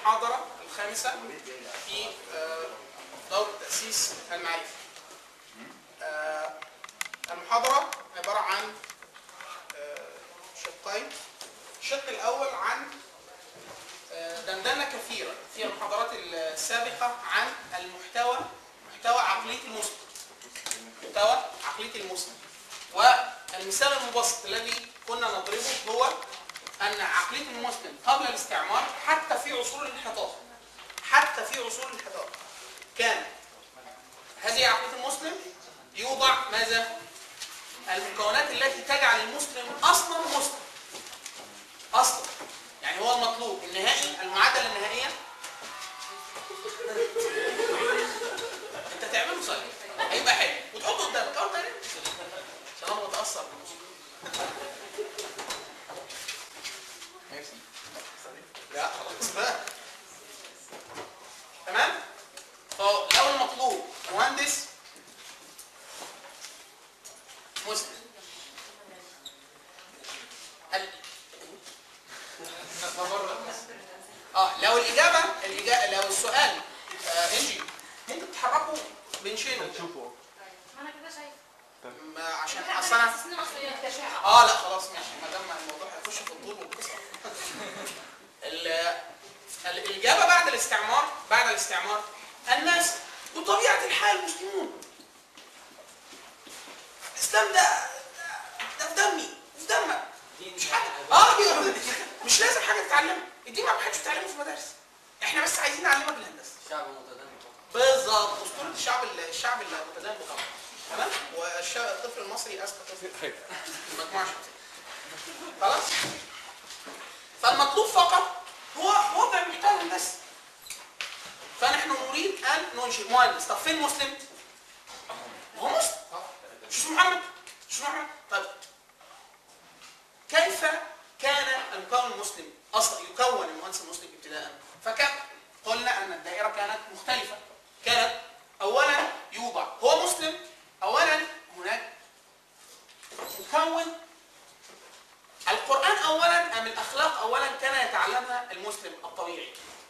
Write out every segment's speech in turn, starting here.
المحاضرة الخامسة في آه، دورة تأسيس المعرفة. آه، المحاضرة عبارة عن آه، شقين. الشق الأول عن آه، دندنة كثيرة في المحاضرات السابقة عن المحتوى محتوى عقلية المسلم. محتوى عقلية المسلم. والمثال المبسط الذي كنا نضربه هو أن عقلية المسلم قبل الاستعمار حتى في عصور الانحطاط حتى في عصور الانحطاط كان هذه عقلية المسلم يوضع ماذا؟ المكونات التي تجعل المسلم أصلا مسلم أصلا يعني هو المطلوب النهائي المعادلة النهائية أنت تعمله صحيح هيبقى حلو وتحطه قدامك أول تاني عشان أنا متأثر بالمسلم ماشي لا خلاص بقى تمام فلو المطلوب مهندس مسلم ال... اه لو الاجابه الاجابه لو السؤال آه انجي ممكن تحركوا بنشين شوفوا ما انا كده شايفه ما- عشان اصل انا حاسس ان مصرية اه لا خلاص ماشي ما دام الموضوع هيخش في الطول والقصه ال- الاجابه بعد الاستعمار بعد الاستعمار الناس بطبيعه الحال مسلمون الاسلام ده ده في دمي وفي دمك مش حاجه اه دي- مش لازم حاجه تتعلمها الدين ما حدش بيتعلمه في المدارس احنا بس عايزين نعلمك الهندسه شعب متدين بالظبط اسطوره الشعب الشعب المتدين طبعا تمام والطفل المصري اذكى طفل في المجموعه الشمسيه خلاص فالمطلوب فقط هو وضع المحتوى الهندسي فنحن نريد ان ننشئ مهندس طب فين مسلم؟ هو مسلم مش اسمه محمد مش اسمه محمد طيب كيف كان المكون المسلم اصلا يكون المهندس المسلم ابتداء فكم قلنا ان الدائره كانت مختلفه كانت اولا يوضع هو مسلم اولا هناك مكون القران اولا ام الاخلاق اولا كان يتعلمها المسلم الطبيعي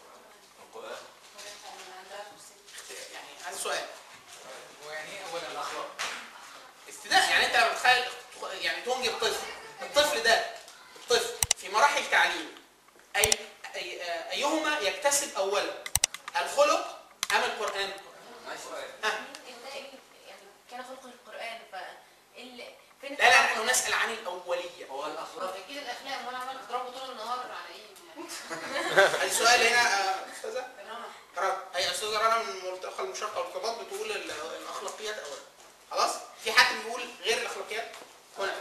يعني هذا سؤال ويعني ايه اولا الاخلاق؟ ابتداء يعني انت لما تتخيل يعني تنجب طفل الطفل ده الطفل في مراحل تعليم اي أي ايهما يكتسب اولا الخلق ام القران؟ ماشي ها انت ايه يعني كان خلق القران ف ال... فين لا لا نحن نسال عن الاوليه هو الاخلاق اكيد الاخلاق وانا عمال اضربه طول النهار على ايه السؤال هنا آه، استاذه رنا هي استاذه رنا من الملتقى المشاركه والارتباط بتقول ال- الاخلاقيات اولا خلاص في حد بيقول غير الاخلاقيات هنا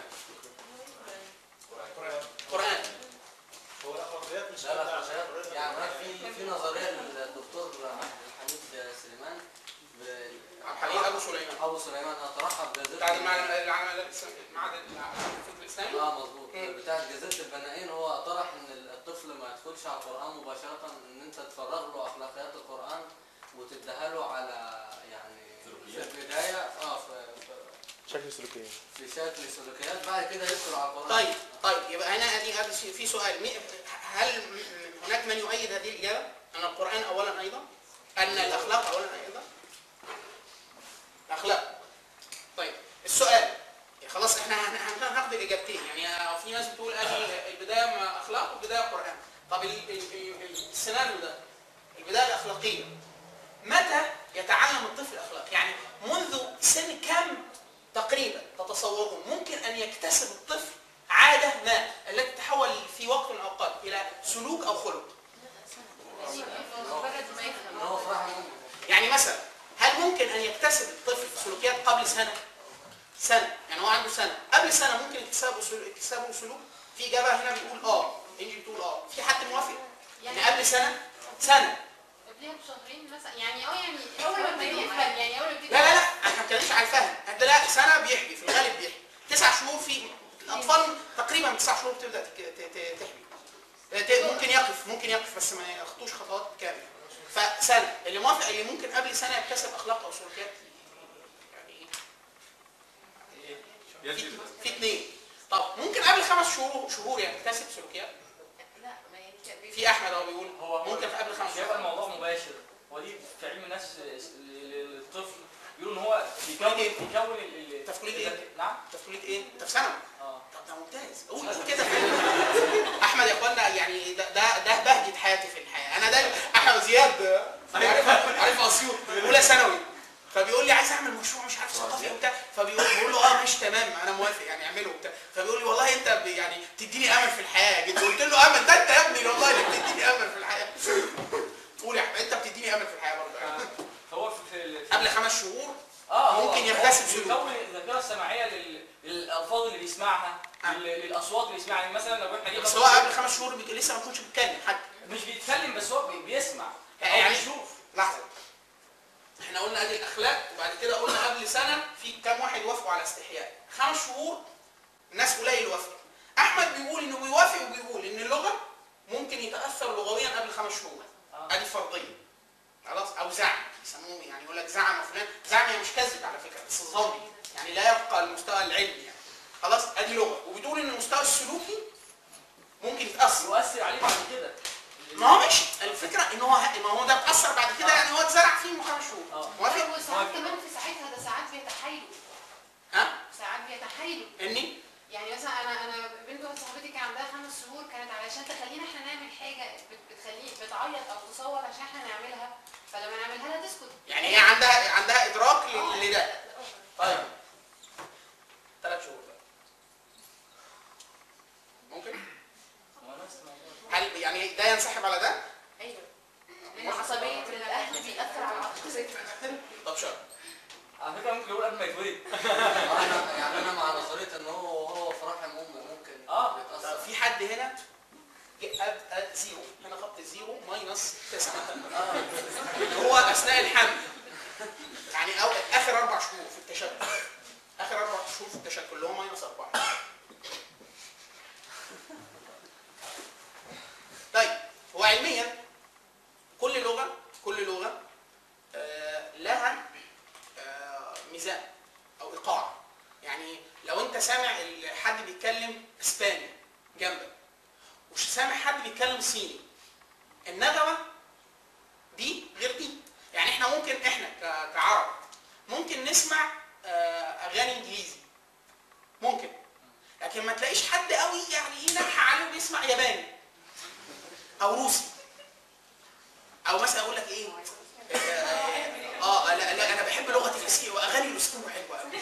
قران هو الاخلاقيات مش لا الاخلاقيات يعني هناك في في نظريه للدكتور عبد الحميد سليمان ب- عبد الحليم ابو سليمان ابو سليمان انا طرحها في بتاع جزيره المعلم العمل الاسلامي معهد الفكر الاسلامي اه مظبوط مم. بتاعت جزيره البنائين هو طرح ان الطفل ما يدخلش على القران مباشره ان انت تفرغ له اخلاقيات القران وتديها له على يعني في البدايه اه في, في- شكل سلوكية في شكل سلوكيات بعد كده يدخل على القران طيب طيب يبقى هنا ادي ادي شيء- في سؤال مي- هل م- م- هناك من يؤيد هذه الاجابه؟ ان القران اولا ايضا؟ ان الاخلاق اولا ايضا؟ الاخلاق طيب السؤال خلاص احنا هن- هن- هناخد الاجابتين يعني في ناس بتقول ادي البدايه مع اخلاق والبدايه قران طب ال- ال- ال- السيناريو ده البدايه الاخلاقيه متى يتعلم الطفل الاخلاق؟ يعني منذ سن كم تقريبا تتصورون ممكن ان يكتسب الطفل عاده ما التي تتحول في وقت من الاوقات الى سلوك او خلق مجرد ما ان يفهم هو فرح يعني مثلا هل ممكن ان يكتسب الطفل سلوكيات قبل سنه سنه يعني هو عنده سنه قبل سنه ممكن اكتسابه سلوك اكتسابه سلوك في اجابه هنا بتقول اه انجي بتقول اه في حد موافق ان قبل سنه سنه قبلها بشهرين مثلا يعني اه يعني اول ما يفهم يعني اول ما يبتدي لا لا لا احنا ما بنتكلمش على الفهم ده لا سنه بيحبي في الغالب بيحبي تسع شهور في الاطفال تقريبا من تسع شهور بتبدا تك- ت- ت- تحبي ت- ممكن يقف ممكن يقف بس ما يخطوش خطوات كامله فسنه اللي موافق اللي ممكن قبل سنه يكتسب اخلاق او سلوكيات يعني في, في اثنين طب ممكن قبل خمس شهور شهور يعني يكتسب سلوكيات لا ما يعني في احمد اهو بيقول هو- ممكن قبل خمس يكون ال- ال- أنت في كلية إيه؟ الذكاء- نعم انت في كليه ايه؟ انت في ثانوي اه طب ده ممتاز قول قول كده احمد يا اخوانا يعني ده ده, ده بهجه حياتي في الحياه انا دايما احمد زياد عارف عارف اسيوط اولى ثانوي فبيقول لي عايز اعمل مشروع مش عارف ثقافي وبتاع فبيقول بقول له اه ماشي تمام انا موافق يعني اعمله وبتاع فبيقول لي والله انت ب- يعني بتديني امل في الحياه يا جد قلت له امل ده انت يا ابني والله اللي بتديني امل في الحياه قول يا احمد انت بتديني امل في الحياه برضه يعني. هو في, في, في قبل خمس شهور اه هو ممكن هو يكتسب سلوك. بيكون الذاكره السمعيه لل... للالفاظ اللي بيسمعها آه. لل... للاصوات اللي بيسمعها يعني مثلا لو احنا جبنا بس هو قبل خمس شهور بيك- لسه ما كنتش بيتكلم حتى مش بيتكلم بس هو بي... بيسمع او يعني- بيشوف لحظه احنا قلنا ادي الاخلاق وبعد كده قلنا قبل سنه في كام واحد وافقوا على استحياء خمس شهور ناس قليل وافقوا احمد بيقول انه بيوافق وبيقول ان اللغه ممكن يتاثر لغويا قبل خمس شهور آه. ادي فرضيه خلاص او زعم يسموه يعني يقول لك زعم فلان زعم هي مش كذب على فكره بس ظني يعني لا يبقى المستوى العلمي يعني خلاص ادي لغه وبتقول ان المستوى السلوكي ممكن يتاثر يؤثر عليه بعد كده ما هو ماشي الفكره ان هو ما هو ده اتاثر بعد كده آه. يعني هو اتزرع فيه من خمس شهور اه موافق وساعات كمان في ساعتها ده ساعات بيتحايلوا ها ساعات بيتحايلوا اني يعني مثلا انا انا بنت واحده صاحبتي كان عندها خمس شهور كانت علشان تخلينا احنا نعمل حاجه بت- بتخليه بتعيط او تصور عشان احنا نعملها فلما نعملها لها تسكت يعني هي عندها عندها ادراك آه. لل- لده طيب ثلاث شهور بقى ممكن هل يعني ده ينسحب على ده ايوه لان عصبيه الاهل بيأثر على عصبيتهم طب شرط على فكره ممكن يقول قبل ما يتولد انا يعني انا مع نظريه ان هو هو في رحم امه ممكن آه. طب يتاثر في حد هنا ج- اد اد زيرو هنا خط زيرو ماينس تسعة هو اثناء الحمل يعني أو اخر اربع شهور في التشكل اخر اربع شهور في التشكل اللي هو ماينس اربعة طيب هو علميا كل لغة كل لغة آه، لها آه، ميزان او ايقاع يعني لو انت سامع ال- حد بيتكلم اسباني جنبك ومش سامع حد بيتكلم صيني النغمه دي غير دي يعني احنا ممكن احنا ك- كعرب ممكن نسمع آه، اغاني انجليزي ممكن لكن ما تلاقيش حد قوي يعني ايه ناجحه عليه وبيسمع ياباني او روسي او مثلا اقول لك ايه اه آه، لا لا انا بحب لغه الاسكي واغاني الاسكيمو حلوه قوي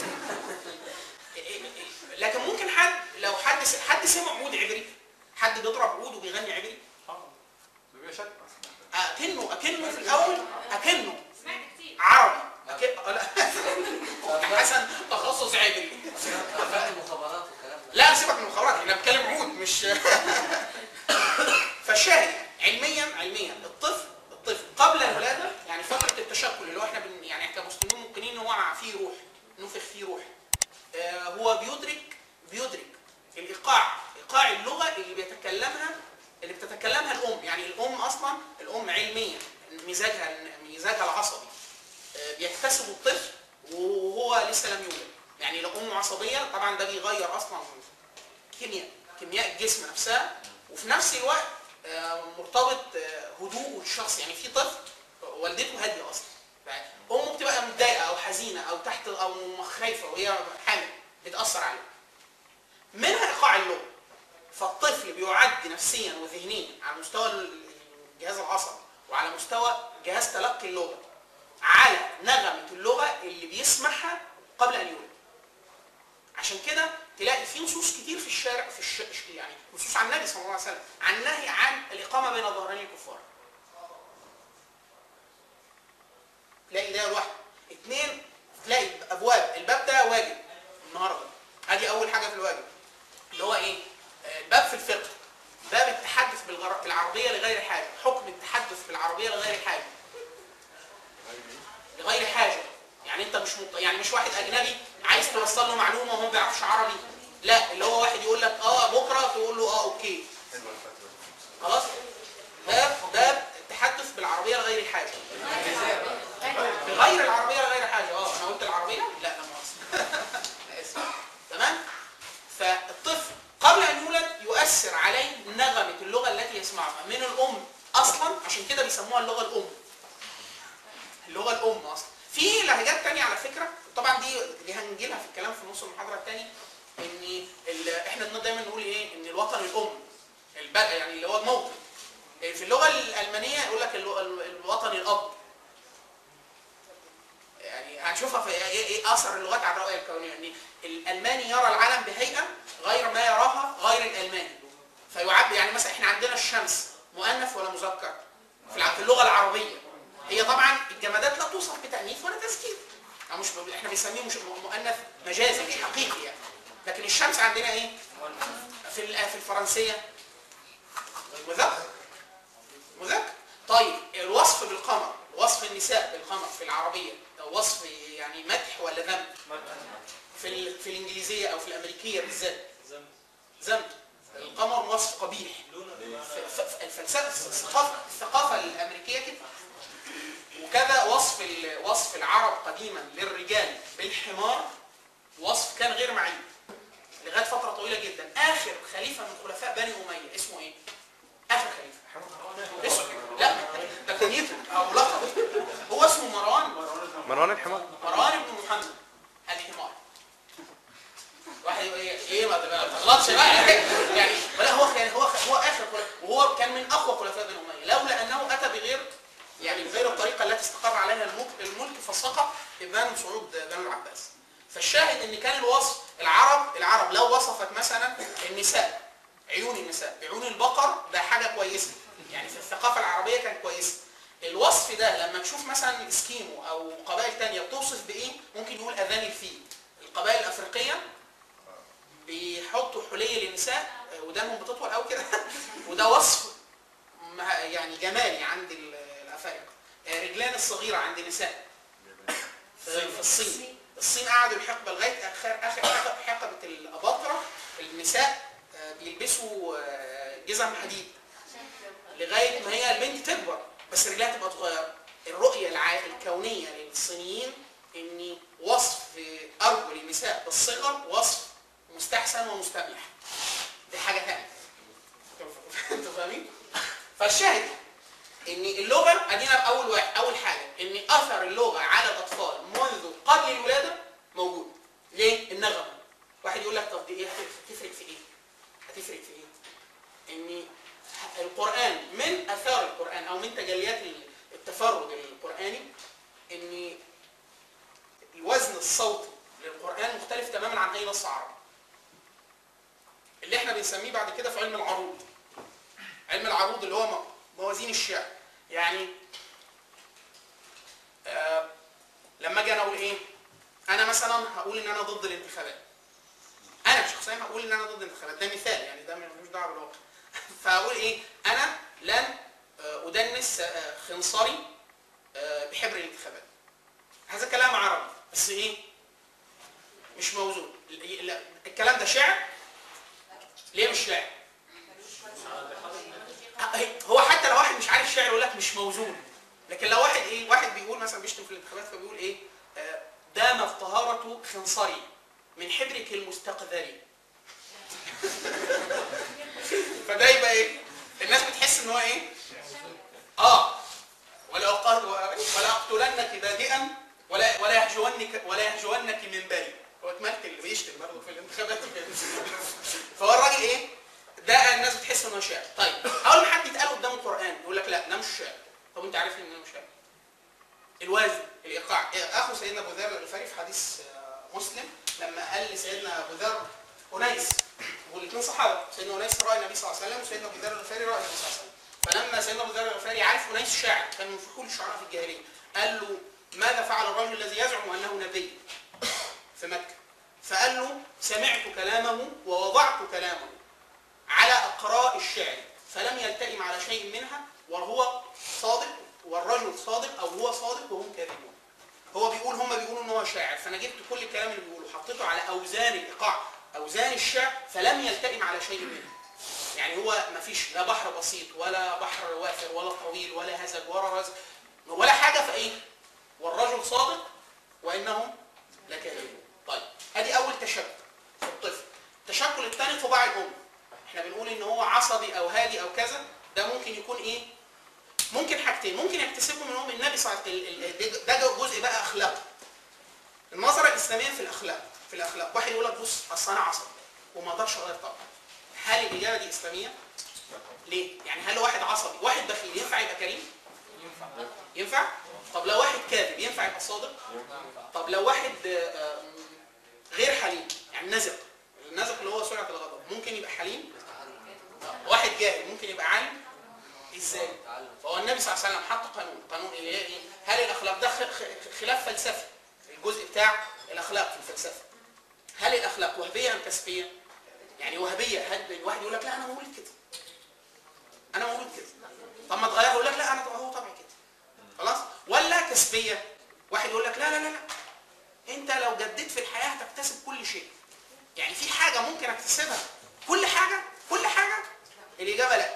لكن ممكن حد لو حد س- حد سمع عود عبري حد بيضرب عود وبيغني عبري بيبقى شك اكنه اكنه في الاول اكنه سمعت كتير عربي أكن... آه، لا حسن تخصص عبري افلام المخابرات والكلام ده لا سيبك من الخبرات احنا بنتكلم عود مش فالشاهد علميا علميا الطفل الطفل قبل الولاده يعني فتره التشكل اللي هو احنا بن يعني احنا كمسلمين ممكنين ان هو فيه روح نفخ فيه روح آه هو بيدرك بيدرك الايقاع ايقاع اللغه اللي بيتكلمها اللي بتتكلمها الام يعني الام اصلا الام علميا مزاجها مزاجها العصبي آه بيكتسب الطفل وهو لسه لم يولد يعني لو امه عصبيه طبعا ده بيغير اصلا كيمياء كيمياء الجسم نفسها وفي نفس الوقت آه، مرتبط آه، هدوء الشخص يعني في طفل والدته هاديه اصلا امه بتبقى متضايقه او حزينه او تحت او خايفه وهي حامل بتاثر عليه منها ايقاع اللغه فالطفل بيعد نفسيا وذهنيا على مستوى الجهاز العصبي وعلى مستوى جهاز تلقي اللغه على نغمه اللغه اللي بيسمعها قبل ان يولد عشان كده تلاقي في نصوص كتير في الشارع في الش... يعني نصوص عن النبي صلى الله عليه وسلم عن نهي عن الاقامه بين ظهرين الكفار. تلاقي ده لوحده. اثنين تلاقي ابواب الباب ده واجب النهارده. ادي اول حاجه في الواجب. اللي هو ايه؟ آه، الباب في الفقه. باب التحدث بالغر... بالعربيه لغير حاجه، حكم التحدث بالعربيه لغير حاجه. لغير حاجه. يعني انت مش مط... يعني مش واحد اجنبي عايز توصل له معلومه وهو ما بيعرفش عربي لا اللي هو واحد يقول لك اه بكره تقول له اه اوكي خلاص باب باب التحدث بالعربيه لغير حاجه بغير العربيه لغير حاجه اه انا قلت العربيه لا لا مؤاخذه آسف. تمام فالطفل قبل ان يولد يؤثر عليه نغمه اللغه التي يسمعها من الام اصلا عشان كده بيسموها اللغه الام اللغه الام اصلا في لهجات تانية على فكره طبعا دي دي هنجي لها في الكلام في نص المحاضره الثاني ان ال- احنا دايما نقول ايه ان الوطن الام البلد يعني اللي هو الموطن في اللغه الالمانيه يقول لك الو- ال- الوطن الاب يعني هنشوفها في ايه ايه اثر اللغات على الرؤيه الكونيه ان الالماني يرى العالم بهيئه غير ما يراها غير الالماني فيعبر يعني مثلا احنا عندنا الشمس مؤنث ولا مذكر في الع- في اللغه العربيه هي طبعا الجمادات لا توصف بتانيث ولا تذكير أو مش احنا بنسميه مش مؤنث مجازي مش حقيقي يعني لكن الشمس عندنا ايه في ال- في الفرنسيه مذكر مذكر طيب الوصف بالقمر وصف النساء بالقمر في العربيه أو وصف يعني مدح ولا ذم في ال- في الانجليزيه او في الامريكيه بالذات ذم القمر وصف قبيح ف- ف- الفلسفه الثقافه الثقافه الامريكيه كده وكذا وصف ال- وصف العرب قديما للرجال بالحمار وصف كان غير معين لغايه فتره طويله جدا اخر خليفه من خلفاء بني اميه اسمه ايه اخر خليفه اسمه لا ده كنيته او لقب هو اسمه مروان مروان الحمار مروان بن محمد الحمار واحد يقول ايه ايه ما ما تغلطش بقى يعني ولا هو كان هو هو اخر خلفاء وهو كان من اقوى خلفاء بني اميه لولا انه اتى بغير يعني بغير الطريقه التي استقر عليها الملك الملك فسقط ابان صعود بنو العباس فالشاهد ان كان الوصف العرب العرب لو وصفت مثلا النساء عيون النساء بعيون البقر ده حاجه كويسه يعني في الثقافه العربيه كان كويسه الوصف ده لما تشوف مثلا الاسكيمو او قبائل تانية بتوصف بايه ممكن يقول اذان الفيل القبائل الافريقيه بيحطوا حلي للنساء آه، ودانهم بتطول قوي كده وده وصف مه- يعني جمالي عند ال- الافارقه آه، رجلان الصغيره عند النساء في في الصين الصين قعدوا الحقبه لغايه اخر اخر حقبة- حقبه الاباطره النساء آه، بيلبسوا آه، جزم حديد لغايه ما هي البنت تكبر بس رجلها تبقى صغيره الرؤيه الع... الكونيه للصينيين ان وصف ارجل النساء بالصغر وصف مستحسن ومستبيح دي حاجه ثانيه انتوا فاهمين فالشاهد ان اللغه ادينا اول واحد اول حاجه ان اثر اللغه على الاطفال منذ قبل الولاده موجود ليه النغمه واحد يقول لك طب دي ايه هتفرق في ايه هتفرق في ايه ان القرآن من آثار القرآن أو من تجليات التفرد القرآني إن الوزن الصوتي للقرآن مختلف تماما عن أي نص عربي. اللي احنا بنسميه بعد كده في علم العروض. علم العروض اللي هو م- موازين الشعر. يعني آه لما اجي انا اقول ايه؟ انا مثلا هقول ان انا ضد الانتخابات. انا شخصيا هقول ان انا ضد الانتخابات ده مثال يعني ده ملوش دعوه بالواقع. فاقول ايه انا لن آه، ادنس آه، خنصري آه، بحبر الانتخابات هذا كلام عربي بس ايه مش موزون ال- ال- الكلام ده شعر ليه مش شعر آه، هو حتى لو واحد مش عارف شعر يقول لك مش موزون لكن لو واحد ايه واحد بيقول مثلا بيشتم في الانتخابات فبيقول ايه آه، دام الطهارة خنصري من حبرك المستقذري فده يبقى ايه؟ الناس بتحس ان هو ايه؟ اه ولا أقاتل ولا اقتلنك بادئا ولا ولا يهجونك ولا يهجونك من بري هو اتملك اللي بيشتم برضه في الانتخابات كده فهو الراجل ايه؟ ده الناس بتحس ان هو شاعر طيب اول ما حد يتقال قدام القران يقول لك لا ده مش شاعر طب انت عارف ان ده مش شاعر الوازن الايقاع اخو سيدنا ابو ذر الغفاري في حديث آه، مسلم لما قال لسيدنا ابو ذر انيس والاثنين صحابه سيدنا انيس راى النبي صلى الله عليه وسلم وسيدنا ابو ذر الغفاري راى النبي صلى الله عليه وسلم فلما سيدنا ابو ذر الغفاري عارف انيس شاعر كان من فحول الشعراء في الجاهليه قال له ماذا فعل الرجل الذي يزعم انه نبي في مكه فقال له سمعت كلامه ووضعت كلامه على اقراء الشعر فلم يلتئم على شيء منها وهو صادق والرجل صادق او هو صادق وهم كاذبون هو بيقول هم بيقولوا ان هو شاعر فانا جبت كل الكلام اللي بيقوله حطيته على اوزان الايقاع اوزان الشعر فلم يلتئم على شيء منه يعني هو ما فيش لا بحر بسيط ولا بحر وافر ولا طويل ولا هزج ولا رزق ولا حاجه فايه والرجل صادق وانهم لكاذبون طيب ادي اول تشكل في الطفل التشكل الثاني طباع الام احنا بنقول ان هو عصبي او هادي او كذا ده ممكن يكون ايه ممكن حاجتين ممكن يكتسبوا منهم النبي صلى الله عليه وسلم ده جزء بقى اخلاقي النظره الاسلاميه في الاخلاق في الاخلاق واحد يقول لك بص اصل انا عصبي وما اقدرش اغير طبعا هل الاجابه دي اسلاميه؟ ليه؟ يعني هل واحد عصبي واحد بخيل ينفع يبقى كريم؟ ينفع ينفع؟ طب لو واحد كاذب ينفع يبقى صادق؟ طب لو واحد آه، آه، غير حليم يعني نزق النزق اللي هو سرعه الغضب ممكن يبقى حليم؟ واحد جاهل ممكن يبقى عالم؟ ازاي؟ تعلم فهو النبي صلى الله عليه وسلم حط قانون قانون اللي هي ايه هل الاخلاق ده خ- خ- خلاف فلسفي الجزء بتاع الاخلاق في الفلسفه هل الاخلاق وهبيه ام كسبيه يعني وهبيه هل الواحد يقول لك لا انا مولود كده انا مولود كده طب ما تغير يقول لك لا انا هو طبعي كده خلاص ولا كسبيه واحد يقول لك لا لا لا لا انت لو جددت في الحياه هتكتسب كل شيء يعني في حاجه ممكن اكتسبها كل حاجه كل حاجه الاجابه لا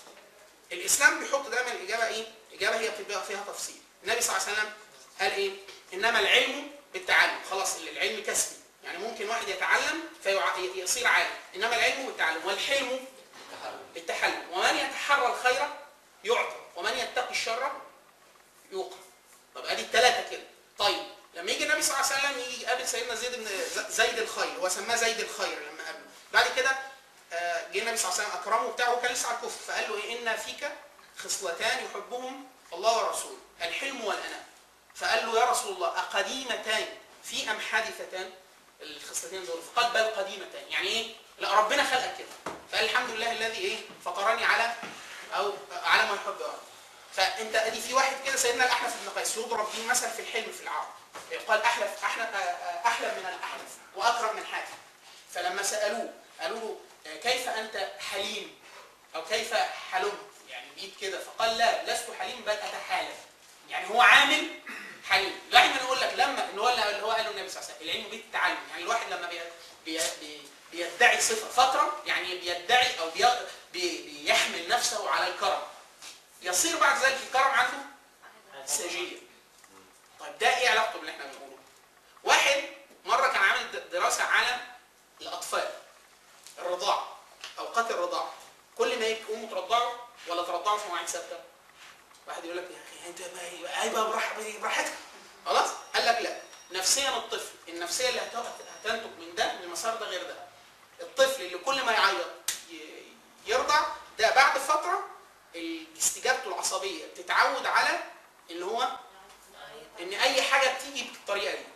الاسلام بيحط دايما الاجابه ايه؟ الاجابه هي بتبقى فيها تفصيل. النبي صلى الله عليه وسلم قال ايه؟ انما العلم بالتعلم، خلاص العلم كسبي، يعني ممكن واحد يتعلم فيصير عالم، انما العلم بالتعلم والحلم بالتحلم، ومن يتحرى الخير يعطى، ومن يتقي الشر يوقى. طب ادي الثلاثه كده. طيب لما يجي النبي صلى الله عليه وسلم يجي يقابل سيدنا زيد بن ز- زيد الخير، هو سماه زيد الخير لما قابله. بعد كده آه، جه النبي صلى الله عليه وسلم اكرمه وبتاع وكان لسه على الكفر فقال له ايه ان فيك خصلتان يحبهم الله ورسوله الحلم والانام فقال له يا رسول الله اقديمتان في ام حادثتان الخصلتين دول فقال بل قديمتان يعني ايه لا ربنا خلقك كده فقال الحمد لله الذي ايه فطرني على او على ما يحب ويرضى فانت ادي في واحد كده سيدنا الاحنف بن قيس يضرب به مثل في الحلم في العرب قال احلف احلم احلم من الاحنف واكرم من حاتم فلما سالوه قالوا له آه، كيف انت حليم او كيف حلمت يعني بيت كده فقال لا لست حليم بل اتحالف يعني هو عامل حليم دايما يقول لك لما اللي هو اللي هو قاله النبي صلى الله عليه وسلم العلم بالتعلم يعني الواحد لما بي بي بي بيدعي صفه فتره يعني بيدعي او بي بي بيحمل نفسه على الكرم يصير بعد ذلك الكرم عنده سجيه طيب ده ايه علاقته باللي احنا بنقوله واحد مره كان عامل د- دراسه على الاطفال الرضاعه اوقات الرضاعه كل ما يقوموا ترضعوا ولا ترضعوا في مواعيد ثابته واحد يقول لك يا اخي انت ما هيبقى براح- براحتك خلاص قال لك لا نفسيا الطفل النفسيه اللي هت- هتنتج من ده من المسار ده غير ده الطفل اللي كل ما يعيط ي- يرضع ده بعد فتره استجابته العصبيه بتتعود على ان هو ان اي حاجه بتيجي بالطريقه دي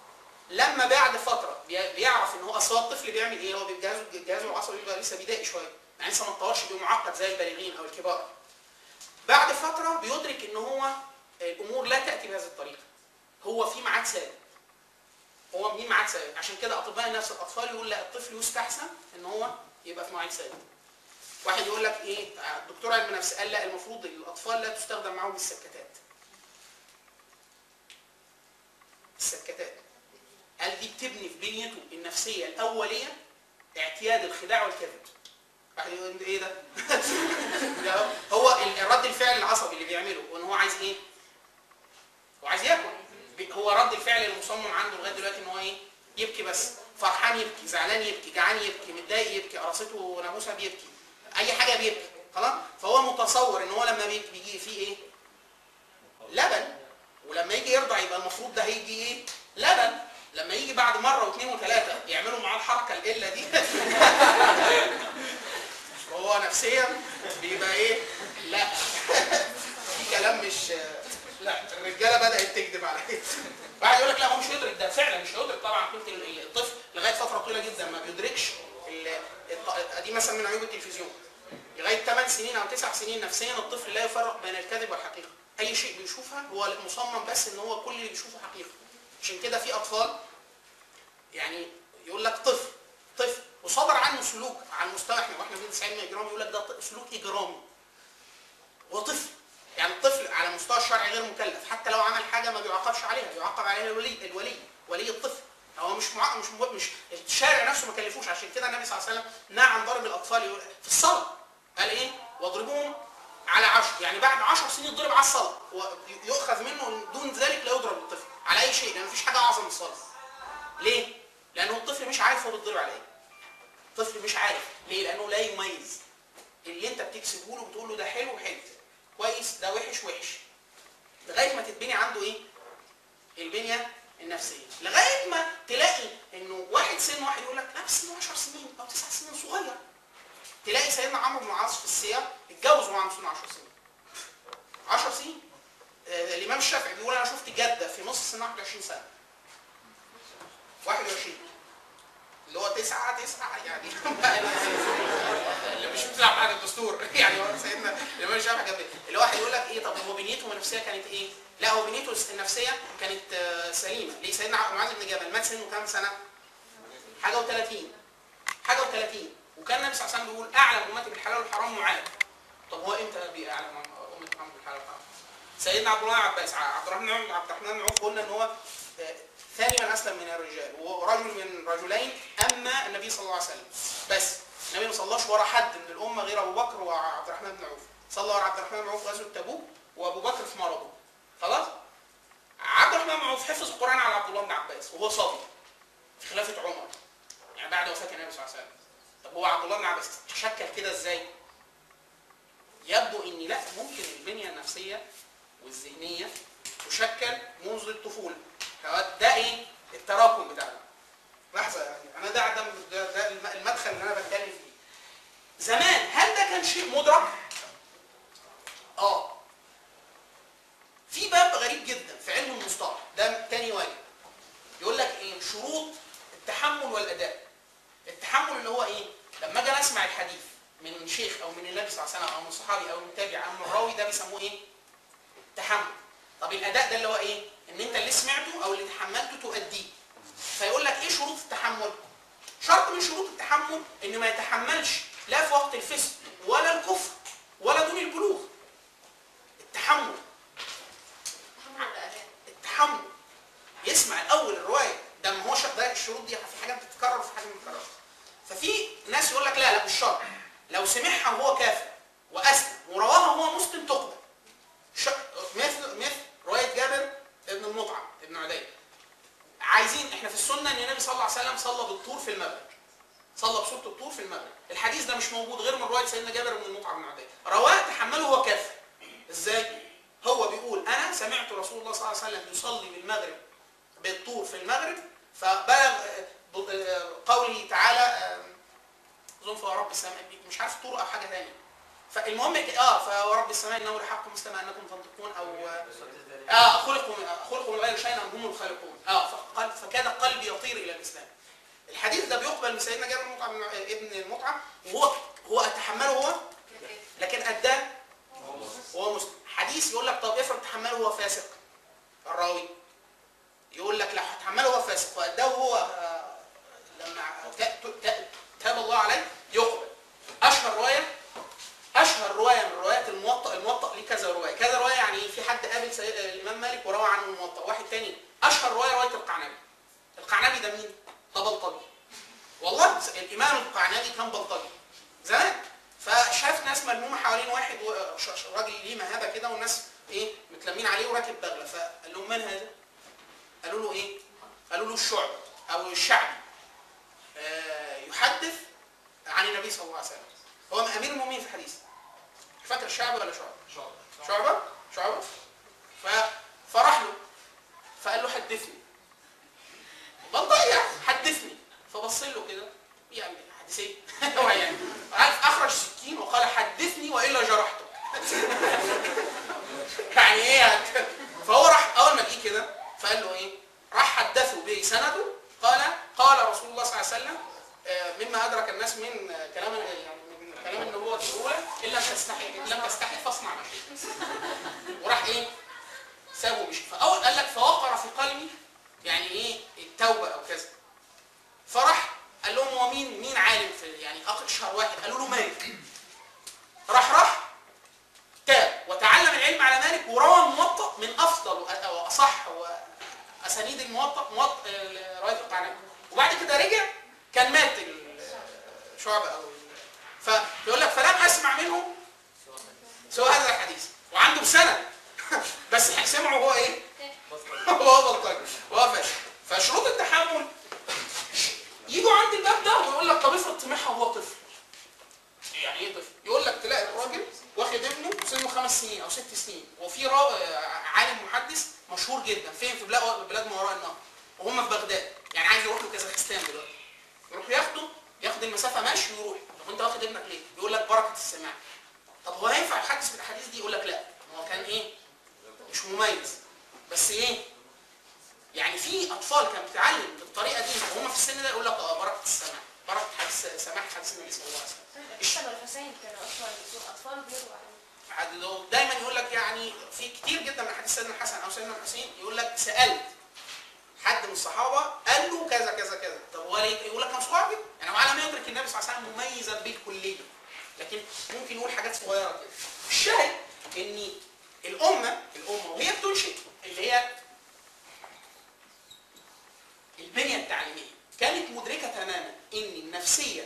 لما بعد فتره بي- بيعرف ان هو اصل هو الطفل بيعمل ايه هو جهازه جهازه العصبي بيبقى لسه بدائي شويه يعني لسه ما اتطورش بيبقى معقد زي البالغين او الكبار بعد فتره بيدرك ان هو الامور لا تاتي بهذه الطريقه هو في ميعاد ثابت هو في ميعاد ثابت عشان كده اطباء النفس الاطفال يقول لا الطفل يستحسن ان هو يبقى في مواعيد ثابت واحد يقول لك ايه الدكتور علم نفس قال لا المفروض الاطفال لا تستخدم معاهم السكتات السكتات قال دي بتبني في بنيته النفسيه الاوليه اعتياد الخداع والكذب واحد يقول انت ايه ده؟ ده هو ال- الرد الفعل العصبي اللي بيعمله وان هو عايز ايه؟ هو عايز ياكل بي- هو رد الفعل المصمم عنده لغايه دلوقتي ان هو ايه؟ يبكي بس فرحان يبكي زعلان يبكي جعان يبكي متضايق يبكي قرصته ناموسه بيبكي اي حاجه بيبكي خلاص فهو متصور ان هو لما بيجي بيجي فيه ايه؟ لبن ولما يجي يرضع يبقى المفروض ده هيجي ايه؟ لبن لما يجي بعد مره واثنين وثلاثه يعملوا معاه الحركه القله دي وهو نفسيا بيبقى ايه؟ لا في كلام مش لا الرجاله بدات تكذب على كده واحد يقول لك لا هو مش هيدرك ده فعلا مش هيدرك طبعا قيمه ال- الطفل لغايه فتره طويله جدا ما بيدركش ال- الط- دي مثلا من عيوب التلفزيون لغايه 8 سنين او 9 سنين نفسيا الطفل لا يفرق بين الكذب والحقيقه اي شيء بيشوفها هو مصمم بس ان هو كل اللي بيشوفه حقيقه عشان كده في اطفال يعني يقول لك طفل طفل وصدر عنه سلوك على المستوى احنا واحنا بندرس علم اجرامي يقول لك ده ط- سلوك اجرامي هو طفل يعني الطفل على المستوى الشرعي غير مكلف حتى لو عمل حاجه ما بيعاقبش عليها بيعاقب عليها الولي الولي ولي الطفل هو مش مع... مش مو... مش الشارع نفسه ما كلفوش عشان كده النبي صلى الله عليه وسلم نهى عن ضرب الاطفال يقول في الصلاه قال ايه واضربوهم على عشر يعني بعد عشر سنين يضرب على الصلاه ويؤخذ منه دون ذلك لا يضرب الطفل على اي شيء لان مفيش حاجه اعظم من الصلاه ليه؟ لانه الطفل مش عارف هو بيتضرب على ايه الطفل مش عارف ليه؟ لانه لا يميز اللي انت بتكسبه له بتقول له ده حلو حلو كويس ده وحش وحش لغايه ما تتبني عنده ايه البنيه النفسيه لغايه ما تلاقي انه واحد سن واحد يقول لك لا بس سنه 10 سنين او 9 سنين صغير تلاقي سيدنا عمرو بن العاص في السير اتجوز وهو عنده سنه 10 سنين 10 سنين آه، الامام الشافعي بيقول انا شفت جده في نص سنه 21 سنه 21 اللي هو 9 9 يعني اللي مش بتلعب حاجه الدستور يعني هو سيدنا الامام الشافعي كان بي- اللي واحد يقول لك ايه طب هو بنيته النفسيه كانت ايه؟ لا هو بنيته النفسيه كانت آه، سليمه ليه سيدنا ع- معاذ بن جبل مات سنه كام سنه؟ حاجه و30 حاجه و30 وكان النبي صلى الله عليه وسلم بيقول اعلم امتي بالحلال والحرام معاذ طب هو امتى نبي اعلم امه محمد بالحلال والحرام؟ سيدنا عبد الله بن عباس عبد الرحمن بن عبد الرحمن بن عوف قلنا ان هو آه، ثاني من اسلم من الرجال ورجل من رجلين اما النبي صلى الله عليه وسلم بس النبي ما صلاش ورا حد من الامه غير ابو بكر وعبد الرحمن بن عوف صلى ورا عبد الرحمن بن عوف غزوه تبوك وابو بكر في مرضه خلاص عبد الرحمن بن عوف حفظ القران على عبد الله بن عباس وهو صبي في خلافه عمر يعني بعد وفاه النبي صلى الله عليه وسلم طب هو عبد الله بن عباس تشكل كده ازاي؟ يبدو ان لا ممكن البنيه النفسيه والذهنيه تشكل منذ الطفوله فهو ده ايه؟ التراكم بتاعنا لحظه يعني انا ده ده, ده, ده الم- المدخل اللي انا بتكلم فيه زمان هل ده كان شيء مدرك؟ اه في باب غريب جدا في علم المصطلح ده تاني واجب يقول لك ايه شروط التحمل والاداء التحمل اللي هو ايه لما اجي أنا اسمع الحديث من شيخ او من النبي صلى الله عليه وسلم او من صحابي او من تابع او من الراوي ده بيسموه ايه تحمل طب الاداء ده اللي هو ايه ان انت اللي سمعته او اللي تحملته تؤديه فيقول لك ايه شروط التحمل شرط من شروط التحمل ان ما يتحملش لا في وقت الفسق ولا الكفر ولا دون البلوغ التحمل تحمل الأداء التحمل يسمع الاول الروايه ده ما هو شرط ده الشروط دي في حاجات بتتكرر وفي حاجات ما بتتكررش ففي ناس يقول لك لا لا مش شرط لو سمعها وهو كافر واسلم ورواها وهو مسلم تقبل ش... مثل مثل روايه جابر ابن المطعم ابن عدي عايزين احنا في السنه ان النبي صلى الله عليه وسلم صلى بالطور في المغرب صلى بسوره الطور في المغرب الحديث ده مش موجود غير من روايه سيدنا جابر بن المطعم بن عدي رواه تحمله وهو كافر ازاي هو بيقول انا سمعت رسول الله صلى الله عليه وسلم يصلي بالمغرب بالطور في المغرب فبلغ آه، ب- آه، قوله تعالى آه، اظن فهو رب السماء مش عارف طور او حاجه ثانيه فالمهم ك- اه فهو رب السماء انه لحق مثل ما انكم تنطقون او آه، اه خلقوا من آه، خلقوا من غير شيء ام هم الخالقون اه فقال فكاد قلبي يطير الى الاسلام الحديث ده بيقبل من سيدنا جابر بن المطعم ابن المطعم وهو هو اتحمله هو لكن اداه وهو مسلم حديث يقول لك طب افرض تحمله هو فاسق الراوي يقول لك لا هتحمله هو فاسق واداه هو آه، لما ت- ت- تاب الله عليه يقبل اشهر روايه اشهر روايه من روايات الموطأ الموطأ ليه كذا روايه كذا روايه يعني في حد قابل سي- الامام مالك وروى عنه الموطأ واحد تاني اشهر روايه روايه القعنبي القعنبي ده مين؟ ده بلطجي والله الامام القعنبي كان بلطجي زمان فشاف ناس ملمومه حوالين واحد و- ش- ش- راجل ليه مهابه كده والناس ايه متلمين عليه وراكب بغله فقال لهم من هذا؟ قالوا له ايه؟ قالوا له الشعب او الشعبي آه، يحدث عن النبي صلى الله عليه وسلم هو امير المؤمنين في الحديث مش فاكر الشعبي ولا شعبه؟ شعبه شعبه ف... فراح له فقال له حدثني بلطجي حدثني فبص له كده يعني حدث ايه؟ هو يعني عارف اخرج سكين وقال حدثني والا جرحتك يعني ايه هت- فهو راح اول ما جه كده فقال له ايه؟ راح حدثه بسنده قال قال رسول الله صلى الله عليه وسلم آه، مما ادرك الناس من آه، كلام يعني من كلام النبوه الاولى ان لم تستحي ان لم تستحي فاصنع ما شئت وراح ايه؟ سابه مشي فاول قال لك فوقر في قلبي يعني ايه التوبه او كذا فراح قال لهم هو مين مين عالم في يعني اشهر واحد قالوا له مالك راح راح تاب وتعلم العلم على مالك وروى الموطأ من افضل وأ- واصح واسانيد الموطأ موطأ ال- روايه القعنبي وبعد كده رجع كان مات ال- شعبه او ال- فيقول لك فلم اسمع منه سوى هذا الحديث وعنده بسند بس سمعه هو ايه؟ هو بلطجي هو فاشل فشروط التحمل يجوا عند الباب ده ويقول لك طب افرض سمعها وهو طفل يعني ايه طفل؟ يقول لك تلاقي الراجل واخد ابنه سنه خمس سنين او ست سنين وفي را- عالم محدث مشهور جدا فين في بلاد بلاد ما وراء النهر وهم في بغداد يعني عايز يروح له كازاخستان دلوقتي يروح ياخده ياخد المسافه ماشي ويروح طب انت واخد ابنك ليه؟ يقول لك بركه السماع طب هو ينفع يحدث بالاحاديث دي يقول لك لا هو كان ايه؟ مش مميز بس ايه؟ يعني في اطفال كانت بتتعلم بالطريقه دي وهم في السن ده يقول لك اه بركه السماع بركه حديث سماع حديث النبي صلى الله عليه وسلم الحسن والحسين كانوا اطفال اطفال بيرووا عليهم عد- دايما يقول لك يعني في كتير جدا من حديث سيدنا الحسن او سيدنا الحسين يقول لك سالت حد من الصحابه قال له كذا كذا كذا طب هو ليه يقول لك كان صحابي يعني هو على ما يدرك النبي صلى الله عليه وسلم مميزا بالكليه لكن ممكن يقول حاجات صغيره كده الشاهد ان الامه الامه وهي بتنشئ اللي هي البنيه التعليميه كانت مدركه تماما ان النفسيه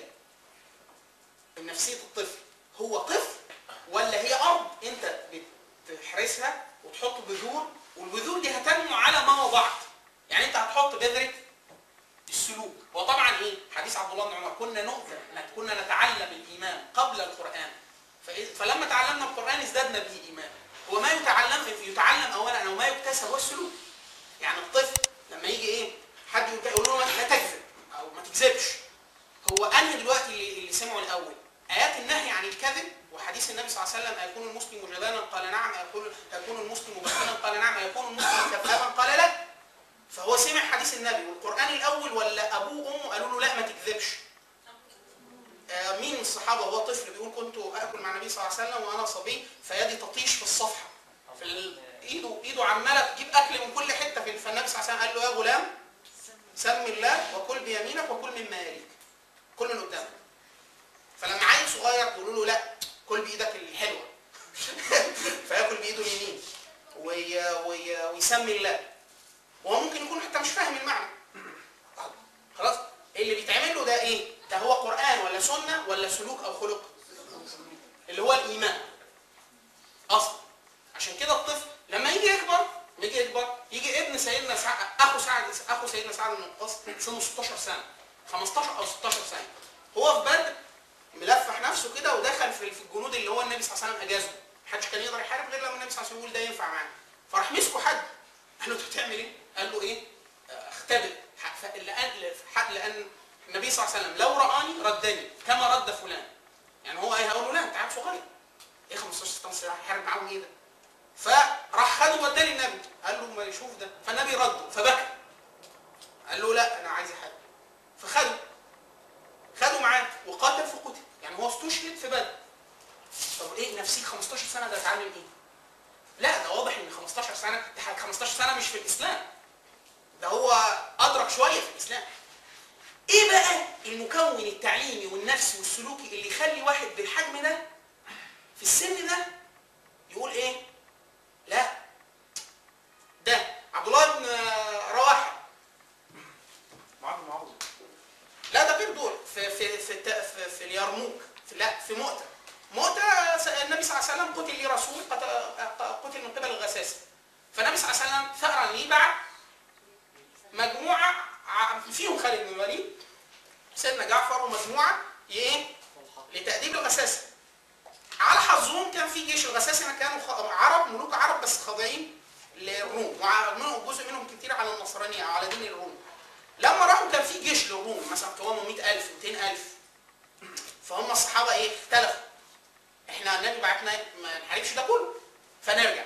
نفسيه الطفل هو طفل ولا هي ارض انت بتحرسها وتحط بذور والبذور دي هتنمو على ما وضعت يعني انت هتحط بذره السلوك وطبعا ايه حديث عبد الله بن عمر كنا نؤتى كنا نتعلم الايمان قبل القران فإذ- فلما تعلمنا القران ازددنا به ايمان هو ما يتعلم يتعلم اولا او ما يكتسب هو السلوك يعني الطفل لما يجي ايه حد يقول- يقول له لا تكذب او ما تكذبش هو انهي دلوقتي اللي, اللي سمعوا الاول ايات النهي عن الكذب وحديث النبي صلى الله عليه وسلم ايكون المسلم جبانا قال نعم ايكون ايكون المسلم بخيلا قال نعم ايكون المسلم كذابا قال لا فهو سمع حديث النبي والقران الاول ولا ابوه وامه قالوا له لا ما تكذبش آه، مين من الصحابه وهو طفل بيقول كنت اكل مع النبي صلى الله عليه وسلم وانا صبي فيدي تطيش في الصفحه في ال- ايده ايده عماله تجيب اكل من كل حته في فالنبي صلى الله عليه وسلم قال له يا غلام سم الله وكل بيمينك وكل مما يليك كل من قدامك فلما عيل صغير تقول له لا كل بايدك الحلوه فياكل بايده اليمين وي وي ويسمي الله وهو ممكن يكون حتى مش فاهم المعنى خلاص اللي بيتعمل له ده ايه ده هو قران ولا سنه ولا سلوك او خلق اللي هو الايمان اصلا عشان كده الطفل لما يجي يكبر يجي يكبر يجي ابن سيدنا سعد اخو سعد اخو سيدنا سعد بن وقاص سنه 16 سنه 15 او 16 سنه هو في بدر ملفح نفسه كده ودخل في في الجنود اللي هو النبي صلى الله عليه وسلم اجازه محدش كان يقدر يحارب غير لما النبي صلى الله عليه وسلم يقول ده ينفع معانا فراح مسكه حد قال له انت بتعمل ايه؟ قال له ايه؟ آه، اختبئ ح- ف- لان ح- لان النبي صلى الله عليه وسلم لو رآني ردني كما رد فلان يعني هو ايه هقول له لا انت عيل صغير ايه 15 16 سنه هيحارب معاهم ايه ده؟ فراح خده وداه للنبي قال له ما يشوف ده فالنبي رده فبكى قال له لا انا عايز احارب فخده خده معاه وقاتل فقتل يعني هو استشهد في بدر طب ايه نفسيه 15 سنه ده اتعلم ايه؟ لا ده واضح ان 15 سنه ده حاجة 15 سنه مش في الاسلام ده هو ادرك شويه في الاسلام ايه بقى المكون التعليمي والنفسي والسلوكي اللي يخلي واحد بالحجم ده في السن ده يقول ايه لا ده عبد الله بن رواحه معاذ بن عوض لا ده غير دول في في في الت- في, في اليرموك في لا في مؤتة مؤتة س- النبي صلى الله عليه وسلم قتل لي رسول قت- قتل من قبل الغساسة فالنبي صلى الله عليه وسلم ثأرا ليه بعت مجموعة ع- فيهم خالد بن الوليد سيدنا جعفر ومجموعة ايه لتأديب الغساسة على حظهم كان في جيش الغساسنة كانوا خ- عرب ملوك عرب بس خاضعين للروم ومنهم جزء منهم كتير على النصرانية أو على دين الروم لما راحوا كان في جيش للروم مثلا قوامه 100000 200000 فهم الصحابه ايه اختلفوا احنا النبي بعتنا ما نحاربش ده كله فنرجع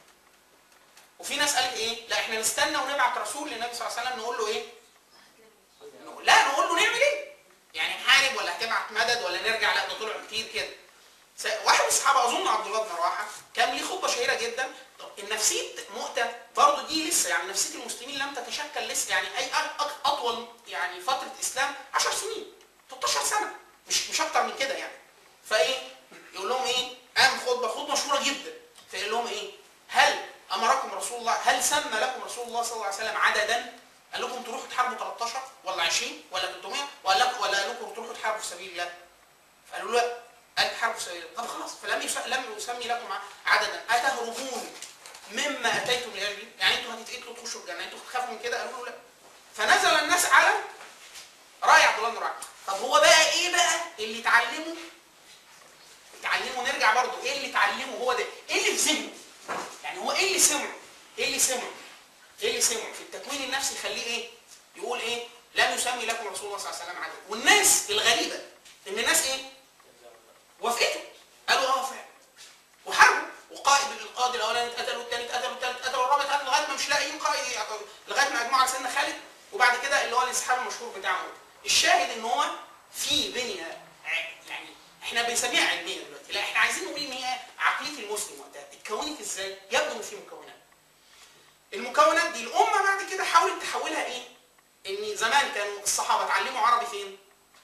وفي ناس قالت ايه لا احنا نستنى ونبعت رسول للنبي صلى الله عليه وسلم نقول له ايه نقول لا نقول له نعمل ايه يعني نحارب ولا هتبعت مدد ولا نرجع لا ده طلعوا كتير كده س- واحد من الصحابه اظن عبد الله بن رواحه كان ليه خطبه شهيره جدا طب النفسيه مؤتة برضه دي لسه يعني نفسيه المسلمين لم تتشكل لسه يعني اي أ- أ- اطول يعني فتره اسلام 10 سنين 13 سنه مش مش اكتر من كده يعني فايه يقول لهم ايه قام خطبه خطبه مشهوره جدا فيقول لهم ايه هل امركم رسول الله هل سمى لكم رسول الله صلى الله عليه وسلم عددا قال لكم تروحوا تحاربوا 13 ولا 20 ولا 300 ولا لكم ولا قال لكم تروحوا تحاربوا في سبيل الله فقالوا له لا قال تحاربوا في سبيل الله طب خلاص فلم يس... لم يسمي لكم عددا اتهربون مما اتيتم لاجله يعني انتوا هتتقتلوا تخشوا الجنه انتوا تخافوا من كده قالوا له لا فنزل الناس على راي عبد الله بن رواحه طب هو بقى ايه بقى اللي اتعلمه اتعلمه نرجع برضه ايه اللي اتعلمه هو ده ايه الاولاني اتقتل والثاني اتقتل والثالث اتقتل والرابع اتقتل لغايه ما مش لاقيين قائد يعتبر. لغايه ما اجمعوا على سيدنا خالد وبعد كده اللي هو الانسحاب المشهور بتاعهم الشاهد ان هو في بنيه ع- يعني احنا بنسميها علميه دلوقتي لا احنا عايزين نقول ان هي عقليه المسلم وقتها اتكونت ازاي؟ يبدو ان في مكونات المكونات دي الامه بعد كده حاولت تحولها ايه؟ ان زمان كانوا الصحابه اتعلموا عربي فين؟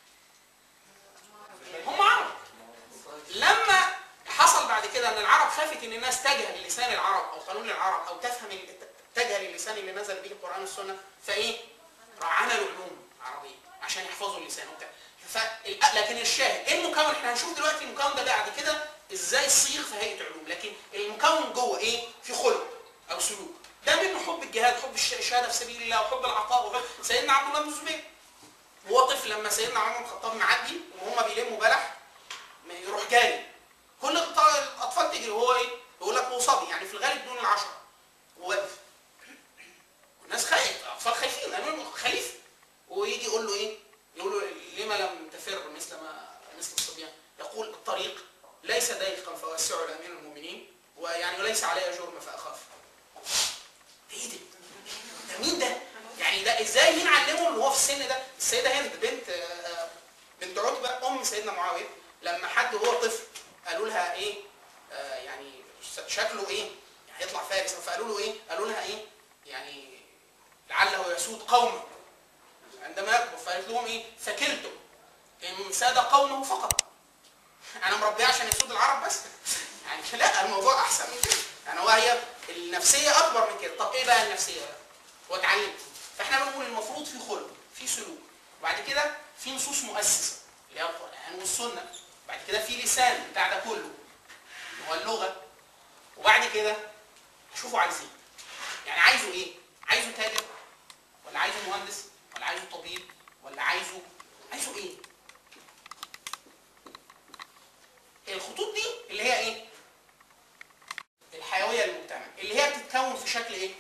هم عرب لما حصل بعد كده ان العرب خافت ان الناس تجهل لسان العرب او قانون العرب او تفهم ال- تجهل اللسان اللي نزل به القران والسنه فايه؟ راح عملوا علوم عربيه عشان يحفظوا اللسان وبتاع فال- لكن الشاهد ايه المكون احنا هنشوف دلوقتي المكون ده بعد كده ازاي صيغ في هيئه علوم لكن المكون جوه ايه؟ في خلق او سلوك ده منه حب الجهاد حب الش- الشهاده في سبيل الله وحب العطاء وحب سيدنا عبد الله بن الزبير هو طفل لما سيدنا عمر بن الخطاب معدي وهم بيلموا بلح ما يروح جاري كل الط- الاطفال تجري وهو ايه؟ يقول لك هو صبي يعني في الغالب دون العشره وواقف والناس خايف اطفال خايفين قالوا له خليفه ويجي يقول له ايه؟ يقول له لما لم تفر مثل ما مثل الصبيان؟ يقول الطريق ليس ضيقا فوسعه لامير المؤمنين ويعني وليس علي جرم فاخاف. ايه ده؟ ده مين ده؟ يعني ده ازاي مين علمه ان هو في السن ده؟ السيده هند بنت آه، بنت عتبه ام سيدنا معاويه لما حد وهو طفل قالوا لها ايه؟ آه يعني ش- شكله ايه؟ يعني هيطلع فارس فقالوا له ايه؟ قالوا لها ايه؟ يعني لعله يسود قومه عندما يكبر فقالت لهم ايه؟ فكلته ان ساد قومه فقط انا مربيه عشان يسود العرب بس يعني لا الموضوع احسن من كده يعني هو هي النفسيه اكبر من كده طب ايه بقى النفسيه بقى؟ هو اتعلم فاحنا بنقول المفروض في خلق في سلوك وبعد كده في نصوص مؤسسه اللي هي القران والسنه بعد كده في لسان بتاع ده كله اللي هو اللغه وبعد كده شوفوا عايزين يعني عايزه ايه؟ عايزه تاجر ولا عايزه مهندس ولا عايزه طبيب ولا عايزه عايزه ايه؟ الخطوط دي اللي هي ايه؟ الحيويه للمجتمع اللي هي بتتكون في شكل ايه؟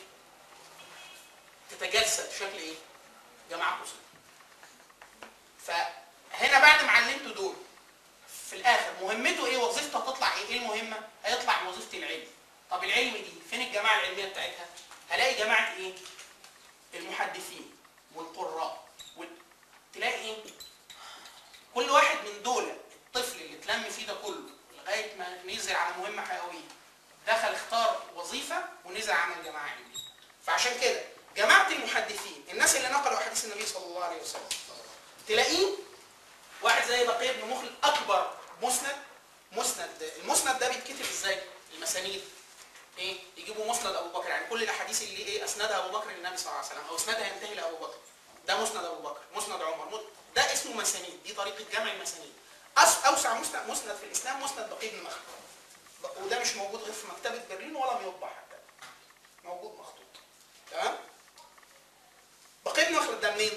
تتجسد في شكل ايه؟ جماعه قوسين. فهنا بعد ما علمته دول في الاخر مهمته ايه؟ وظيفته هتطلع ايه؟ ايه المهمه؟ هيطلع وظيفه العلم. طب العلم دي فين الجماعه العلميه بتاعتها؟ هلاقي جماعه ايه؟ المحدثين والقراء وال... تلاقي ايه؟ كل واحد من دول الطفل اللي اتلم فيه ده كله لغايه ما نزل على مهمه حيويه دخل اختار وظيفه ونزل عمل جماعه علميه. فعشان كده جماعه المحدثين الناس اللي نقلوا احاديث النبي صلى الله عليه وسلم تلاقيه واحد زي بقيه بن مخلد اكبر مسند مسند المسند ده بيتكتب ازاي؟ المسانيد ايه؟ يجيبوا مسند ابو بكر يعني كل الاحاديث اللي ايه اسندها ابو بكر للنبي صلى الله عليه وسلم او اسنادها ينتهي لابو بكر ده مسند ابو بكر مسند عمر مس- ده اسمه مسانيد دي طريقه جمع المسانيد أس اوسع مسند مسند في الاسلام مسند بقيه بن مخلد وده مش موجود غير في مكتبه برلين ولا يطبع حتى موجود مخطوط تمام بقيه بن مخلد ده منين؟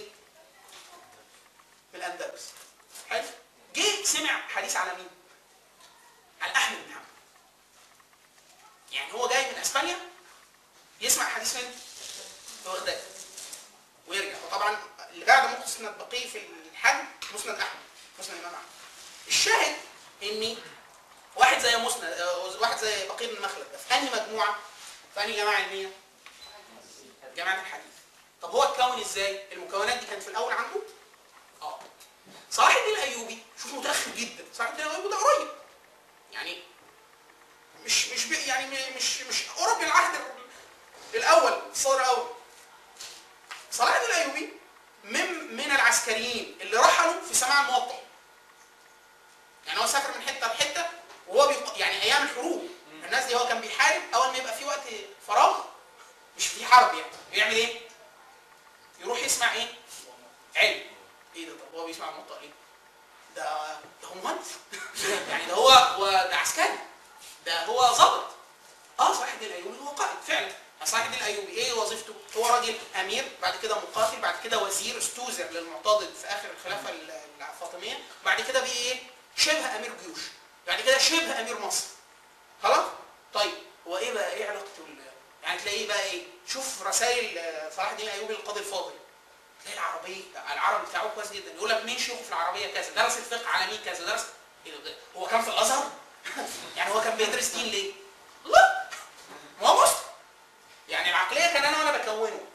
من الاندلس حلو جه سمع حديث على مين؟ على احمد بن حنبل يعني هو جاي من اسبانيا يسمع حديث فين؟ في بغداد ويرجع وطبعا اللي بعد مسند بقيه في الحج مسند احمد مسند الامام احمد الشاهد ان واحد زي مسند آه، واحد زي بقيه بن مخلد ده في انهي مجموعه؟ في انهي جماعه علميه؟ جماعه الحديث طب هو اتكون ازاي؟ المكونات دي كانت في الاول عنده؟ اه صلاح الدين الايوبي شوف متاخر جدا صلاح الدين الايوبي ده قريب يعني مش مش بي- يعني م- مش مش قرب العهد ال- الاول الصدر الاول صلاح الدين الايوبي من من العسكريين اللي رحلوا في سماع الموطأ يعني هو سافر من حته لحته وهو بيق... يعني ايام الحروب الناس دي هو كان بيحارب اول ما يبقى في وقت فراغ مش في حرب يعني بيعمل ايه؟ يروح يسمع ايه؟ علم ايه ده طب هو بيسمع الموطأ ليه؟ ده ده هو مهندس يعني ده هو هو ده عسكري ده هو ضابط اه صلاح الدين الايوبي هو قائد فعلا صلاح الدين الايوبي ايه وظيفته؟ هو راجل امير بعد كده مقاتل بعد كده وزير استوزر للمعتضد في اخر الخلافه ال- الفاطميه بعد كده بقى ايه؟ شبه امير جيوش بعد كده شبه امير مصر خلاص؟ طيب هو ايه بقى ايه علاقته ال- يعني تلاقيه بقى ايه؟ شوف رسائل آه، صلاح الدين الايوبي للقاضي الفاضل تلاقي العربيه العربي بتاعه كويس جدا يقول لك مين شيوخه في العربيه كذا درس الفقه على مين كذا درس إيه ده؟ هو كان في الازهر يعني هو كان بيدرس دين ليه؟ لا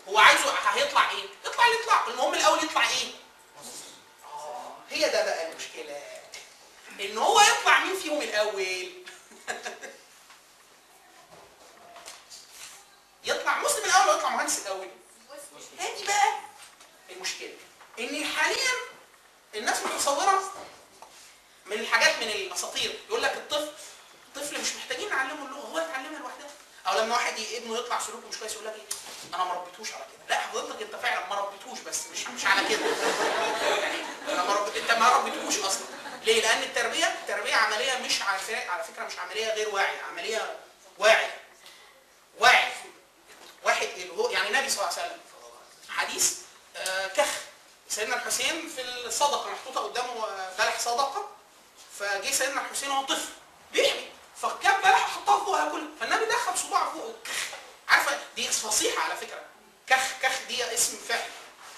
هو عايزه هيطلع ايه يطلع اللي يطلع المهم الاول يطلع ايه آه، هي ده بقى المشكله ان هو يطلع مين فيهم الاول يطلع مسلم الاول ولا يطلع مهندس الاول هذه بقى المشكله ان حاليا الناس متصوره من الحاجات من الاساطير يقول لك الطفل الطفل مش محتاجين نعلمه اللغه هو يتعلمها لوحدها او لما واحد ي- ابنه يطلع سلوكه مش كويس يقول لك ايه انا ما ربيتهوش على كده لا حضرتك انت فعلا ما ربيتهوش بس مش مش على كده يعني انا ما رب... انت ما ربيتهوش اصلا ليه لان التربيه التربيه عمليه مش على فكره على فكره مش عمليه غير واعيه عمليه واعي واعي واحد اللي هو يعني النبي صلى الله عليه وسلم حديث آه، كخ سيدنا الحسين في الصدقه محطوطه قدامه آه، بلح صدقه فجه سيدنا الحسين وهو طفل بيحمي فجاب بلح حطها في بقه كله فالنبي دخل صباعه فوق كخ عارفه دي فصيحه على فكره كخ كخ دي اسم فعل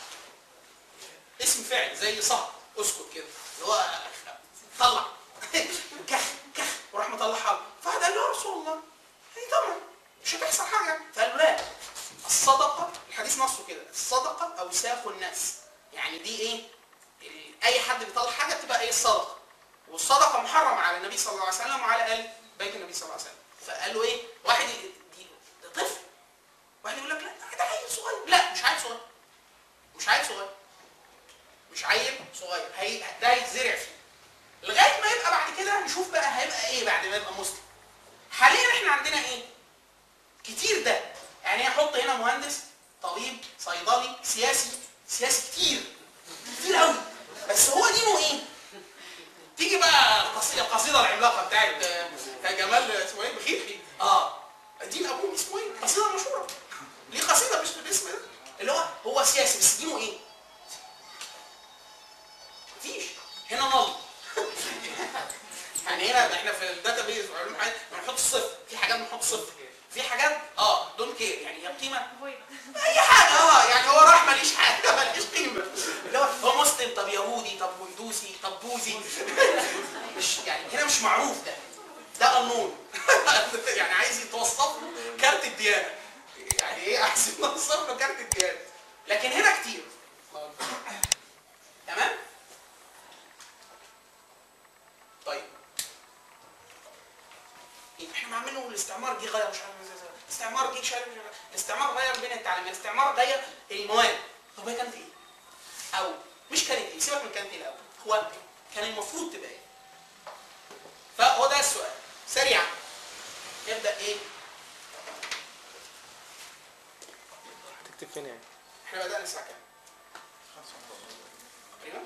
اسم فعل زي صهر اسكت كده اللي هو طلع كخ كخ وراح مطلعها له فهذا قال له يا رسول الله ايه طبعا مش هتحصل حاجه فقال له لا الصدقه الحديث نصه كده الصدقه اوساخ الناس يعني دي ايه ال- اي حد بيطلع حاجه بتبقى ايه الصدقه والصدقه محرمه على النبي صلى الله عليه وسلم وعلى ال بيت النبي صلى الله عليه وسلم فقال له ايه واحد ي- دي ده طفل واحد يقول لك لا ده عيل صغير لا مش عيل صغير مش عيل صغير مش عيل صغير هي ده هيتزرع فيه لغايه ما يبقى بعد كده نشوف بقى هيبقى ايه بعد ما يبقى مسلم حاليا احنا عندنا ايه كتير ده يعني احط هنا مهندس طبيب صيدلي سياسي سياسي كتير كتير قوي بس هو دينه ايه تيجي بقى القصيده القصيده العملاقه بتاعت آه، جمال اسمه ايه بخيتي اه دين ابوه اسمه ايه قصيده مشهوره ليه قصيده مش بالاسم ده اللي هو هو سياسي بس دينه ايه مفيش هنا نل يعني هنا احنا في الداتا بيز وعلوم حاجات بنحط الصفر في حاجات بنحط صفر في حاجات اه دون كير يعني هي قيمه اي حاجه اه يعني هو راح ماليش حاجه ماليش قيمه اللي هو هو مسلم طب يهودي طب هندوسي طب بوذي مش يعني هنا مش معروف ده ده قانون يعني عايز يتوصف له كارت الديانه يعني ايه عايز يوصف له كارت الديانه لكن هنا كتير تمام طيب احنا عاملينه الاستعمار جه غير مش عارف ازاي ازاي. الاستعمار جه مش عارف مش عارف. الاستعمار غير بين التعليم الاستعمار غير المواد طب هي كانت ايه؟ او مش كانت ايه سيبك من كانت ايه الاول هو كان المفروض تبقى ايه؟ فهو ده السؤال سريعا يبدا ايه؟ هتكتب فين يعني؟ احنا بدانا الساعه كام؟ تقريبا؟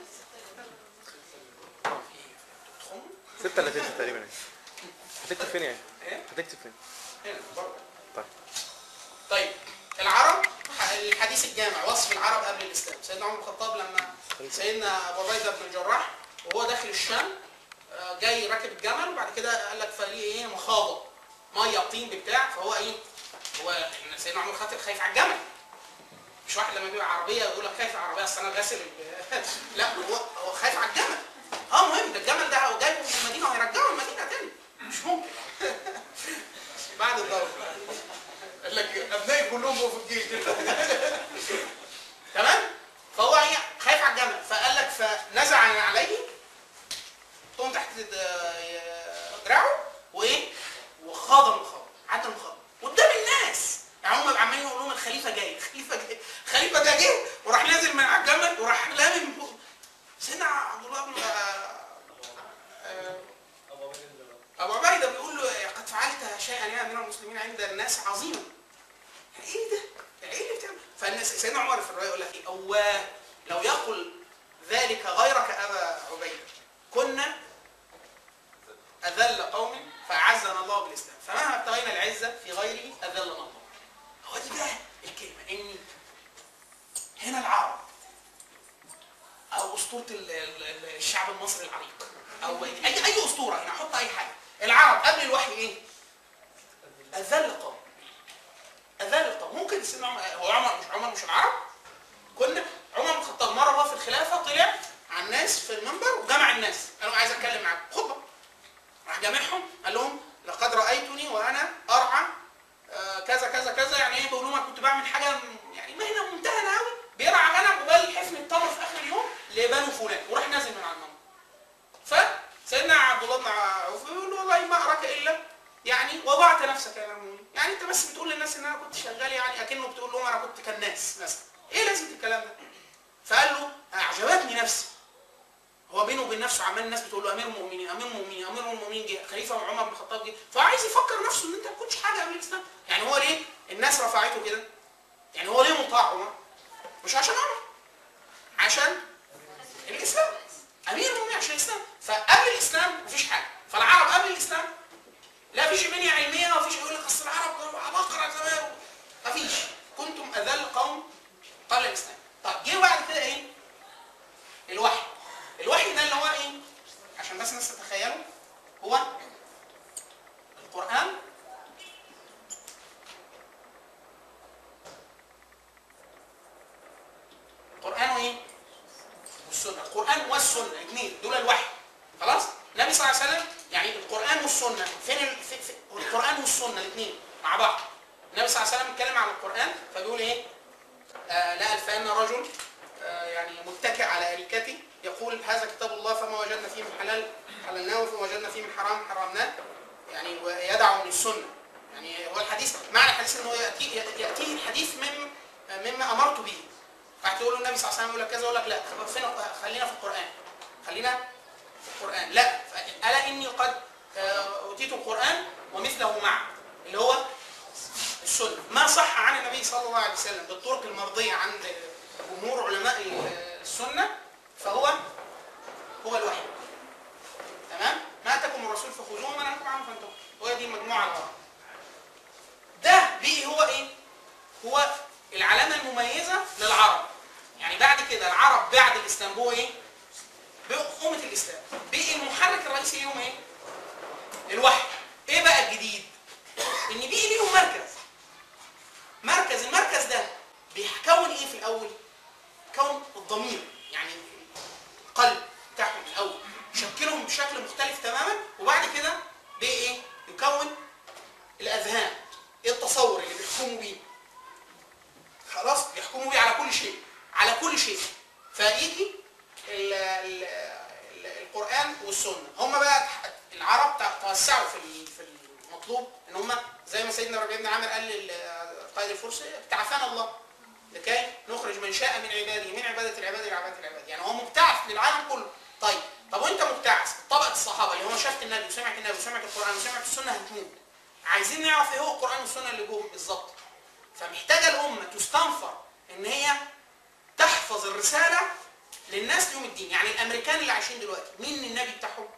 تخم؟ ستة الا تلت تقريبا يعني هتكتب فين يعني؟ ايه؟ هتكتب فين؟ هنا بره طيب طيب العرب الحديث الجامع وصف العرب قبل الاسلام سيدنا عمر بن الخطاب لما سيدنا ابو عبيده بن الجراح وهو داخل الشام آه، جاي راكب الجمل وبعد كده قال لك فليه ايه مخاضه ميه طين بتاع فهو ايه هو إن سيدنا عمر خاطر خايف على الجمل مش واحد لما بيبقى عربيه يقول لك خايف على العربيه اصل انا غاسل ال- لا هو هو خايف على الجمل اه مهم ده الجمل ده هو جايبه من المدينه وهيرجعه المدينه تاني مش ممكن بعد الضرب قال لك ابنائي كلهم بقوا في الجيش تمام فهو ايه خايف على الجمل فقال لك فنزع عليه طون تحت د- دراعه وايه وخاض المخاض عدى المخاض قدام الناس يعني هم عمالين يقولوا لهم الخليفه جاي الخليفه جاي الخليفه ده جه وراح نازل من على الجمل وراح لامم فوق. سيدنا عبد الله بن آه، آه، ابو عبيده بيقول له قد فعلت شيئا يا امير المسلمين عند الناس عظيما يعني ايه ده؟ يعني ايه اللي بتعمل؟ فالناس سيدنا عمر في الروايه يقول لك ايه؟ اواه لو يقل ذلك غيرك ابا عبيده كنا اذل قوم فاعزنا الله بالاسلام فمهما ابتغينا العزه في غيره اذلنا الله. هو دي بقى الكلمه ان هنا العرب او اسطوره ال- ال- ال- الشعب المصري العريق او اي اي اسطوره هنا حط اي حاجه العرب قبل الوحي ايه؟ اذل قوم اذل قوم ممكن سيدنا عمر هو عمر مش عمر مش العرب كنا عمر بن الخطاب مره وهو في الخلافه طلع على الناس في المنبر وجمع الناس قالوا عايز اتكلم معاكم خطبه راح جامعهم قال لهم لقد رايتني وانا ارعى آه، كذا كذا كذا يعني ايه بيقولوا ما كنت بعمل حاجه م- يعني مهنه وضعت نفسك يا امير المؤمنين يعني انت بس بتقول للناس ان انا كنت شغال يعني اكنه بتقول لهم انا كنت كناس مثلا ايه لازمه الكلام ده فقال له اعجبتني نفسي هو بينه وبين نفسه عمال الناس بتقول له امير المؤمنين امير المؤمنين امير المؤمنين جه خليفه عمر بن الخطاب جه فعايز يفكر نفسه ان انت ما كنتش حاجه قبل الاسلام يعني هو ليه الناس رفعته كده يعني هو ليه مطاع عمر مش عشان عمر عشان الاسلام امير المؤمنين عشان الاسلام فقبل الاسلام مفيش حاجه فالعرب قبل الاسلام لا فيش بنيه علميه ومفيش يقول لك اصل العرب كانوا عباقره زمان مفيش كنتم اذل قوم قبل الاسلام طب جه بعد كده ايه الوحي الوحي ده اللي هو ايه عشان بس الناس تتخيلوا هو القران القران وايه والسنه القران والسنه الاثنين دول الوحي خلاص النبي صلى الله عليه وسلم يعني القران والسنه فين ال... في... في... القران والسنه الاثنين مع بعض النبي صلى الله عليه وسلم اتكلم عن القران فبيقول ايه آه لا الفان رجل آه يعني متكئ على اريكته يقول هذا كتاب الله فما وجدنا فيه من حلال حللناه وفما وجدنا فيه من حرام حرمناه يعني ويدع من السنه يعني هو الحديث معنى الحديث انه ياتي ياتيه الحديث من مما امرت به هتقول له النبي صلى الله عليه وسلم يقول لك كذا يقول لك لا طب فين خلينا في القران خلينا في القران لا الا اني قد آه، اوتيت القران ومثله معه اللي هو السنه ما صح عن النبي صلى الله عليه وسلم بالطرق المرضيه عند جمهور علماء السنه فهو هو الوحي تمام ما اتاكم الرسول فخذوه وما نهاكم عنه فانتهوا هو دي المجموعه الاربعه ده بيه هو ايه هو العلامه المميزه للعرب يعني بعد كده العرب بعد الاسلام هو ايه بقوا امه الاسلام بقي المحرك الرئيسي ليهم ايه الوحي ايه بقى الجديد ان بقي ليهم مركز مركز المركز ده بيكون ايه في الاول كون الضمير يعني القلب بتاعهم الاول يشكلهم بشكل مختلف تماما وبعد كده بقى ايه يكون الاذهان ايه التصور اللي بيحكموا بيه خلاص بيحكموا بيه على كل شيء على كل شيء فيجي ال ال ال القران والسنه هم بقى العرب توسعوا في ال- في المطلوب ان هم زي ما سيدنا ربيع بن عامر قال للقائد الفرس ابتعثنا الله لكي نخرج من شاء من عباده من عباده العباد الى عباده العباد يعني هو مبتعث للعالم كله طيب طب وانت مبتعث طبقه الصحابه اللي هم شافت النبي وسمعت النبي وسمعت القران وسمعت السنه هتموت عايزين نعرف ايه هو القران والسنه اللي جوهم بالظبط فمحتاجه الامه تستنفر ان هي تحفظ الرساله للناس يوم الدين يعني الامريكان اللي عايشين دلوقتي مين النبي بتاعهم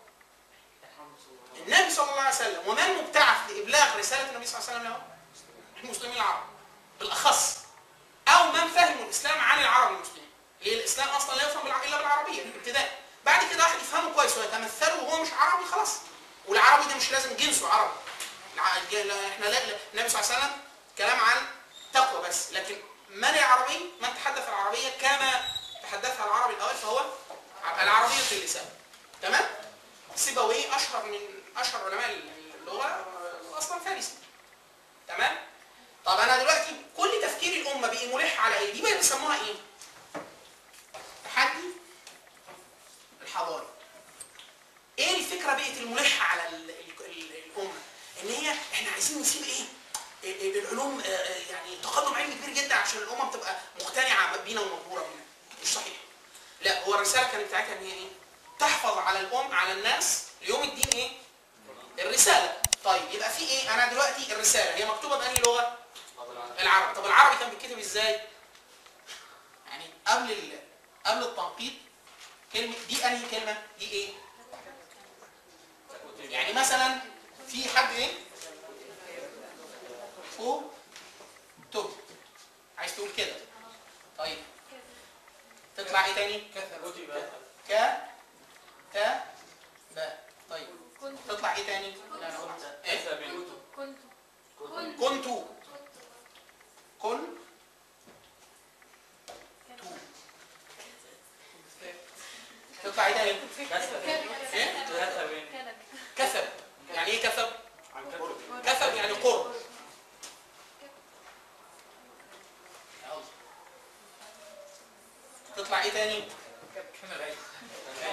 النبي صلى الله عليه وسلم ومن مبتعث لابلاغ رساله النبي صلى الله عليه وسلم لهم المسلمين العرب بالاخص او من فهموا الاسلام عن العرب المسلمين ليه الاسلام اصلا لا يفهم بالع- الا بالعربيه ابتداء بعد كده واحد يفهمه كويس ويتمثله وهو مش عربي خلاص والعربي ده مش لازم جنسه عربي الع- الج- لا- احنا لا لا- النبي صلى الله عليه وسلم كلام عن تقوى بس لكن من العربي من تحدث العربيه كما تحدثها العربي الاول فهو ع- العربيه اللسان تمام سيبويه اشهر من اشهر علماء اللغه آه، اصلا فارسي تمام طب انا دلوقتي كل تفكير الامه بقي ملح على ايه دي بقى بيسموها ايه تحدي الحضاري ايه الفكره بقت الملحه على ال- ال- ال- الامه ان هي احنا عايزين نسيب ايه ال- ال- العلوم آه، آه، يعني تقدم علمي كبير جدا عشان الامم تبقى مقتنعه بينا ومبهوره بينا مش صحيح لا هو الرساله كانت بتاعتها ان هي ايه تحفظ على الام على الناس ليوم الدين ايه الرساله طيب يبقى في ايه انا دلوقتي الرساله هي مكتوبه بانهي لغه العربي طب العربي كان بيتكتب ازاي يعني قبل ال... قبل التنقيط كلمه دي انهي كلمه دي ايه يعني مثلا في حد ايه فو تو عايز تقول كده طيب تطلع ايه تاني ك تا با طيب كنت تطلع ايه تاني لا انا قلت ايه كنت كنت كنت كن تو تطلع ايه تاني ايه كنب كسب يعني ايه كسب كسب يعني قرب يلا. تطلع ايه تاني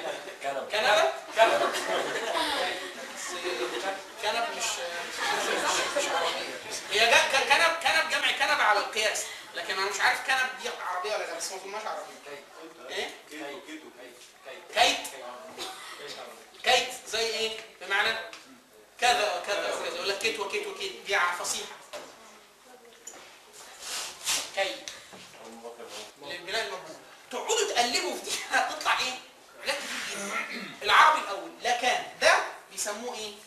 كنبه كنب مش يعني انا مش عارف كنب دي عربيه ولا لا بس ما اظنهاش عربيه ايه كيتو كيتو كيت كيت زي ايه بمعنى كذا وكذا وكذا يقول لك كيت وكيت وكيت دي ع- فصيحه كيت للبناء المبني تقعدوا تقلبوا في دي هتطلع ايه حاجات كتير جدا العربي الاول لا كان ده بيسموه ايه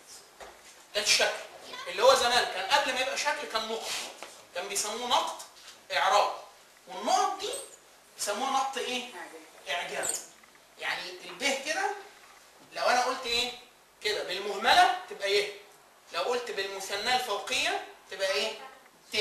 ده الشكل اللي هو زمان كان قبل ما يبقى شكل كان نقط كان بيسموه نقط اعراب والنقط دي بيسموها نقط ايه اعجاب يعني الب كده لو انا قلت ايه كده بالمهمله تبقى ايه لو قلت بالمثناه الفوقيه تبقى ايه ت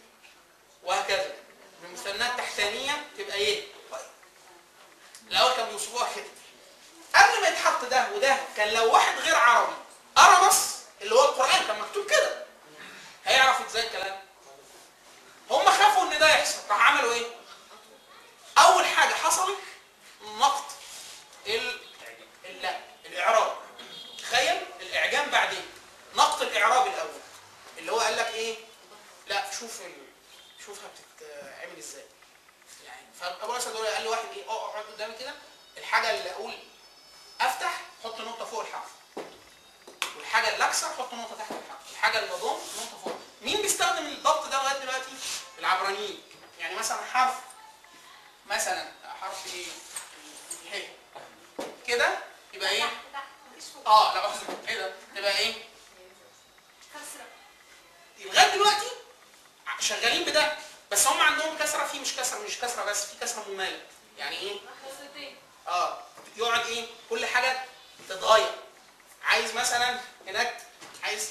وهكذا بالمثناه التحتانيه تبقى ايه طيب الاول كانوا بيوصفوها كده قبل ما يتحط ده وده كان لو واحد غير عربي قرا نص اللي هو القران كان مكتوب كده هيعرف ازاي الكلام هم خافوا ان ده يحصل راح عملوا ايه اول حاجه حصلت نقط ال... ال- لا الاعراب تخيل الاعجام بعدين نقط الاعراب الاول اللي هو قال لك ايه لا شوف ال... شوفها بتتعمل ازاي يعني فابو اسد دول قال لي واحد ايه اه اقعد قدامي كده الحاجه اللي اقول افتح حط نقطه فوق الحرف والحاجه اللي اكسر حط نقطه تحت الحرف الحاجه اللي اضم نقطه فوق مين بيستخدم الضبط ده لغايه دلوقتي العبرانيين يعني مثلا حرف مثلا حرف ايه ه كده يبقى ايه تحت تحت مفيش فوق اه لا قصدي ايه ده تبقى ايه كسرة لغايه دلوقتي شغالين بده بس هم عندهم كسره في مش كسره مش كسره بس في كسره مماله يعني ايه كسرتين اه يقعد ايه كل حاجه تتغير عايز مثلا هناك عايز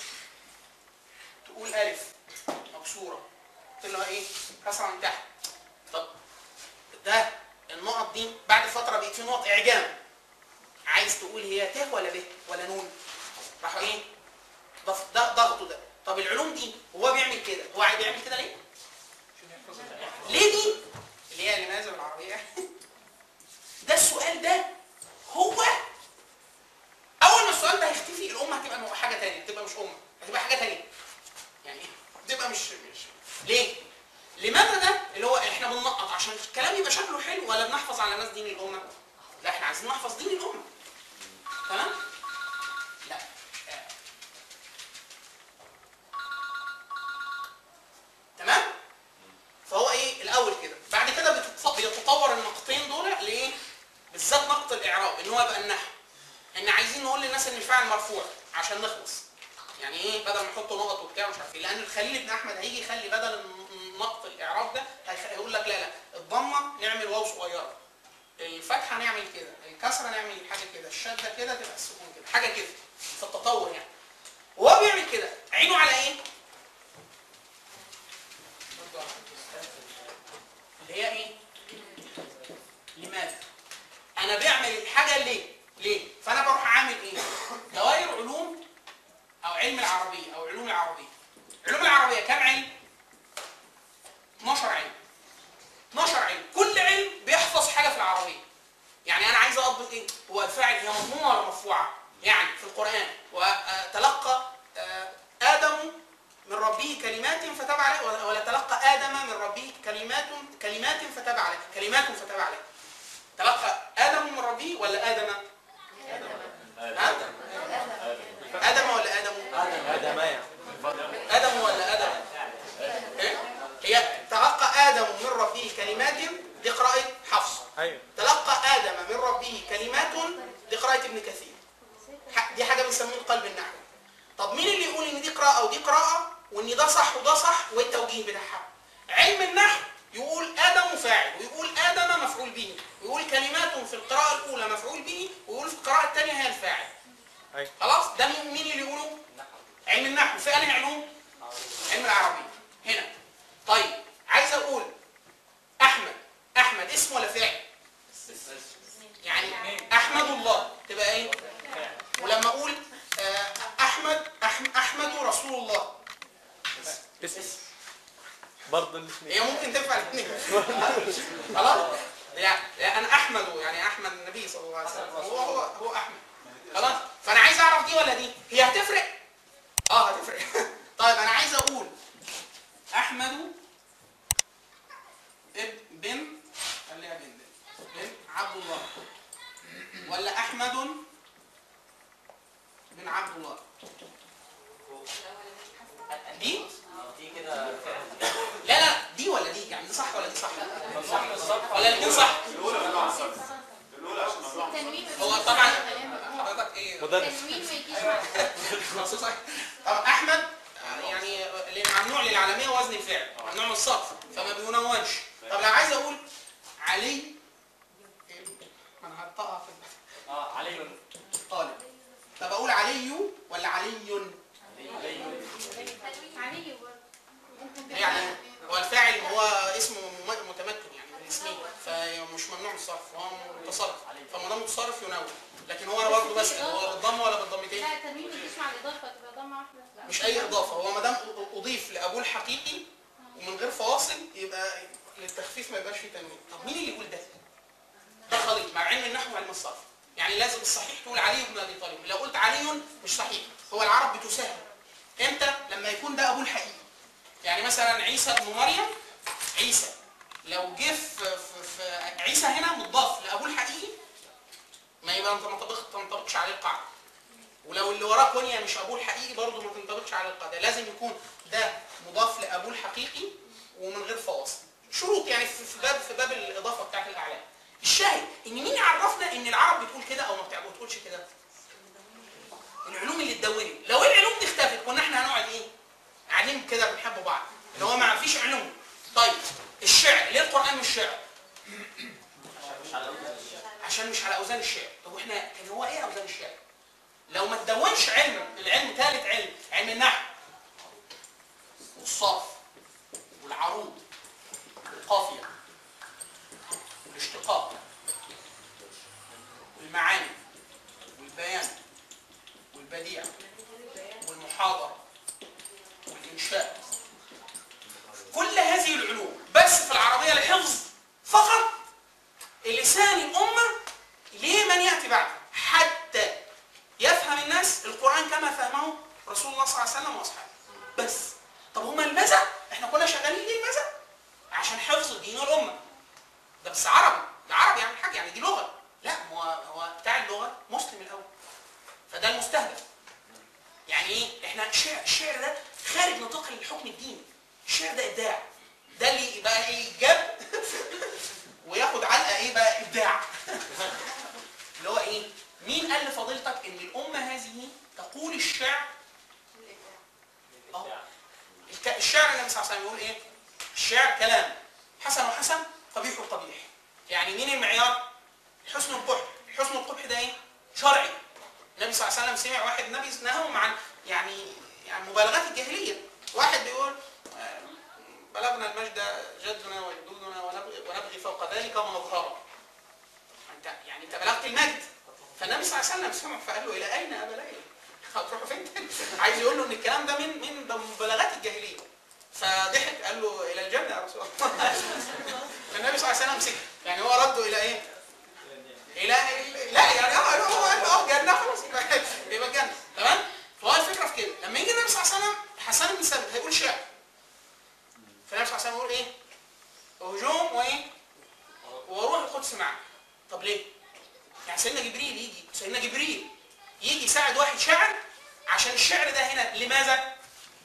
تقول الف مكسوره قلت له ايه كسره من تحت طب ده النقط دي بعد فتره بقت في نقط اعجام عايز تقول هي ت ولا ب ولا نون راح ايه ضف- ده ضغطه ده طب العلوم دي هو بيعمل كده هو عايز بيعمل كده ليه ليه دي اللي هي لماذا بالعربيه ده السؤال ده هو اول ما السؤال ده هيختفي الامه هتبقى مو- حاجه تانية هتبقى مش امه هتبقى حاجه تانية يعني ايه هتبقى مش مش ليه لماذا ده اللي هو احنا بننقط عشان الكلام يبقى شكله حلو ولا بنحفظ على ناس دين الامه لا احنا عايزين نحفظ دين الامه تمام لا آه. تمام فهو ايه الاول كده بعد كده بتتط- بيتطور النقطين دول لايه بالذات نقط الاعراب ان هو يبقى النحو ان عايزين نقول للناس ان الفاعل مرفوع عشان نخلص يعني ايه بدل ما يحطوا نقط وبتاع مش عارف ايه لان الخليل ابن احمد هيجي يخلي بدل الن- نقط الاعراب ده هيخ- هيقول لك لا لا الضمه نعمل واو صغيره الفتحه نعمل كده الكسره نعمل حاجه كده الشده كده تبقى السكون كده حاجه كده في التطور يعني وهو بيعمل كده عينه على ايه اللي هي ايه لماذا انا بعمل الحاجه ليه ليه فانا بروح عامل ايه دوائر علوم او علم العربيه او علوم العربيه علوم العربيه كام علم 12 علم 12 علم كل علم بيحفظ حاجه في العربيه يعني انا عايز اضبط ايه هو الفاعل هي مضمومه ولا مرفوعه يعني في القران وتلقى آه، ادم من ربه كلمات فتاب عليه ولا- ولا تلقى ادم من ربه كلمات كلمات فتاب عليه كلمات فتاب عليه تلقى ادم من ربه ولا ادم ها؟ ادم ولا ادم ادم يعني ادم ولا ادم إيه؟ هي تلقى ادم من ربه كلمات دي قراءه حفص ايوه تلقى ادم من ربه كلمات دي قراءه ابن كثير ح- دي حاجه بنسميه قلب النحو طب مين اللي يقول ان دي قراءه ودي قراءه وان ده صح وده صح وايه التوجيه بتاعها علم النحو يقول ادم فاعل ويقول ادم مفعول به ويقول كلمات في القراءه الاولى مفعول به ويقول في القراءه الثانيه هي الفاعل أيوة. خلاص ده مين مين اللي يقوله علم النحو في انهي علوم علم العربيه هنا طيب عايز اقول احمد احمد اسم ولا فعل يعني احمد الله تبقى ايه ولما اقول آه، احمد أح- احمد رسول الله اسم برضه الاثنين هي ممكن تنفع الاثنين خلاص يعني يعني انا احمد يعني احمد النبي صلى الله عليه وسلم هو هو هو احمد خلاص فانا عايز اعرف دي ولا دي هي هتفرق اه هتفرق طيب انا عايز اقول احمد فعل ممنوع من الصرف فما بينونش طب لو عايز اقول علي ما انا هنطقها في اه علي الطالب طب اقول علي ولا علي علي برضه ممكن يعني هو الفاعل هو اسمه مم- متمكن يعني من اسمه فمش ممنوع من الصرف هو متصرف فما دام متصرف ينون لكن هو انا برضه بسال هو بالضم ولا بالضمتين لا التنوين بيجيش مع الاضافه تبقى ضمه واحده لا. مش اي اضافه هو ما دام اضيف لابوه الحقيقي ومن غير فواصل يبقى للتخفيف ما يبقاش فيه تنوين طب مين اللي يقول ده ده خليط مع علم النحو وعلم الصرف يعني لازم الصحيح تقول علي بن ابي طالب لو قلت علي مش صحيح هو العرب بتسهل امتى لما يكون ده ابوه الحقيقي يعني مثلا عيسى بن مريم عيسى لو جه في, في, في عيسى هنا مضاف لابوه الحقيقي ما يبقى انت ما تنطبق- تنطبقش عليه القاعده ولو اللي وراه كونيا مش ابوه الحقيقي برضه ما تنطبقش على القاعده لازم يكون ده مضاف لابوه الحقيقي ومن غير فواصل شروط يعني في في باب في باب الاضافه بتاعت الاعلام الشاهد ان مين يعرفنا ان العرب بتقول كده او ما بتع- ما بتقولش كده العلوم اللي اتدونت لو العلوم دي اختفت كنا احنا هنقعد ايه قاعدين كده بنحب بعض اللي هو ما فيش علوم طيب الشعر ليه القران مش شعر عشان مش على اوزان الشعر طب واحنا كان هو ايه اوزان الشعر لو ما تدونش علم العلم ثالث علم علم النحو والصرف والعروض والقافيه والاشتقاق والمعاني والبيان والبديع والمحاضره والانشاء كل هذه العلوم بس في العربيه الحفظ فقط لسان الامه لمن ياتي بعده حتى يفهم الناس القرآن كما فهمه رسول الله صلى الله عليه وسلم وأصحابه بس طب هما لماذا؟ احنا كنا شغالين ليه لماذا؟ عشان حفظ دين الأمة ده بس عربي ده عربي يعني حاجة يعني دي لغة لا هو هو بتاع اللغة مسلم الأول فده المستهدف يعني ايه؟ احنا الشعر الشعر ده خارج نطاق الحكم الديني الشعر ده إبداع ده اللي بقى ايه جاب وياخد علقة ايه بقى إبداع اللي هو ايه؟ مين قال لفضيلتك ان الامه هذه تقول الشعر اه الك- الشعر النبي صلى الله عليه وسلم يقول ايه؟ الشعر كلام حسن وحسن قبيح وقبيح يعني مين المعيار؟ حسن القبح حسن القبح ده ايه؟ شرعي النبي صلى الله عليه وسلم سمع واحد نبي نهاهم عن يعني يعني مبالغات الجاهليه واحد بيقول آه، بلغنا المجد جدنا وجدودنا ونبغي, ونبغي فوق ذلك ومظهره انت يعني انت بلغت المجد فالنبي صلى الله عليه وسلم سمع فقال له الى اين ابا ليلى؟ هتروحوا فين تاني؟ عايز يقول له ان الكلام ده من من مبالغات الجاهليه فضحك قال له الى الجنه يا رسول الله فالنبي صلى الله عليه وسلم سكت يعني هو رده الى ايه؟ الى لا يعني اه هو قال له اه جنه خلاص يبقى يبقى الجنه تمام؟ فهو الفكره في كده لما يجي النبي صلى الله عليه وسلم حسان بن ثابت هيقول شعر فالنبي صلى الله عليه وسلم يقول ايه؟ هجوم وايه؟ وروح القدس معك طب ليه؟ يعني سيدنا جبريل يجي سيدنا جبريل يجي يساعد واحد شاعر عشان الشعر ده هنا لماذا؟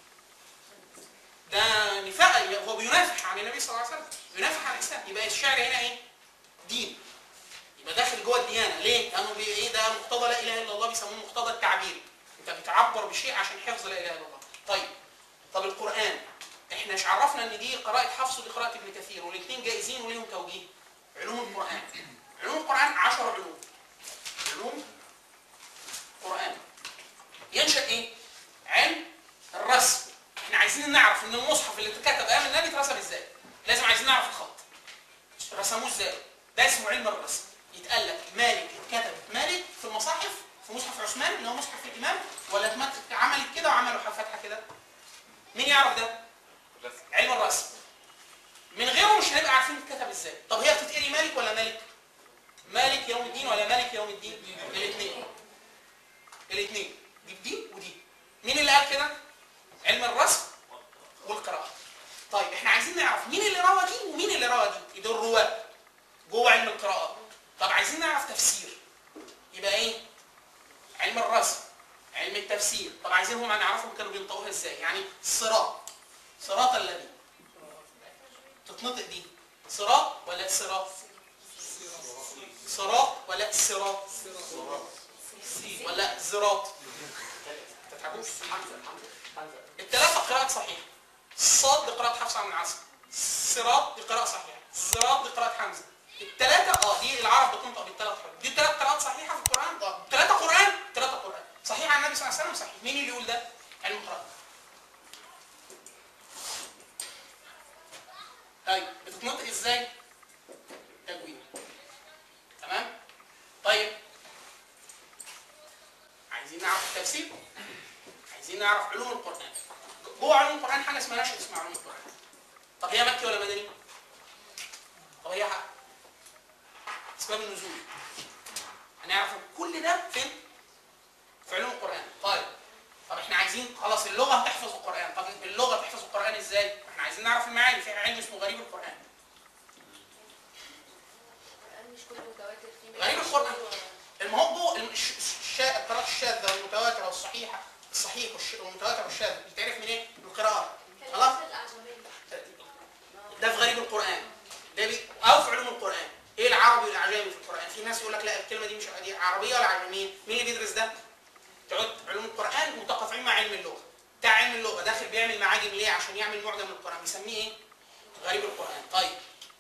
ده نفاق هو بينافح عن النبي صلى الله عليه وسلم بينافح عن الاسلام يبقى الشعر هنا ايه؟ دين يبقى داخل جوه الديانه ليه؟ لانه بي ايه ده مقتضى لا اله الا الله بيسموه مقتضى التعبير انت بتعبر بشيء عشان حفظ لا اله الا الله طيب طب القران احنا مش عرفنا ان دي قراءه حفص ودي قراءه ابن كثير والاثنين جائزين وليهم توجيه علوم القران علوم القران 10 علوم علوم قرآن ينشأ ايه؟ علم الرسم احنا عايزين نعرف ان المصحف اللي اتكتب ايام النبي اترسم ازاي لازم عايزين نعرف الخط رسموه ازاي ده اسمه علم الرسم يتقال لك مالك اتكتب مالك في المصاحف في مصحف عثمان اللي هو مصحف الامام ولا اتمت- عملت كده وعملوا فتحه كده مين يعرف ده علم الرسم من غيره مش هنبقى عارفين اتكتب ازاي طب هي بتتقري مالك ولا مالك مالك يوم الدين ولا مالك يوم الدين الاثنين الاثنين دي بدي ودي مين اللي قال كده علم الرسم والقراءه طيب احنا عايزين نعرف مين اللي روى دي ومين اللي روى دي دول الرواه جوه علم القراءات طب عايزين نعرف تفسير يبقى ايه علم الرسم علم التفسير طب عايزين هم نعرفهم كانوا بينطقوها ازاي يعني صراط صراط الذي تتنطق دي صراط ولا صراط صراط ولا صراط ولا زراط تتعبوش الثلاثة قراءات صحيحة الصاد دي قراءة حفص عن عاصم الصراط دي قراءة صحيحة الصراط دي قراءة حمزة الثلاثة اه دي العرب بتنطق بالثلاث حروف دي ثلاث قراءات صحيحة في القرآن اه ثلاثة قرآن ثلاثة قرآن صحيح عن النبي صلى الله عليه وسلم صحيح مين اللي يقول ده؟ علم القراءة طيب بتتنطق ازاي؟ تجويد تمام؟ طيب عايزين نعرف التفسير عايزين نعرف علوم القرآن جوه علوم القرآن حاجة اسمها نشأة اسمها علوم القرآن طب هي مكي ولا مدني؟ طب هي حق. اسباب النزول هنعرف كل ده فين؟ في علوم القرآن طيب طب احنا عايزين خلاص اللغة تحفظ القرآن طب اللغة تحفظ القرآن ازاي؟ احنا عايزين نعرف المعاني في علم اسمه غريب القرآن القرآن مش كله متواتر فيه غريب القرآن. الموضوع الش- الش- القراءات الشاذة والمتواترة والصحيحة الصحيح والش- والمتواتر والشاذ بتعرف من ايه؟ من القراءات خلاص؟ ده في غريب القرآن ده بي... أو في علوم القرآن إيه العربي والأعجمي في القرآن في ناس يقول لك لا الكلمة دي مش دي عربية ولا عجمية مين اللي بيدرس ده؟ تعود علوم القرآن متقاطعين مع علم اللغة بتاع علم اللغة داخل بيعمل معاجم ليه عشان يعمل معجم القرآن بيسميه إيه؟ غريب القرآن طيب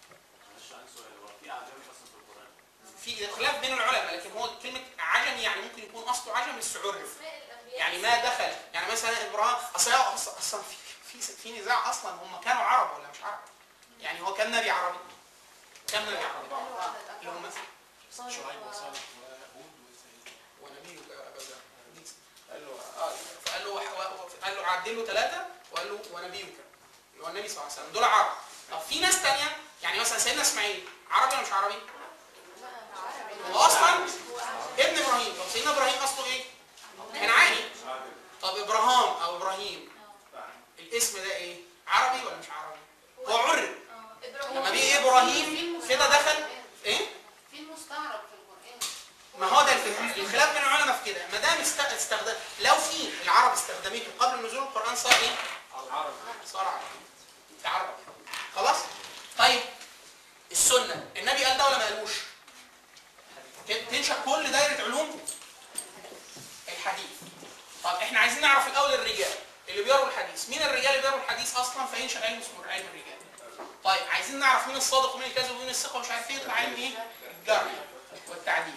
في خلاف بين العلماء لكن هو كلمة عجمي يعني ممكن يكون أصله عجمي بس عرف يعني ما دخل يعني مثلا ابراهيم اصلا اصلا اصلا في في في نزاع اصلا هم كانوا عرب ولا مش عرب يعني هو كان نبي عربي كان نبي عربي اللي هم شعيب وصالح وهود ونبيك ابدا قال له اه فقال له قال له عدل له ثلاثه وقال له ونبيك اللي هو النبي صلى الله عليه وسلم دول عرب طب في ناس ثانيه يعني مثلا سيدنا اسماعيل عربي ولا مش عربي؟ هو اصلا ابن ابراهيم طب سيدنا ابراهيم اصله ايه؟ كنعاني طب ابراهام او ابراهيم الاسم ده ايه؟ عربي ولا مش عربي؟ هو عرب لما بيجي ابراهيم كده دخل ايه؟ في المستعرب في القرآن ما هو ده الفكره الخلاف بين العلماء في كده ما دام است- استخدم لو في العرب استخدمته قبل نزول القران صار ايه؟ صار عربي عربي خلاص؟ طيب السنه النبي قال ده ولا ما قالوش؟ ت- تنشا كل دايره علوم الحديث طب احنا عايزين نعرف الاول الرجال اللي بيروا الحديث مين الرجال اللي بيروا الحديث اصلا فينشا علم اسمه علم الرجال طيب عايزين نعرف مين الصادق ومين الكاذب ومين الثقه ومش عارف ايه يطلع علم ايه الجرح والتعديل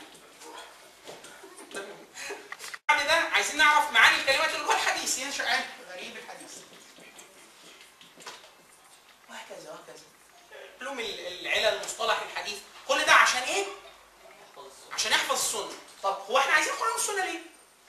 بعد ده عايزين نعرف معاني الكلمات اللي جوه الحديث ينشا علم غريب الحديث وهكذا وهكذا علوم ال- العلل مصطلح الحديث كل ده عشان ايه عشان يحفظ السنه طب هو احنا عايزين القران والسنه ليه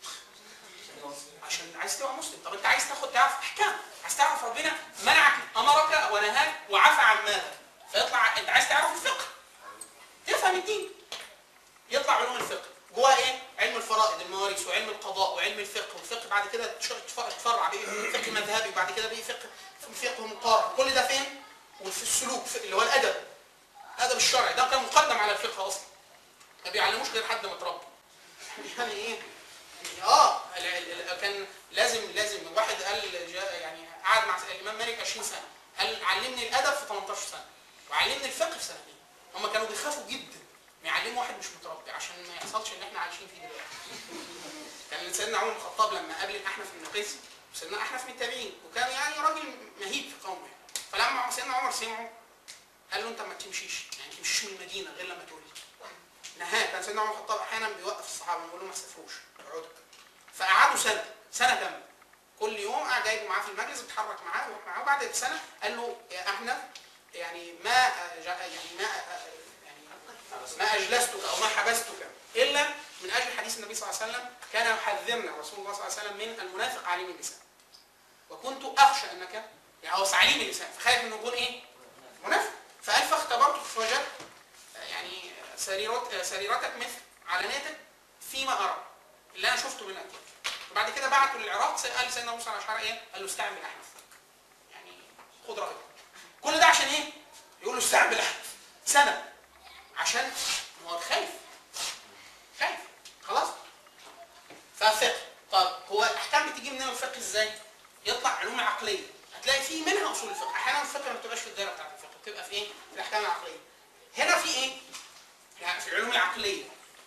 عشان عايز تبقى مسلم طب انت عايز تاخد تعرف احكام عايز تعرف ربنا منعك امرك ونهاك وعفى عن ماذا فيطلع انت عايز تعرف الفقه تفهم الدين يطلع علوم الفقه جوه ايه علم الفرائض المواريث وعلم القضاء وعلم الفقه والفقه بعد كده تش- تف- تفرع بيه فقه مذهبي وبعد كده بيه فقه فقه مقارن كل ده فين وفي السلوك في اللي هو الادب الادب الشرعي ده كان مقدم على الفقه اصلا ما بيعلموش غير حد متربي يعني ايه اه ال- ال- ال- كان لازم لازم واحد قال جاء يعني قعد مع الامام مالك 20 سنه قال علمني الادب في 18 سنه وعلمني الفقه في سنتين هم كانوا بيخافوا جدا ما يعلموا واحد مش متربي عشان ما يحصلش اللي احنا عايشين فيه دلوقتي كان سيدنا عمر بن الخطاب لما قابل الاحنف بن قيس سيدنا احنف من التابعين وكان يعني راجل مهيب في قومه فلما سيدنا عمر سمعه قال له انت ما تمشيش يعني ما تمشيش من المدينه غير لما تولد نهاه كان سيدنا عمر بن الخطاب احيانا بيوقف الصحابه يقول لهم ما تسافروش اقعدوا فقعدوا سنه سنه كامله كل يوم قاعد جايبه معاه في المجلس بيتحرك معاه ويروح معاه وبعد سنه قال له يا احنف يعني ما أج- يعني ما يعني ما اجلستك او ما حبستك الا من اجل حديث النبي صلى الله عليه وسلم كان يحذرنا رسول الله صلى الله عليه وسلم من المنافق عليم اللسان وكنت اخشى انك يعني هو عليم اللسان فخايف انه يكون ايه؟ منافق فقال فاختبرتك فوجدت يعني سريرت سريرتك مثل علانيتك فيما ارى اللي انا شفته منك وبعد كده بعتوا للعراق قال سيدنا موسى الاشعري ايه؟ قال له استعمل احنف يعني خد رايك كل ده عشان ايه؟ يقول له استعمل احنف سنه عشان هو خايف خايف خلاص ففقه طب هو الاحكام بتيجي منين الفقه ازاي؟ يطلع علوم عقليه هتلاقي في منها اصول الفقه احيانا الفقه ما بتبقاش في الدايره بتاعت الفقه بتبقى في ايه؟ في الاحكام العقليه هنا في ايه؟ يعني في العلوم العقليه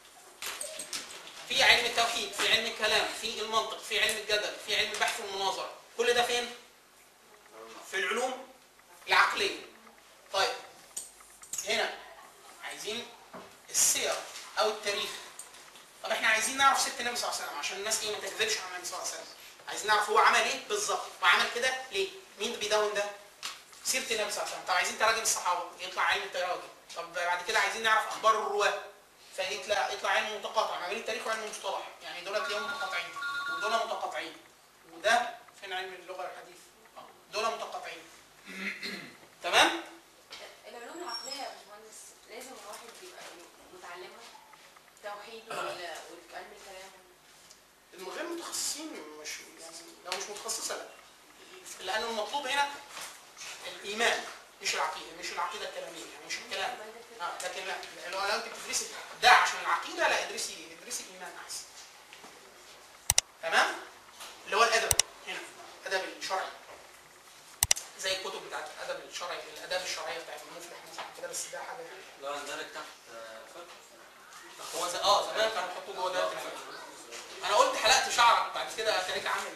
في علم التوحيد في علم الكلام في المنطق في علم الجدل في علم البحث والمناظره كل ده فين؟ في سيره النبي صلى الله عليه وسلم عشان الناس ايه ما تكذبش على النبي صلى الله عليه وسلم عايزين نعرف هو عمل ايه بالظبط وعمل كده ليه مين بيدون ده سيره النبي صلى الله عليه وسلم طب عايزين تراجم الصحابه يطلع علم التراجم طب بعد كده عايزين نعرف اخبار الرواه فيطلع يطلع علم متقاطع ما بين التاريخ وعلم المصطلح يعني دول تلاقيهم متقاطعين ودول متقاطعين وده فين علم اللغه الحديث آه، دول متقاطعين تمام العلوم العقلية يا باشمهندس لازم الواحد يبقى متعلمها توحيد وال- والعلم الكلام غير متخصصين مش يعني لو مش متخصصه لا لان المطلوب هنا الايمان مش العقيده مش العقيده الكلاميه يعني مش الكلام اه لكن لا لو لو انت بتدرسي ده عشان العقيده لا ادرسي ادرسي الايمان احسن تمام اللي هو الادب هنا الادب الشرعي زي الكتب بتاعت الادب الشرعي الاداب الشرعيه بتاعت المفلح مثلا كده بس ده حاجه يعني لو اندرج تحت آه، فقه هو زي اه زمان كانوا بيحطوه جوه دايره الفقه انا قلت حلقت شعرك بعد كده خليك عامل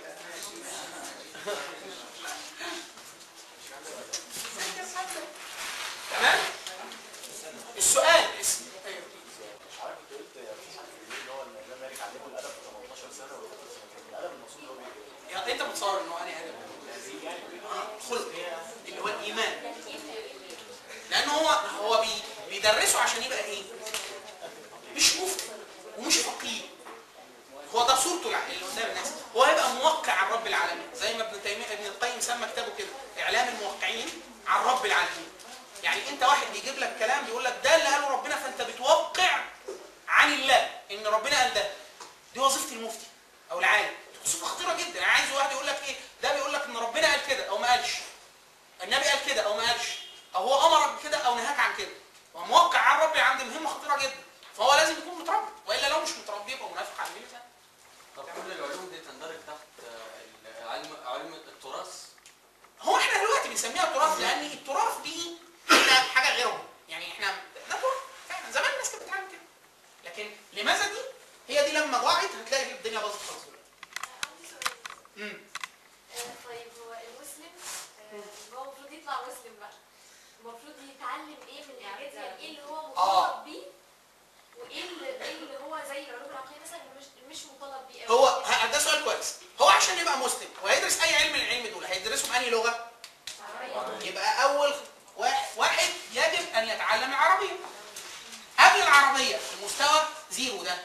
تمام السؤال اسم ايوه مش عارف انت قلت في حد بيقول ان هو ان الامام مالك علمه الادب في 18 سنه ولا 13 سنه الادب المقصود اللي هو بيه يعني انت متصور ان هو انهي ادب آه، خلق اللي هو الايمان لان هو هو بي بيدرسه عشان يبقى ايه مش مفتي ومش فقيه هو ده صورته الع- اللي قدام الناس هو هيبقى موقع عن رب العالمين زي ما ابن تيميه ابن القيم سمى كتابه كده اعلام الموقعين عن رب العالمين يعني انت واحد بيجيب لك كلام بيقول لك ده اللي قاله ربنا فانت بتوقع عن الله ان ربنا قال ده دي وظيفه المفتي او العالم وظيفه خطيره جدا يعني عايز واحد يقول لك ايه ده بيقول لك ان ربنا قال كده او ما قالش النبي قال كده او ما قالش او هو امرك بكده او نهاك عن كده وموقع عن ربي عند مهمه خطيره جدا فهو لازم يكون متربي والا لو مش متربي يبقى منافق على المله ثانيه طب كل العلوم دي تندرج تحت آه، علم علم التراث هو احنا دلوقتي بنسميها تراث لان التراث دي احنا حاجه غيرهم يعني احنا ده تراث فعلا زمان الناس كانت بتعمل كده لكن لماذا دي؟ هي دي لما ضاعت هتلاقي الدنيا باظت خالص عندي سؤال امم آه، طيب هو المسلم آه، هو المفروض يطلع مسلم بقى المفروض يتعلم ايه من الحاجات دي يعني ايه اللي هو آه. مطالب بيه وايه اللي, إيه اللي هو زي العلوم العقليه مثلا اللي مش مش مطالب بيه أوي؟ هو ه- ده سؤال كويس هو عشان يبقى مسلم وهيدرس اي علم من العلم دول هيدرسه بأنهي لغه؟ عربية. يبقى اول واحد, واحد يجب ان يتعلم العربيه قبل العربيه المستوى زيرو ده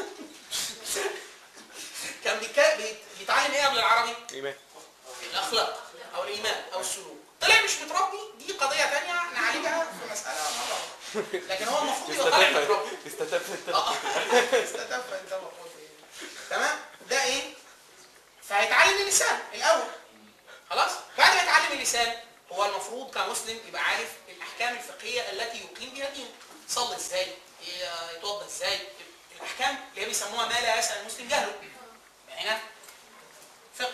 كان بيكا- بيت- بيتعلم ايه قبل العربي؟ ايمان الاخلاق او الايمان او السلوك طلع مش متربي دي قضيه ثانيه نعالجها في مساله مرة. لكن هو المفروض يبقى طالع متربي استتف انت اه استتف انت المفروض ايه تمام ده ايه فهيتعلم اللسان الاول خلاص بعد ما يتعلم اللسان هو المفروض كمسلم يبقى عارف الاحكام الفقهيه التي يقيم بها دينه يصلي ازاي ي- يتوضا ازاي الاحكام اللي هي بيسموها ما لا يسال المسلم جهله هنا فقه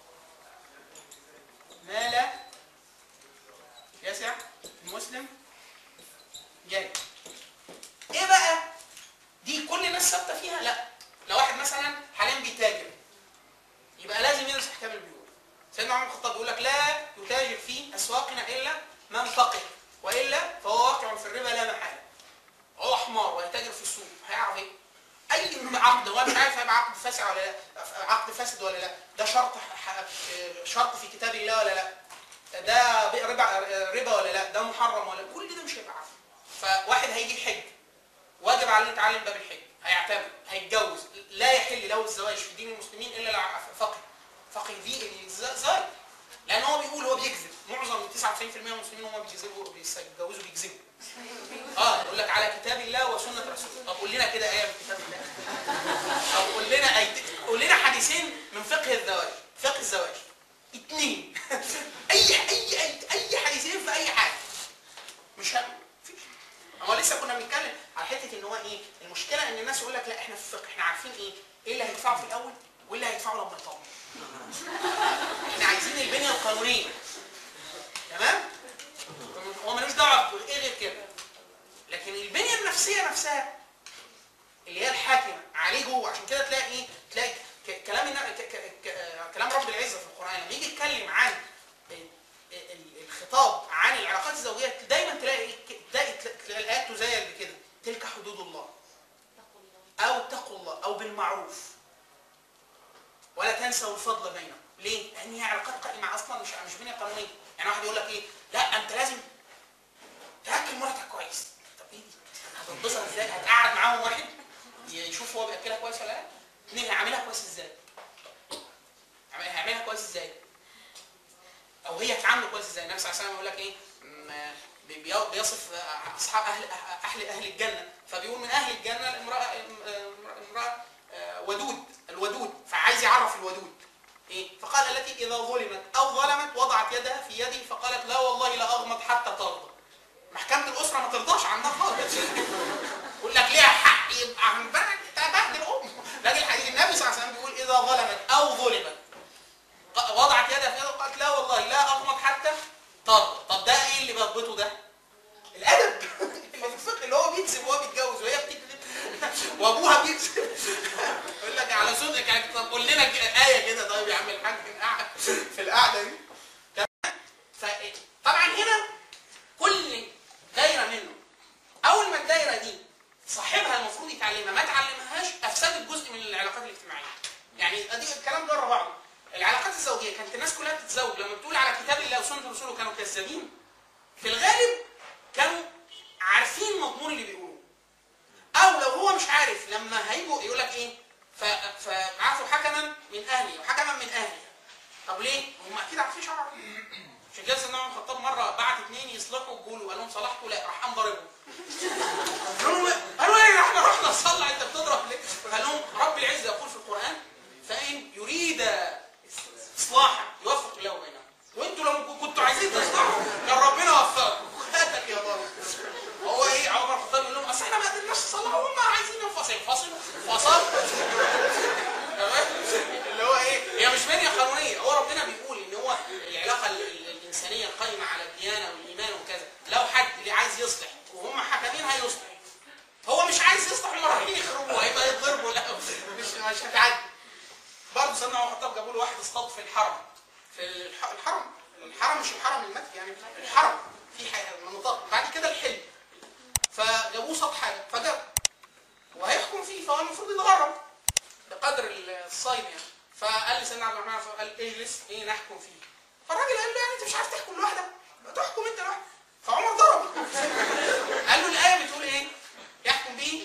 ما لا يسع المسلم جهل ايه بقى دي كل الناس ثابته فيها لا لو واحد مثلا حاليا بيتاجر يبقى لازم يدرس احكام البيوع سيدنا عمر الخطاب بيقول لك لا يتاجر في اسواقنا الا من فقه والا فهو واقع في الربا لا محاله هو حمار ويتاجر في السوق هيعرف ايه اي عقد هو مش عارف هيبقى عقد فاسد ولا لا عقد فاسد ولا لا ده شرط ح- شرط في كتاب الله ولا لا ده ربا ربا ولا لا ده محرم ولا كل ده مش هيبقى عارف فواحد هيجي الحج واجب عليه يتعلم باب الحج هيعتمد هيتجوز لا يحل له الزواج في دين المسلمين الا لو فقه فقه دي ازاي لان هو بيقول هو بيكذب معظم 99% من المسلمين هم بيكذبوا بيتجوزوا بيكذبوا اه يقول لك على كتاب الله وسنه رسوله طب قول لنا كده ايه من كتاب الله او قول لنا أي... قول لنا حديثين من فقه الزواج فقه الزواج اثنين اي اي اي اي حديثين في اي حاجه مش هم مفيش هو لسه كنا بنتكلم على حته ان هو ايه المشكله ان الناس يقول لك لا احنا في الفقه احنا عارفين ايه ايه اللي هيدفعه في الاول وايه اللي هيدفعه لما يطول احنا عايزين البنيه القانونيه تمام هو ملوش دعوه بايه غير كده لكن البنيه النفسيه نفسها اللي هي الحاكمه عليه جوه عشان كده تلاقي ايه تلاقي ك- كلام النا- ك- ك- ك- كلام رب العزه في القران لما يجي يتكلم عن ال- ال- الخطاب عن العلاقات الزوجيه دايما تلاقي إيه؟ ك- تلاقي تلاقي الايات تزايد بكده تلك حدود الله او اتقوا الله او بالمعروف ينسوا الفضل بينهم ليه؟ لان هي علاقات قائمه اصلا مش مش بنيه قانونيه يعني واحد يقول لك ايه لا انت لازم تاكل مراتك كويس طب ايه دي؟ هتنبسط ازاي؟ هتقعد معاهم واحد يشوف هو بياكلها كويس ولا لا؟ اثنين هيعملها كويس ازاي؟ عم- هيعملها كويس ازاي؟ او هي تعامله كويس ازاي؟ النبي صلى الله عليه وسلم يقول لك ايه؟ م- بي- بي- بيصف اصحاب اهل اهل اهل الجنه فبيقول من اهل الجنه الامراه امراه آه، ودود الودود فعايز يعرف الودود ايه فقال التي اذا ظلمت او ظلمت وضعت يدها في يدي فقالت لا والله لا اغمض حتى ترضى محكمه الاسره ما ترضاش عنها خالص يقول لك ليها حق يبقى عن بعد تبهدل ام لكن الحديث النبي صلى الله عليه وسلم بيقول اذا ظلمت او ظلمت ق- وضعت يدها في يدها وقالت لا والله لا اغمض حتى ترضى طب ده ايه اللي بيضبطه ده؟ الادب اللي في الفقه اللي هو بيكذب وهو بيتجوز وهي بتكذب وابوها بيكذب يقول لك على صدقك يعني طب قول لنا ك- ايه كده طيب يا عم الحاج نقعد في القعده دي تمام ف- طبعا هنا كل دايره منه اول ما الدايره دي صاحبها المفروض يتعلمها ما تعلمهاش افسدت جزء من العلاقات الاجتماعيه يعني ادي الكلام جرى بعضه العلاقات الزوجيه كانت الناس كلها بتتزوج لما بتقول على كتاب الله وسنه رسوله كانوا كذابين في الغالب كانوا عارفين مضمون اللي بيقولوه او لو هو مش عارف لما هيجوا يقول لك ايه ف- فبعثوا حكما من اهلي وحكما من اهلي طب ليه؟ هم اكيد عارفين شرع عشان كده سيدنا عمر الخطاب مره بعت اثنين يصلحوا الجول وقال لهم صلحتوا لا راح قام ضاربهم قالوا له قالوا ايه احنا رحنا نصلح انت بتضرب ليه؟ قال لهم رب العزه يقول في القران فان يريد اصلاحا يوفق الله بينهم وانتوا لو كنتوا عايزين تصلحوا كان ربنا وفقكم هاتك يا بابا هو ايه عمر الخطاب يقول لهم اصل احنا ما قدرناش نصلحوا هم عايزين ينفصلوا ينفصلوا فصل تمام اللي هو ايه هي مش بنيه قانونيه هو ربنا بيقول ان هو العلاقه ال- ال- الانسانيه القائمه على الديانه والايمان وكذا لو حد اللي عايز يصلح وهم حكمين هيصلح هو مش عايز يصلح هم رايحين يخربوا هيبقى يتضربوا لا مش مش هتعدي برضه سيدنا عمر الخطاب جابوا له واحد اصطاد في الحرم في الح- الحرم الحرم مش الحرم المكي يعني الحرم في ح- مناطق بعد كده الحلم فجابوه صاد حاجه فجاب وهيحكم فيه فهو المفروض يتغرب بقدر الصيد يعني فقال لسيدنا عبد الرحمن قال اجلس ايه نحكم فيه فالراجل قال له يعني انت مش عارف تحكم لوحدك تحكم انت لوحدك فعمر ضرب قال له الايه بتقول ايه؟ يحكم به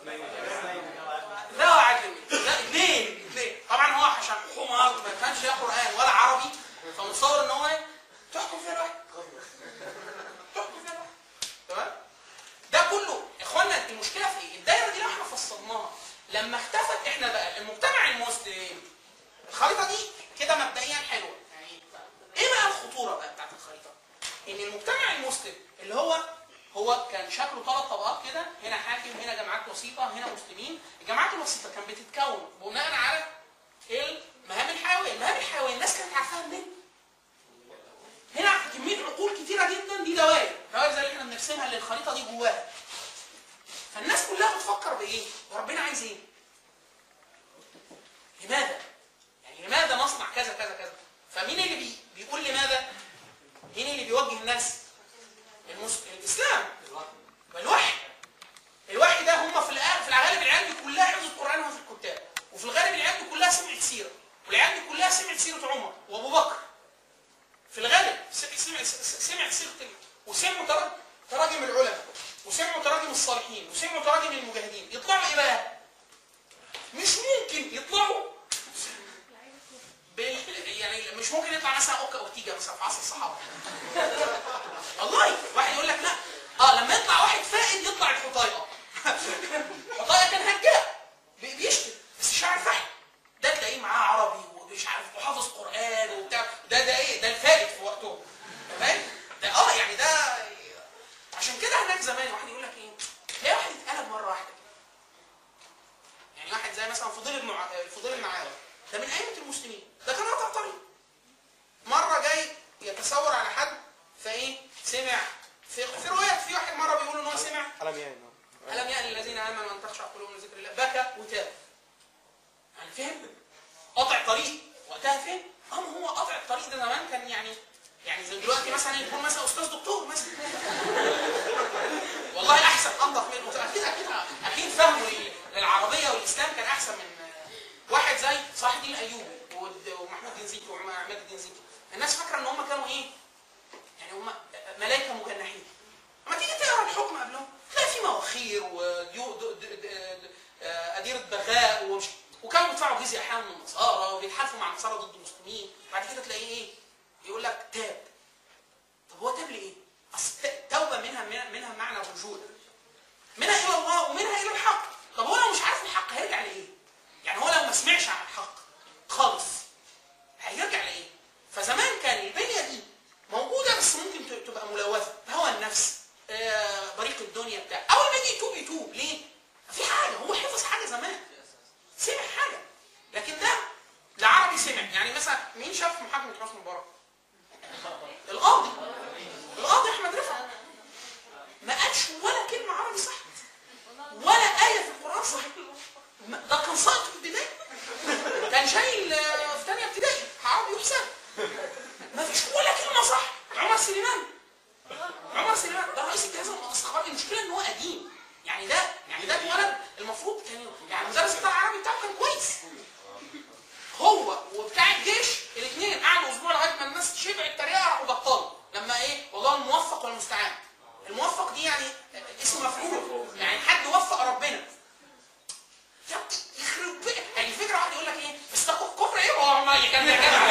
لا عدل منه. لا اثنين اثنين طبعا هو عشان حمار ما كانش لا قران ولا عربي فمتصور ان هو ايه؟ تحكم فيها لوحدك تحكم فيها لوحدك تمام؟ ده كله يا اخوانا المشكله في ايه؟ الدايره دي لو احنا فصلناها لما اختفت احنا بقى المجتمع المسلم الخريطه دي كده مبدئيا حلوه يعني ايه بقى الخطوره بقى بتاعت الخريطه؟ ان المجتمع المسلم اللي هو هو كان شكله ثلاث طبقات كده هنا حاكم هنا جماعات وسيطه هنا مسلمين الجماعات الوسيطه كانت بتتكون بناء على المهام الحيويه المهام الحيويه الناس كانت عارفاها منين؟ هنا كميه عقول كتيره جدا دي دوائر دوائر زي اللي احنا بنرسمها اللي الخريطه دي جواها فالناس كلها بتفكر بايه؟ وربنا عايز ايه؟ لماذا؟ يعني لماذا نصنع كذا كذا كذا؟ فمين اللي بي بيقول لماذا؟ مين اللي بيوجه الناس؟ المس... الاسلام والوحي الوحي ده هم في الآ- في الغالب العيال دي كلها حفظ القران وفي الكتاب وفي الغالب العيال دي كلها سمعت سيره والعيال دي كلها سمعت سيره عمر وابو بكر في الغالب سمع سمع سمع سيره ال- وسمعوا تراجم تراجم العلماء وسمعوا تراجم الصالحين وسمعوا تراجم المجاهدين يطلعوا ايه بقى؟ مش ممكن يطلعوا بال... يعني مش ممكن يطلع مثلا اوكا اورتيجا مثلا في عصر الصحابه والله واحد يقول لك لا اه لما يطلع واحد فائد يطلع الحطايقه الحطايقه كان هجاء بي- بيشتم بس شعر فحم ده تلاقيه معاه عربي ومش عارف وحافظ قران وبتاع ده ده ايه ده الفائد في وقته تمام ده اه يعني ده عشان كده هناك زمان واحد يقول لك ايه تلاقي واحد اتقلب مره واحده يعني واحد زي مثلا فضيل بن ع- فضيل بن عياض ده من ائمه المسلمين ده كان قاطع طريق مره جاي يتصور على حد فايه سمع في في روايات في واحد مره بيقول ان هو سمع ألم يعني ألم يأن الذين آمنوا أن تخشع قلوبهم لذكر الله بكى وتاب يعني فهم قطع طريق وقتها فهم أما هو قطع الطريق ده زمان كان يعني يعني زي دلوقتي مثلا يكون مثلا أستاذ دكتور مثلا والله أحسن أنظف منه أكيد أكيد أكيد فهمه لل- للعربية والإسلام كان أحسن من واحد زي صلاح الدين الأيوبي ود- ان هم كانوا ايه؟ يعني هم ملائكه مجنحين. اما تيجي تقرا الحكم قبلهم تلاقي في مواخير وأديرة بغاء ومش وكانوا بيدفعوا جزية احيانا من النصارى وبيتحالفوا مع النصارى ضد المسلمين بعد كده تلاقيه ايه؟ يقول لك تاب طب هو تاب لايه؟ اصل توبه منها منها, منها معنى الرجوع منها الى الله ومنها الى الحق طب هو لو مش عارف الحق هيرجع لايه؟ يعني هو لو ما سمعش عن الحق خالص هيرجع لايه؟ فزمان كان البنيه دي موجوده بس ممكن ت- تبقى ملوثه هوى النفس آه، بريق الدنيا بتاع اول ما يجي يتوب يتوب ليه؟ في حاجه هو حفظ حاجه زمان سمع حاجه لكن ده لا عربي سمع يعني مثلا مين شاف محاكمه حسني مبارك؟ القاضي القاضي احمد رفعت ما قالش ولا كلمه عربي صح ولا ايه في القران صح ما- ده كان ساقط في البدايه كان شايل آه، في ثانيه ابتدائي عربي وحساب ما فيش ولا كلمه صح عمر سليمان عمر سليمان ده رئيس الجهاز الاستخباري المشكله ان هو قديم يعني ده يعني ده اتولد المفروض كان يعني المدرس بتاع العربي بتاعه كان كويس هو وبتاع الجيش الاثنين قعدوا اسبوع لغايه ما الناس شبع التريقه راحوا بطلوا لما ايه والله الموفق والمستعان الموفق دي يعني اسم مفعول يعني حد وفق ربنا يخرب بيت يعني الفكره واحد يقول لك ايه بس ده كفر ايه هو ما كان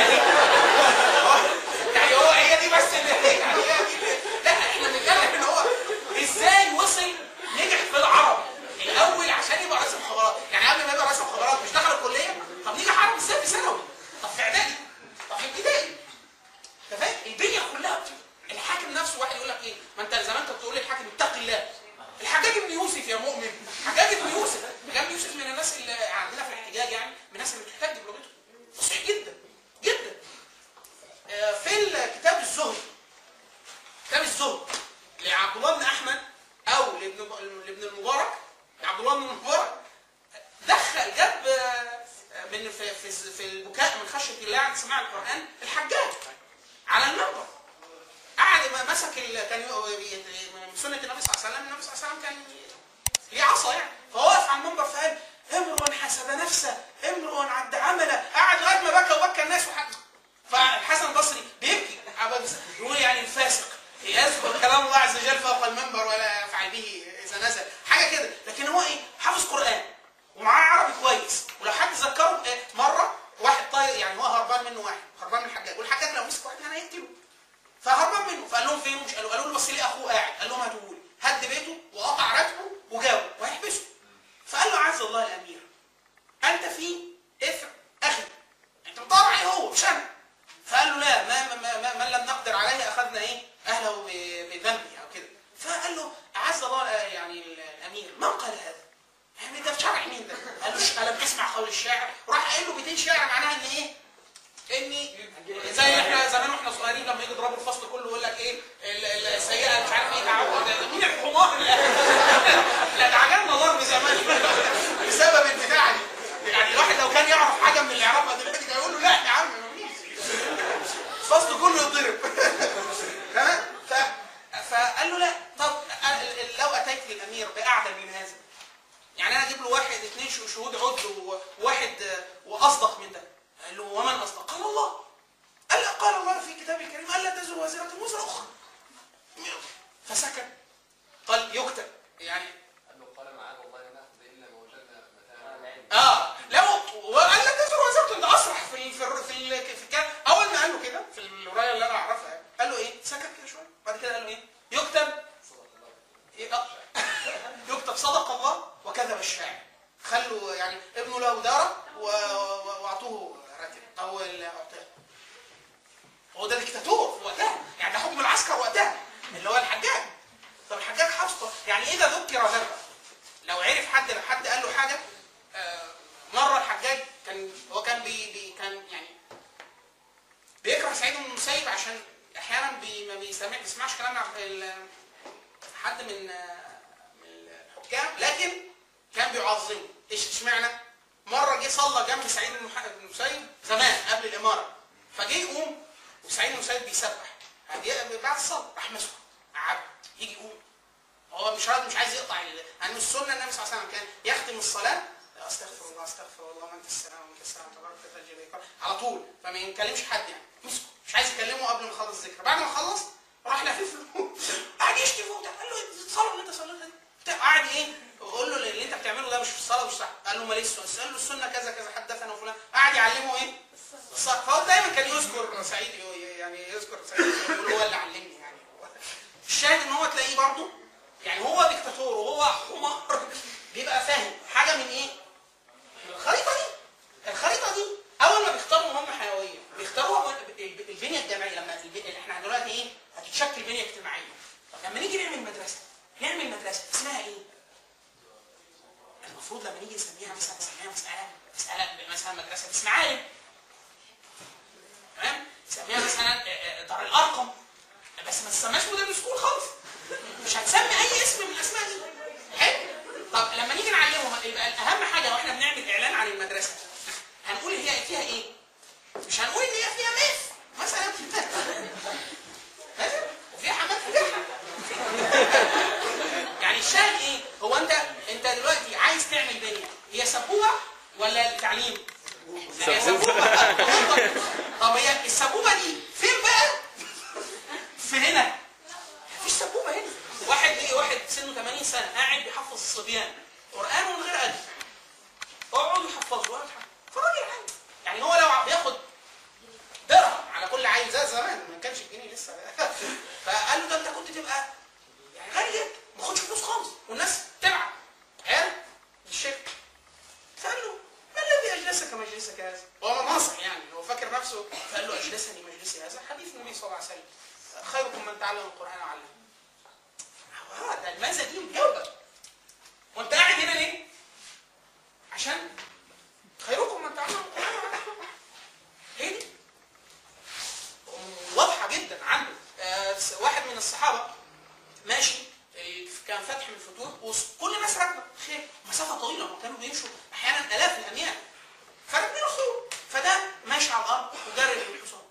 يعني هو هي دي بس اللي يعني هي دي اللي- لا احنا بنتكلم ان هو ازاي وصل نجح في العربي الاول عشان يبقى رئيس مخابرات يعني قبل ما يبقى رئيس مخابرات مش دخل الكليه طب نجح عربي ازاي في ثانوي طب في اعدادي طب في ابتدائي انت فاهم الدنيا كلها بت- الحاكم نفسه واحد يقول لك ايه ما انت زمان كنت بتقول للحاكم اتق الله الحجاج ابن يوسف يا مؤمن حجاج ابن يوسف حجاج ابن يوسف من الناس اللي عندنا في الاحتجاج يعني من الناس اللي بتحتج بلغته فصيح جدا جدا آه، في الكتاب الزهد كتاب الزهد لعبد الله بن احمد او لابن لابن المبارك عبد الله بن المبارك دخل جاب آه، من في في في البكاء من خشيه الله عند سماع القران الحجاج على المنبر قعد ما مسك ال... كان ي- من سنه النبي صلى الله عليه وسلم النبي صلى الله عليه وسلم كان ليه عصا يعني فوقف على المنبر فقال امرؤ حسب نفسه امرؤ عد عمله قعد لغايه ما بكى وبكى الناس وحد فالحسن البصري بيبكي يقول يعني الفاسق يذكر كلام الله عز وجل فوق المنبر ولا يفعل به اذا نزل حاجه كده لكن هو ايه حافظ قران ومعاه عربي كويس ولو حد ذكره إيه مره واحد طاير يعني هو هربان منه واحد هربان من الحجاج والحجاج لو مسك واحد كان هيقتله فهربان منه فقال لهم فين مش قالوا قالوا له بس ليه اخوه قاعد قال لهم هاتوه لي هد بيته وقطع راتبه وجابه وهيحبسه فقال له عز الله الامير انت في اثم اخي انت بتدور عليه هو مش انا فقال له لا ما, ما, ما, ما من لم نقدر عليه اخذنا ايه اهله ب- بذنبه او كده فقال له اعز الله آه، يعني الامير من قال هذا؟ يعني ده في شرع مين ده؟ قال له "ش- الم تسمع قول الشاعر وراح قايل له بيتين شعر معناها ان ايه؟ اني زي احنا زمان واحنا صغيرين لما يجي يضربوا الفصل كله يقول لك ايه ال- ال- السيئه مش عارف ايه تعود مين الحمار لا لا ده عجبنا ضرب زمان بسبب البتاع دي يعني الواحد لو كان يعرف حاجه من اللي يعرفها دلوقتي كان يقول له لا يا عم مفيش الفصل كله يتضرب تمام ف فقال له لا طب أ- لو اتيت للامير باعدل من هذا يعني انا اجيب له واحد اثنين شه- شهود عدل وواحد آه، واصدق من ده قال له ومن اصدق؟ قال الله قال لا قال الله في كتابه الكريم الا تزر وازره وزر اخرى فسكت قال يكتب يعني قال له قال معاذ الله لا ناخذ الا ما وجدنا متاعنا اه لو وقال لا تزر وازره ده اصرح في ال- في ال- في ال- في الكلام اول ما قال له كده في الروايه اللي انا اعرفها يعني، قال له ايه؟ سكت كده شويه بعد كده قال له ايه؟ يكتب إيه؟ آه. يكتب صدق الله وكذب الشاعر خلوا يعني ابنه له داره و- و- واعطوه راتب او ال- اعطاه هو ده الدكتاتور في وقتها يعني ده حكم العسكر وقتها اللي هو الحجاج طب الحجاج حفظه يعني اذا ذكر ذكر لو عرف حد لو حد قال له حاجه آه، مره الحجاج كان هو كان بي بي كان يعني بيكره سعيد بن المسيب عشان احيانا بي ما بيسمع بيسمعش كلام عبد- ال- حد من آه، من الحكام لكن كان بيعظمه ايش اشمعنى؟ مره جه صلى جنب سعيد بن مح- بن المسيب زمان قبل الاماره فجه يقوم وسعيد بن المسيب بيسبح بعد بعد الصلاه راح مسكه قعد يجي يقوم هو مش راضي مش عايز يقطع ال- يعني السنه النبي صلى الله عليه وسلم كان يختم الصلاه استغفر الله استغفر الله وانت السلام وانت السلام تبارك وتعالى جل وعلا على طول فما يكلمش حد يعني مسكه مش عايز يكلمه قبل هذا الذكر بعد ما خلص راح لافف له قعد يشتم وبتاع قال له الصلاه اللي انت صليتها دي بتاع قعد ايه يقول له اللي انت بتعمله ده مش في الصلاه مش صح قال له ماليش السنه قال له السنه كذا كذا حدثنا وفلان قعد يعلمه ايه الصلاه فهو دايما كان يذكر سعيد يعني يذكر سعيد يقول هو اللي علمني يعني هو الشاهد ان هو تلاقيه برضه يعني هو ديكتاتور وهو حمار بيبقى فاهم حاجه من ايه؟ من الخريطه دي الخريطه دي اول ما بيختاروا مهمه حيويه بيختاروها الب- البنيه الجامعيه لما الب- احنا دلوقتي ايه؟ هتتشكل بنيه اجتماعيه طب لما نيجي نعمل مدرسه نعمل مدرسه اسمها ايه؟ المفروض لما نيجي نسميها مثلا نسميها مساله مساله مثلا مدرسه باسم عالم تمام؟ نسميها مثلا آه، آه، دار الارقم بس ما تسماش مودرن سكول خالص مش هتسمي اي اسم من الاسماء دي حلو طب لما نيجي نعلمهم يبقى اهم حاجه واحنا بنعمل اعلان عن المدرسه هنقول هي فيها ايه؟ مش هنقول ان هي فيها ماث مثلا مثلا وفيها حمام سباحه يعني الشاهد ايه؟ هو انت انت دلوقتي عايز تعمل بنيه هي سبوبه ولا التعليم؟ هي سبوبه طب هي السبوبه دي فين بقى؟ في هنا مفيش سبوبه هنا واحد ايه واحد سنه 80 سنه قاعد بيحفظ الصبيان قران من غير قلب اقعدوا يحفظوا ولا تحفظ فالراجل عادي يعني هو لو بياخد درهم على كل عيل زي زمان ما كانش الجنيه لسه فقال له ده انت كنت تبقى يعني غالي جدا ما خدش فلوس خالص والناس تبعت عيال للشركه فقال له ما الذي اجلسك مجلسك هذا؟ هو ناصح يعني هو فاكر نفسه فقال له اجلسني مجلسي هذا حديث النبي صلى الله عليه وسلم خيركم من تعلم القران وعلمه هو ده الماذا دي مجاوبه وانت قاعد هنا ليه؟ عشان خيركم من تعلم القران وعلمه هي دي واضحه جدا عنده آه، واحد من الصحابه ماشي ال- كان فتح من الفتوح وكل الناس راكبه خير مسافه طويله هم كانوا بيمشوا احيانا الاف الاميال فراكبين الخيول فده ماشي على الارض وجرب بالحصان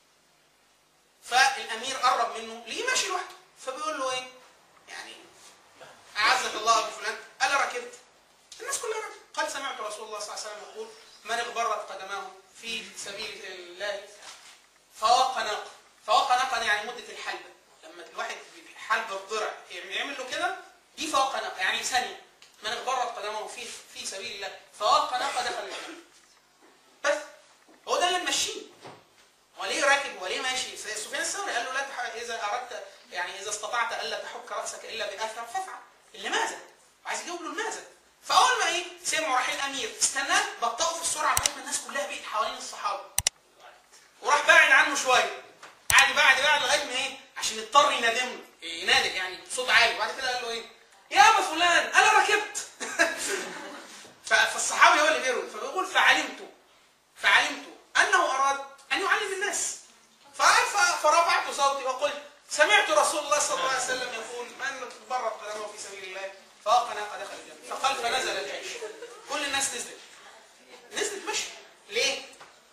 فالامير قرب منه ليه ماشي لوحده فبيقول له ايه يعني اعزك الله ابو فلان الا ركبت الناس كلها ركبت قد سمعت رسول الله صلى الله عليه وسلم يقول من اغبرت قدماه في سبيل الله فوق ناقه فوق ناقه دي يعني مده الحلبه لما الواحد حلب الضرع يعمل له كده دي فوق ناقه يعني ثانيه من اغبرت قدمه في في سبيل الله فوق ناقه دخل الجنه بس هو ده اللي ممشيه وليه راكب وليه ماشي سفيان الثوري قال له لا تح... اذا اردت يعني اذا استطعت الا تحك راسك الا باثر فافعل لماذا؟ عايز يجاوب له لماذا؟ فاول ما ايه سمعوا راح الامير استناه بطأوا في السرعه لغايه ما الناس كلها بقت حوالين الصحابه وراح بعد عنه شويه قعد يبعد يبعد لغايه ما ايه عشان يضطر ينادم له ينادي يعني بصوت عالي وبعد كده قال له ايه يا ابا فلان انا ركبت ف- فالصحابي هو اللي بيروي فبيقول فعلمت فعلمت انه اراد ان يعلم الناس فقال ف- فرفعت صوتي وقلت سمعت رسول الله صلى الله عليه وسلم يقول من تبرأ قدمه في سبيل الله فوق ناقه دخل الجنه فقال فنزل الجيش كل الناس نزلت نزلت مشي ليه؟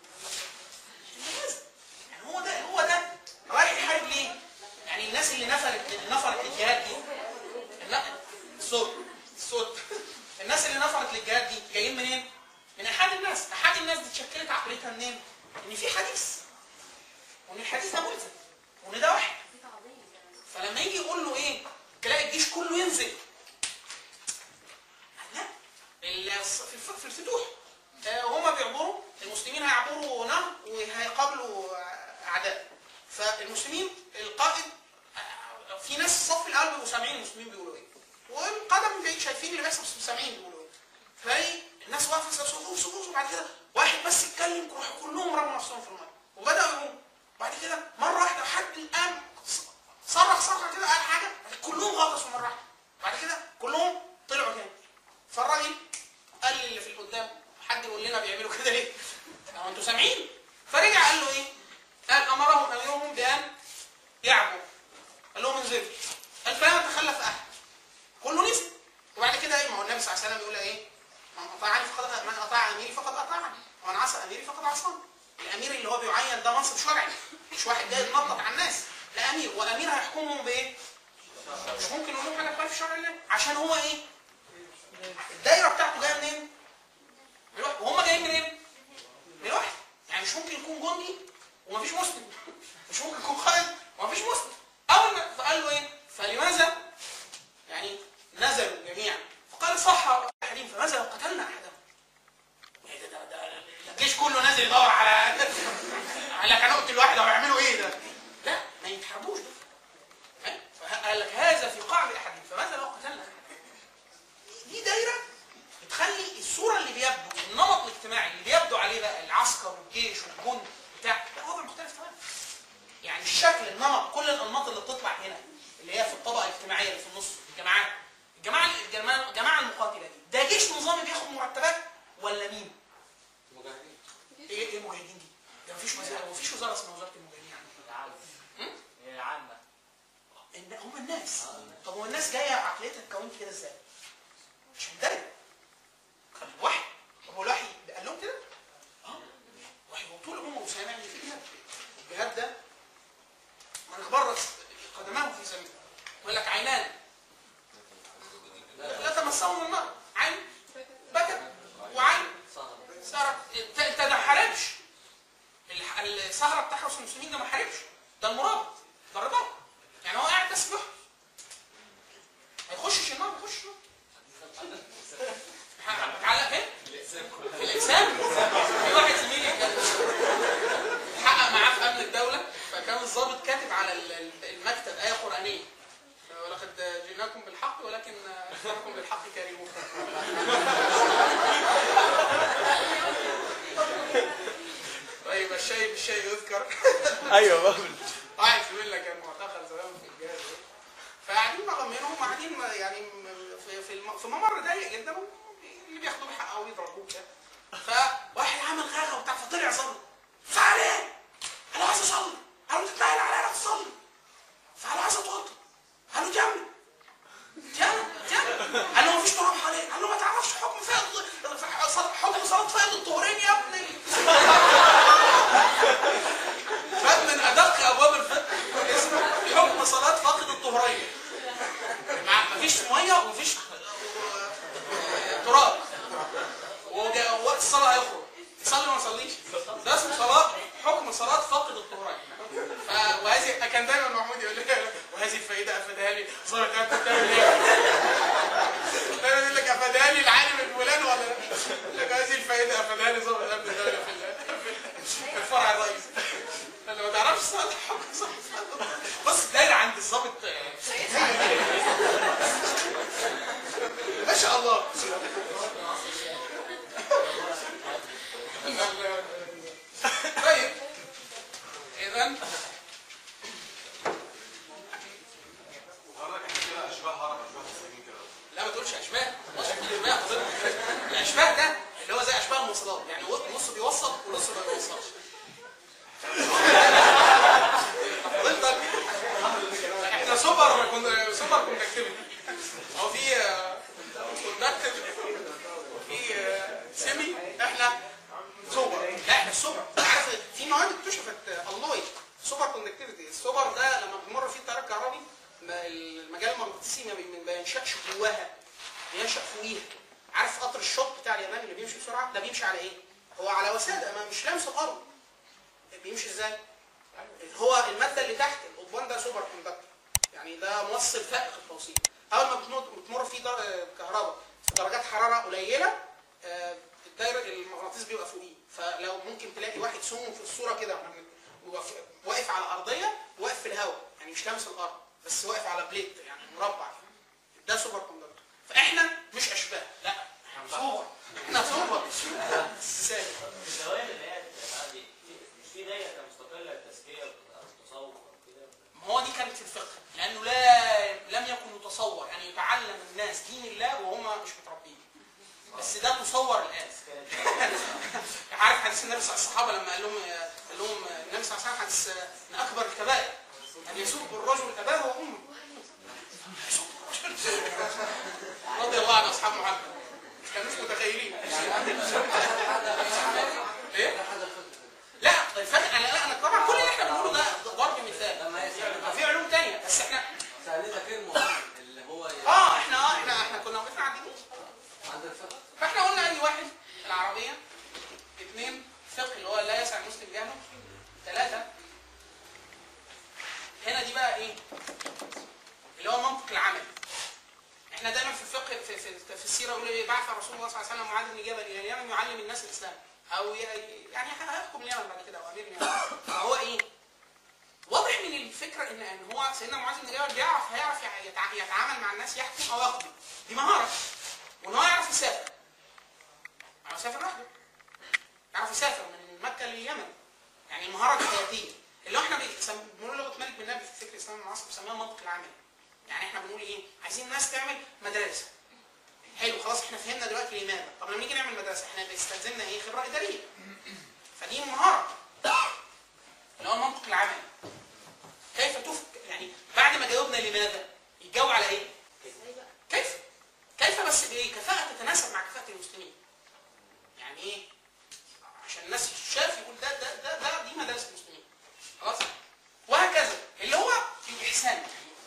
يعني هو ده هو ده رايح يحارب ليه؟ يعني الناس اللي نفرت نفرت الجهاد دي لا الصوت الصوت الناس اللي نفرت للجهاد دي جايين منين؟ من احد الناس، احد الناس دي اتشكلت عقليتها منين؟ ان في حديث وان الحديث ده ملزم وان ده واحد فلما يجي يقول له ايه؟ تلاقي الجيش كله ينزل لا ال- في الف- في الفتوح آه، هما بيعبروا المسلمين هيعبروا نهر وهيقابلوا اعداء فالمسلمين القائد آه، في ناس الصف الاول بيبقوا سامعين المسلمين بيقولوا ايه والقاده من بعيد شايفين اللي بيحصل بس سامعين بيقولوا ايه فاي الناس واقفه صفوف صفوف وبعد كده واحد بس يتكلم راحوا كلهم رموا نفسهم في الميه وبداوا يقوموا بعد كده مره واحده حد الان صرخ صرخه كده قال حاجه كلهم غطسوا مره واحده بعد كده كلهم طلعوا تاني فالراجل قال اللي في القدام حد يقول لنا بيعملوا كده ليه؟ هو انتوا سامعين؟ فرجع قال له ايه؟ قال امرهم اميرهم بان يعبوا قال لهم انزلوا قال فلا تخلف احد كله نزل وبعد كده ايه ما هو النبي صلى الله عليه وسلم يقول ايه؟ من اطاعني فقد من اطاع اميري فقد اطاعني ومن عصى اميري فقد عصاني الامير اللي هو بيعين ده منصب شرعي مش واحد جاي يتنطط على الناس ده امير وامير هيحكمهم بايه؟ مش ممكن يقول لهم حاجه تخالف شرع الله عشان هو ايه؟ الدايره بتاعته جايه منين؟ من الوحي وهم جايين منين؟ من الوحي يعني مش ممكن يكون جندي ومفيش مسلم مش ممكن يكون قائد شكل النمط كل الانماط اللي بتطلع هنا اللي هي في الطبقه الاجتماعيه اللي في النص الجماعات الجماعه الجماعه الجماعه المقاتله دي ده جيش نظامي بياخد مرتبات ولا مين؟ مجاهدين ايه ايه المجاهدين دي؟ ده مفيش وزاره مفيش وزاره اسمها وزاره المجاهدين يعني العامة هي العامة إن هم الناس طب هو الناس جايه عقليتها اتكونت كده ازاي؟ مش مدرب الوحي طب هو الوحي ده قال لهم كده؟ اه الوحي هو طول عمره سامع ان في جهاد الجهاد ده من اخبرت قدماه في زمن يقول لك عينان لا تمسهم النار عين بكت وعين صهر سهرة انت انت ده ما حاربش الح- السهرة بتاع حرس المسلمين ده ما حاربش ده المرابط ده الرباط يعني هو قاعد بس بيحرس ما يخشش النار ما يخشش النار متعلق فين؟ في الاجسام في واحد زميلي كان حقق معاه في امن الدوله فكان الضابط كاتب على ال- ال- المكتب ايه قرانيه ولقد جئناكم بالحق ولكن اكثركم بالحق كارهون طيب الشيء بالشيء يذكر ايوه بقى واحد زميلنا كان معتقل زمان في الجهاز فقاعدين مغمينهم قاعدين يعني في في الم- في ممر ضيق جدا اللي بياخدوا الحق او يضربوه كده فواحد عمل غاغه وبتاع فطلع يصلي فعل ايه؟ انا عايز اصلي قالوا تتنقل علينا تصلي فقال عايز اتوضى قالوا جنبي جنب جنب قال له مفيش تراب حواليك قال له ما تعرفش حكم فائض حكم صلاه فائض الطهورين يا ابني باب من ادق ابواب الفقه اسمه حكم صلاه فاقد الطهرين مع- مفيش ميه ومفيش آه، تراب وجا- وقت الصلاه هيخرج يصلي وما يصليش ده اسمه صلاه حكم صلاه فاقد الطهرين ف- وهذه كان دايما محمود يقول لي وهذه الفائده افادها لي صارت انت بتعمل ايه؟ دايما يقول لك افادها لي العالم الفلاني ولا لا؟ يقول لك هذه الفائده افادها لي ظابط امن الدوله في ال- في الفرع الرئيسي انا ما تعرفش صالح حكم صالح بص الدايره عند الظابط ما شاء الله طيب اذا حضرتك احنا كده اشباه هرم اشباه مسلمين كده لا ما تقولش اشباه ما تقولش اشباه حضرتك. الاشباه ده اللي هو زي اشباه المواصلات يعني نص بيوصل ونص ما بيوصلش حضرتك احنا سوبر كون- سوبر كونتاكتيفيتي هو في كونتاكتيف في آه، سيمي احنا سوبر لا احنا السوبر عارف في مواد اكتشفت الوي سوبر كوندكتيفيتي السوبر ده لما بيمر فيه التيار الكهربي ما المجال المغناطيسي ما بي- ما بينشأش جواها بينشأ فوقيها عارف قطر الشوط بتاع اليابان اللي بيمشي بسرعه ده بيمشي على ايه؟ هو على وسادة ما مش لامس الارض بيمشي ازاي؟ هو الماده اللي تحت القضبان ده سوبر كوندكتور يعني ده موصل فائق التوصيل اول ما بتمر- بتمر فيه در- آه، كهرباء في درجات حراره قليله آه، الدايره المغناطيس بيبقى فوقيه فلو ممكن تلاقي واحد سمو في الصوره كده بيبقى في- واقف على ارضيه واقف في الهواء يعني مش لامس الارض بس واقف على بليت يعني مربع ده سوبر كوندكتور فاحنا مش اشباه لا احنا سوبر احنا سوبر ازاي الدوائر اللي هي بتبقى دي مش في دايره مستقله للتزكيه والتصوف وكده ما هو دي كانت في الفقه لانه لا لم يكن يتصور ان يتعلم الناس دين الله وهم مش متربيين بس ده تصور الان عارف حديث النبي صلى الله عليه وسلم الصحابه لما قال لهم قال لهم النبي صلى الله عليه وسلم حديث من اكبر الكبائر ان يسب الرجل اباه وامه يسب الرجل رضي الله عن اصحاب محمد مش كانوش متخيلين ايه؟ لا الفتح انا لا انا طبعا كل اللي احنا بنقوله ده ضرب مثال لما هي ما في علوم تانية بس احنا سألتك ايه المهم اللي هو اه احنا اه احنا احنا كنا واقفين على الدين عند الفقه فاحنا قلنا اي واحد العربية اثنين فقه اللي هو لا يسع المسلم جهله ثلاثة هنا دي بقى ايه؟ اللي هو منطق العمل احنا دايما في الفقه في, في, في السيره يقول ايه بعث رسول الله صلى الله عليه وسلم معاذ بن جبل الى اليمن يعلم الناس الاسلام او ي- يعني هيحكم اليمن بعد كده او امير اليمن فهو ايه؟ واضح من الفكره ان ان هو سيدنا معاذ بن جبل بيعرف هيعرف يتع- يتعامل مع الناس يحكم او يقضي دي مهاره وان هو يعرف يسافر يعني يسافر لوحده يعرف يسافر من مكه لليمن يعني المهاره الحياتيه اللي هو احنا بنسم- بنقول لغه مالك بن نبي في فكر الاسلام المعاصر بنسميها المنطق العملي يعني احنا بنقول ايه عايزين الناس تعمل مدارس حلو خلاص احنا فهمنا دلوقتي لماذا طب لما نيجي نعمل مدرسه احنا بيستلزمنا ايه خبره اداريه فدي مهاره اللي هو المنطق العملي كيف تفك يعني بعد ما جاوبنا لماذا يجاوب على ايه كيف كيف بس بايه كفاءه تتناسب مع كفاءه المسلمين يعني ايه عشان الناس شاف يقول ده ده ده, ده دي مدارس المسلمين خلاص وهكذا اللي هو الاحسان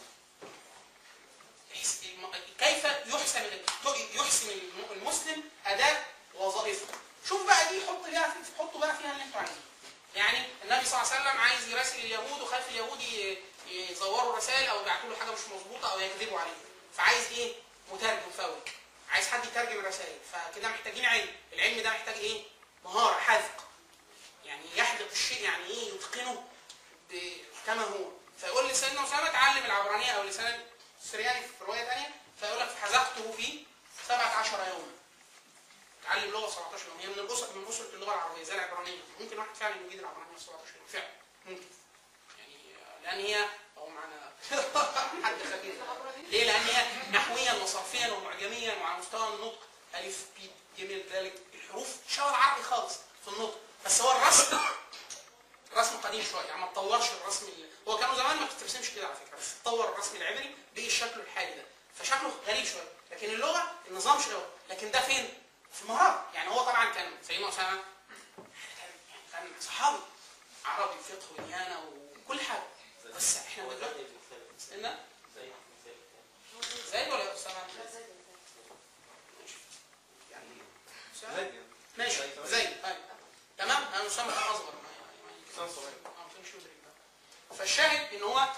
إحس- الم- كيف يحسن يحسن الم- المسلم اداء وظائفه شوف بقى دي حط بقى في حطوا بقى فيها اللي انتوا عايزينه يعني النبي صلى الله عليه وسلم عايز يراسل اليهود وخايف اليهود ي- يزوروا الرسائل او يبعتوا له حاجه مش مظبوطه او يكذبوا عليه فعايز ايه مترجم فوري عايز حد يترجم الرسائل فكده محتاجين علم العلم ده محتاج ايه مهاره حذق يعني يحذق الشيء يعني ايه يتقنه ب- كما هو فيقول لسيدنا اسامه تعلم العبرانيه او لسان السرياني في روايه ثانيه فيقول لك فحذقته في 17 يوما تعلم لغه 17 يوم هي من الاسر من اسره اللغه العربيه زي العبرانيه ممكن واحد فعلا يجيد العبرانيه في 17 يوم فعلا ممكن يعني لان هي او معنا حد خبير ليه؟ لان هي نحويا وصرفيا ومعجميا وعلى مستوى النطق الف ب ج ذلك الحروف شبه العربي خالص في النطق بس هو الرسم رسم قديم شويه يعني ما اتطورش الرسم ال- هو كانوا زمان ما بترسمش كده على فكره بس اتطور الرسم العبري بالشكل الحالي ده فشكله غريب شويه لكن اللغه النظام شبه لكن ده فين؟ في المهاره يعني هو طبعا كان سيدنا اسامه كان كان صحابي عربي فقه وديانه وكل حاجه بس احنا دلوقتي استنى زايد ولا اسامه؟ ماشي. يعني أسامة؟ ماشي زايد طيب تمام انا اسامه كان اصغر ما- ما- ما- اه ما كانش يدرك ده. فالشاهد ان هو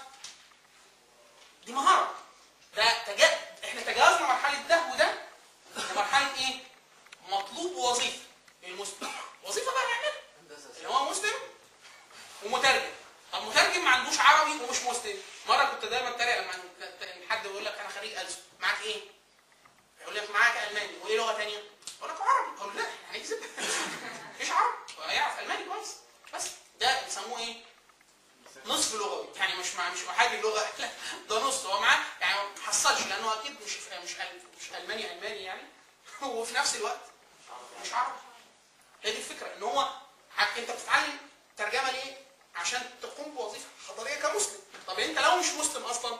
دي مهاره ده تجا... احنا تجاوزنا مرحله ده وده لمرحله ايه؟ مطلوب وظيفه للمسلم وظيفه بقى يعملها اللي هو مسلم ومترجم طب مترجم ما عندوش عربي ومش مسلم مره كنت دايما اتريق لما إن حد يقول لك انا خريج ألسن معاك ايه؟ يقول لك معاك الماني وايه لغه ثانيه؟ اقول لك عربي اقول له لا يعني كذب مفيش عربي ويعرف الماني كويس بس ده بيسموه ايه؟ نصف لغوي يعني مش مع مش محاج اللغه لا ده نص هو معاه يعني ما حصلش لانه اكيد مش مش أل- مش الماني الماني يعني وفي نفس الوقت مش عربي هي دي الفكره ان هو ع- انت بتتعلم ترجمه ليه؟ عشان تقوم بوظيفه حضاريه كمسلم طب انت لو مش مسلم اصلا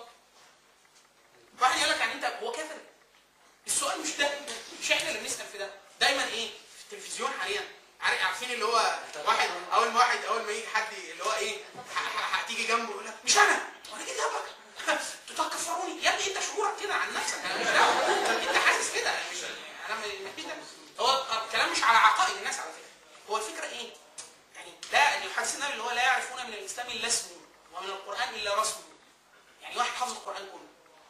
واحد يقول لك يعني انت هو كافر السؤال مش ده مش احنا اللي بنسال في ده دايما ايه في التلفزيون حاليا عارف- عارفين اللي هو واحد اول ما واحد اول ما يجي حد اللي هو ايه ح- ح- هتيجي جنبه يقول لك مش انا وانا جيت جنبك تكفروني يا ابني انت شعورك كده عن نفسك انا مش دعوه انت حاسس كده أنا مش انا م- مش كده هو الكلام مش على عقائد الناس على فكره هو الفكره ايه؟ يعني لا الحديث النبي اللي هو لا يعرفون من الاسلام الا اسمه ومن القران الا رسمه يعني واحد حافظ القران كله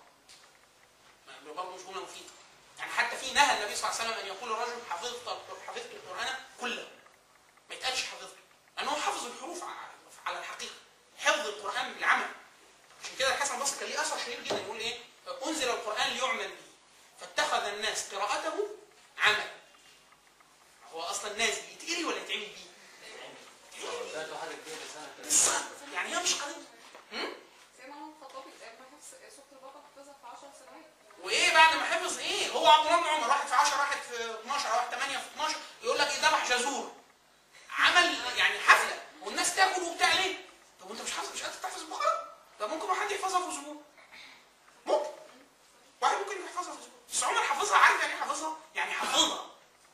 ما- برضه مش جمله مفيده يعني حتى في نهى النبي صلى الله عليه وسلم ان يقول الرجل حفظت حفظت القران كله ما يتقالش حفظته لانه هو حفظ الحروف ع- على الحقيقه حفظ القران بالعمل عشان كده الحسن البصري كان ليه اثر شهير جدا يقول ايه انزل القران ليعمل به فاتخذ الناس قراءته عمل هو اصلا نازل يتقري ولا يتعمل بيه؟ ذاته حاجه كبيره سنه كده بالظبط يعني هي مش قضيه سيدنا عمر الخطابي تقريبا حفظ سوره البقره حفظها في 10 سنوات وايه بعد ما حفظ ايه هو عبد الله بن عمر واحد في 10 واحد في 12 واحد 8 في 12 يقول لك ايه ذبح جزور عمل يعني حفله والناس تاكل وبتاع ليه؟ طب وانت مش حافظ مش قادر تحفظ البقره؟ طب ممكن واحد يحفظها في اسبوع ممكن واحد ممكن يحفظها في اسبوع بس عمر حافظها عارف يعني ايه حافظها؟ يعني حافظها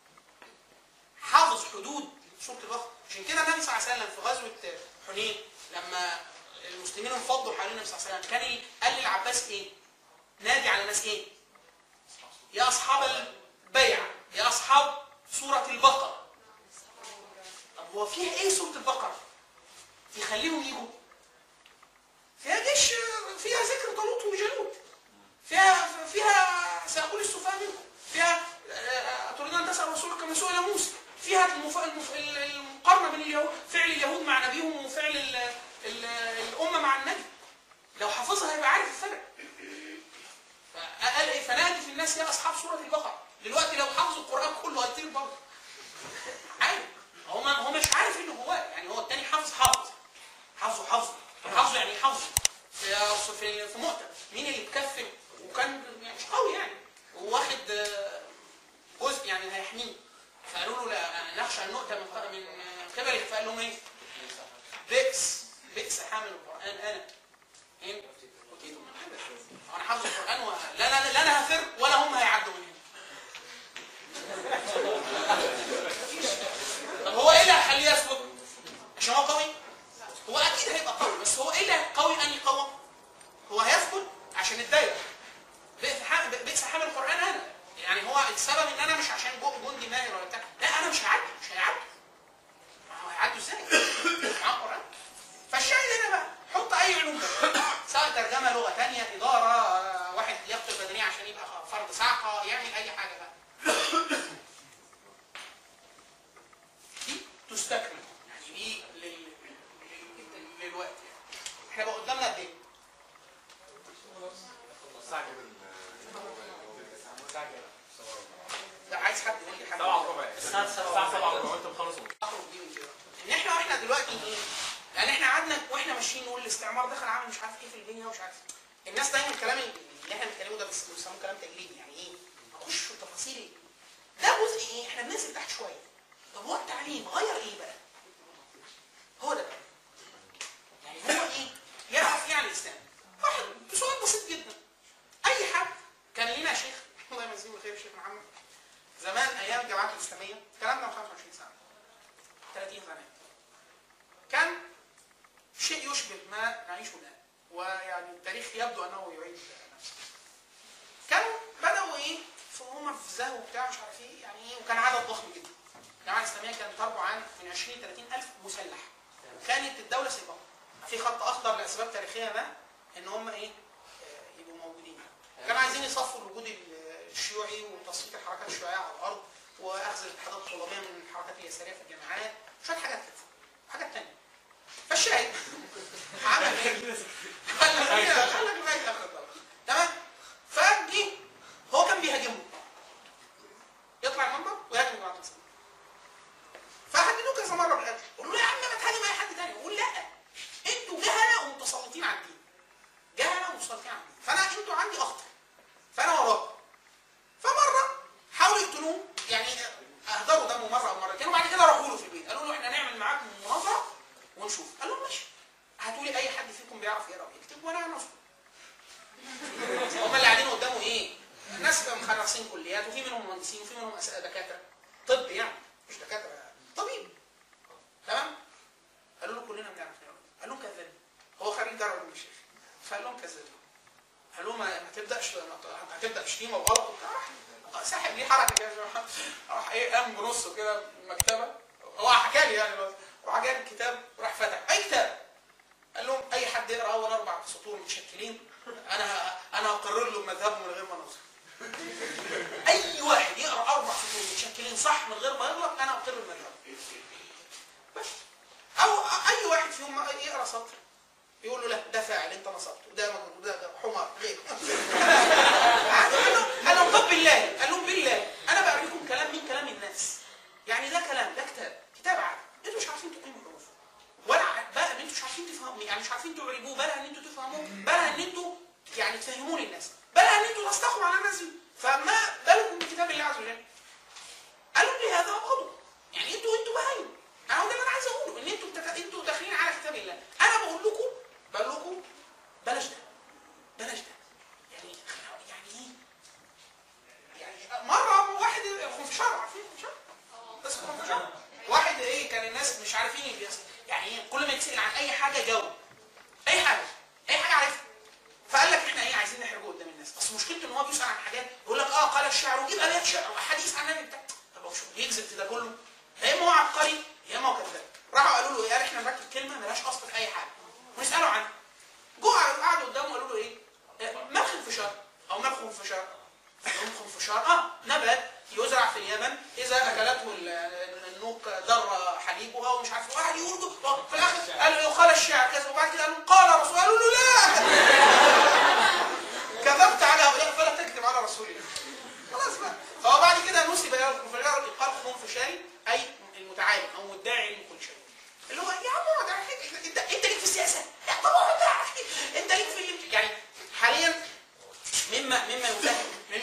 حافظ حدود سوره البقره عشان كده النبي صلى الله عليه وسلم في غزوه حنين لما المسلمين انفضوا حوالين النبي صلى الله عليه وسلم كان قال للعباس ايه؟ نادي على الناس ايه؟ يا اصحاب البيع يا اصحاب سوره البقره طب هو فيها ايه سوره البقره؟ يخليهم يجوا فيها جيش فيها ذكر طالوت وجالوت فيها فيها سيقول السفهاء منكم فيها آه، تريد ان تسال رسولك كما سئل موسى فيها المف... المف... المقارنه بين اليهود فعل اليهود مع نبيهم وفعل ال... ال... الامه مع النبي لو حافظها هيبقى عارف الفرق فقال ايه فنادي في الناس يا اصحاب سوره البقره دلوقتي لو حافظوا القران كله هيطير برضه عادي هو ما هو مش عارف ايه اللي جواه يعني هو التاني حافظ حافظ حافظه في في في مؤتة مين اللي اتكفل وكان يعني مش قوي يعني وواخد آه، جزء يعني هيحميه فقالوا له لا نخشى ان نؤتى من ق- من آه، قبلك فقال لهم ايه؟ بئس بئس حامل القران انا ان اوتيتم من هذا انا حافظ القران و... لا لا لا انا هفر ولا هم هيعدوا من هنا طب هو ايه اللي هيخليه يثبت؟ عشان هو قوي؟ هو اكيد هيبقى قوي بس هو ايه اللي قوي ان يقوم؟ هو هيثبت عشان الدايره بئس حامل بئس حامل القران انا يعني هو السبب ان انا مش عشان جو- جندي ماهر ولا بتاع لا انا مش هعدي مش هيعدي ما هو هيعدوا ازاي؟ معاه قران فالشاهد هنا بقى حط اي علوم بقى. سواء ترجمه لغه ثانيه اداره آه، واحد لياقته البدنيه عشان يبقى فرد صعقه يعمل اي حاجه بقى دي تستكمل يعني دي لل... لل... للوقت يعني احنا بقى قدامنا قد ايه؟ لا عايز حد يقول لي حاجه سبعة وربع الساعة سبعة وربع وانت مخلص اخرج بيه من كده ان احنا واحنا دلوقتي ايه يعني احنا قعدنا واحنا ماشيين نقول الاستعمار دخل عامل مش عارف ايه في الدنيا ومش عارف إيه. الناس دايما الكلام اللي احنا بنتكلمه ده بس بيسموه كلام تجريبي يعني ايه نخش في التفاصيل ايه ده جزء ايه احنا بننزل تحت شويه طب هو التعليم غير ايه بقى هو ده بقى يعني هو ايه يعرف ايه عن الاسلام واحد سؤال بسيط جدا اي حد كان لينا شيخ الله يمسيه بالخير الشيخ محمد زمان ايام الجامعات الاسلاميه الكلام ده من 25 سنه 30 سنه كان شيء يشبه ما نعيشه الان ويعني التاريخ يبدو انه يعيد نفسه كانوا بداوا ايه في هم في زهو وبتاع مش عارف ايه يعني ايه وكان عدد ضخم جدا الجامعه الاسلاميه كانت تربع عن من 20 30 الف مسلح كانت الدوله سيبقى في خط اخضر لاسباب تاريخيه ما ان هم ايه آه، يبقوا موجودين كانوا عايزين يصفوا الوجود الشيوعي وتصفيه الحركات الشيوعيه على الارض واخذ الاتحادات الطلابيه من الحركات اليساريه في الجامعات شويه حاجات كده حاجات تانية فالشاهد عمل ايه؟ قال لك ايه قال لك لغايه اخر الدوله تمام؟ فجي هو كان بيهاجمه يطلع المنبر ويهاجم جماعه الاسلام فهددوه كذا مره بالقتل قول له يا عم ما تهاجم اي حد تاني يقول لا انتوا جهله ومتسلطين على الدين جهله ومتسلطين على الدين فانا انتوا عندي اخطر فانا وراكم فمره حاولوا يقتلوه يعني اهدروا دمه مره او مرتين وبعد كده راحوا له في البيت قالوا له احنا نعمل معاكم مناظره ونشوف قال لهم ماشي هاتوا لي اي حد فيكم بيعرف يقرا ويكتب وانا اعرف هم اللي قاعدين قدامه ايه؟ ناس مخلصين كليات وفي منهم مهندسين وفي منهم أس- دكاتره طب يعني مش دكاتره طبيب تمام؟ قالوا له كلنا بنعرف نقرا قال لهم كذابين هو خريج دار علوم الشيخ فقال لهم كذابين قال لهم ما ما تبداش ما ت- هتبدا شتيمه وغلط وبتاع راح ساحب ليه حركه كده راح- راح ايه قام بنصه كده من المكتبه هو حكى لي يعني بس راح جاب الكتاب وراح فتح اي كتاب قال لهم اي حد يقرا اول اربع سطور متشكلين انا انا هقرر له بمذهبه من غير ما نظر اي واحد يقرا اربع سطور متشكلين صح من غير ما يغلط انا اقر بمذهبه بس او اي واحد فيهم يقرا سطر يقول له لا ده فاعل انت نصبته ده مجنون ده ده حمار غير قال لهم قال لهم طب بالله قال لهم بالله انا بوريكم كلام من كلام الناس يعني ده كلام ده كتاب كتاب عادي انتوا مش عارفين تقيموا حروفه ولا ع- بقى ان انتوا مش عارفين تفهموا يعني مش عارفين تعربوه بلا ان انتوا تفهموه بلا ان انتوا يعني تفهموه للناس بلا ان انتوا تستقوا على الناس دي فما بالكم بكتاب الله عز وجل قالوا لي هذا غضب يعني انتوا انتوا بهايم انا هو ده اللي انا عايز اقوله ان انتوا بتك... انتوا داخلين على كتاب الله انا بقول لكم بقول لكم بلاش ده بلاش ده يعني يعني ايه يعني مره واحد خنفشار عارفين خنفشار بس خنفشار واحد ايه كان الناس مش عارفين اللي بيحصل يعني ايه كل ما يتسال عن اي حاجه جاوب اي حاجه اي حاجه عارفها فقال لك احنا ايه عايزين نحرجه قدام الناس بس مشكلته ان هو بيسال عن حاجات يقول لك اه قال الشعر ويجيب ابيات شعر واحاديث عن النبي بتاع طب هو شو يكذب في ده كله يا اما هو عبقري يا اما هو كذاب راحوا قالوا له يا احنا نركب كلمه ملهاش اصل في اي حاجه ونساله عنها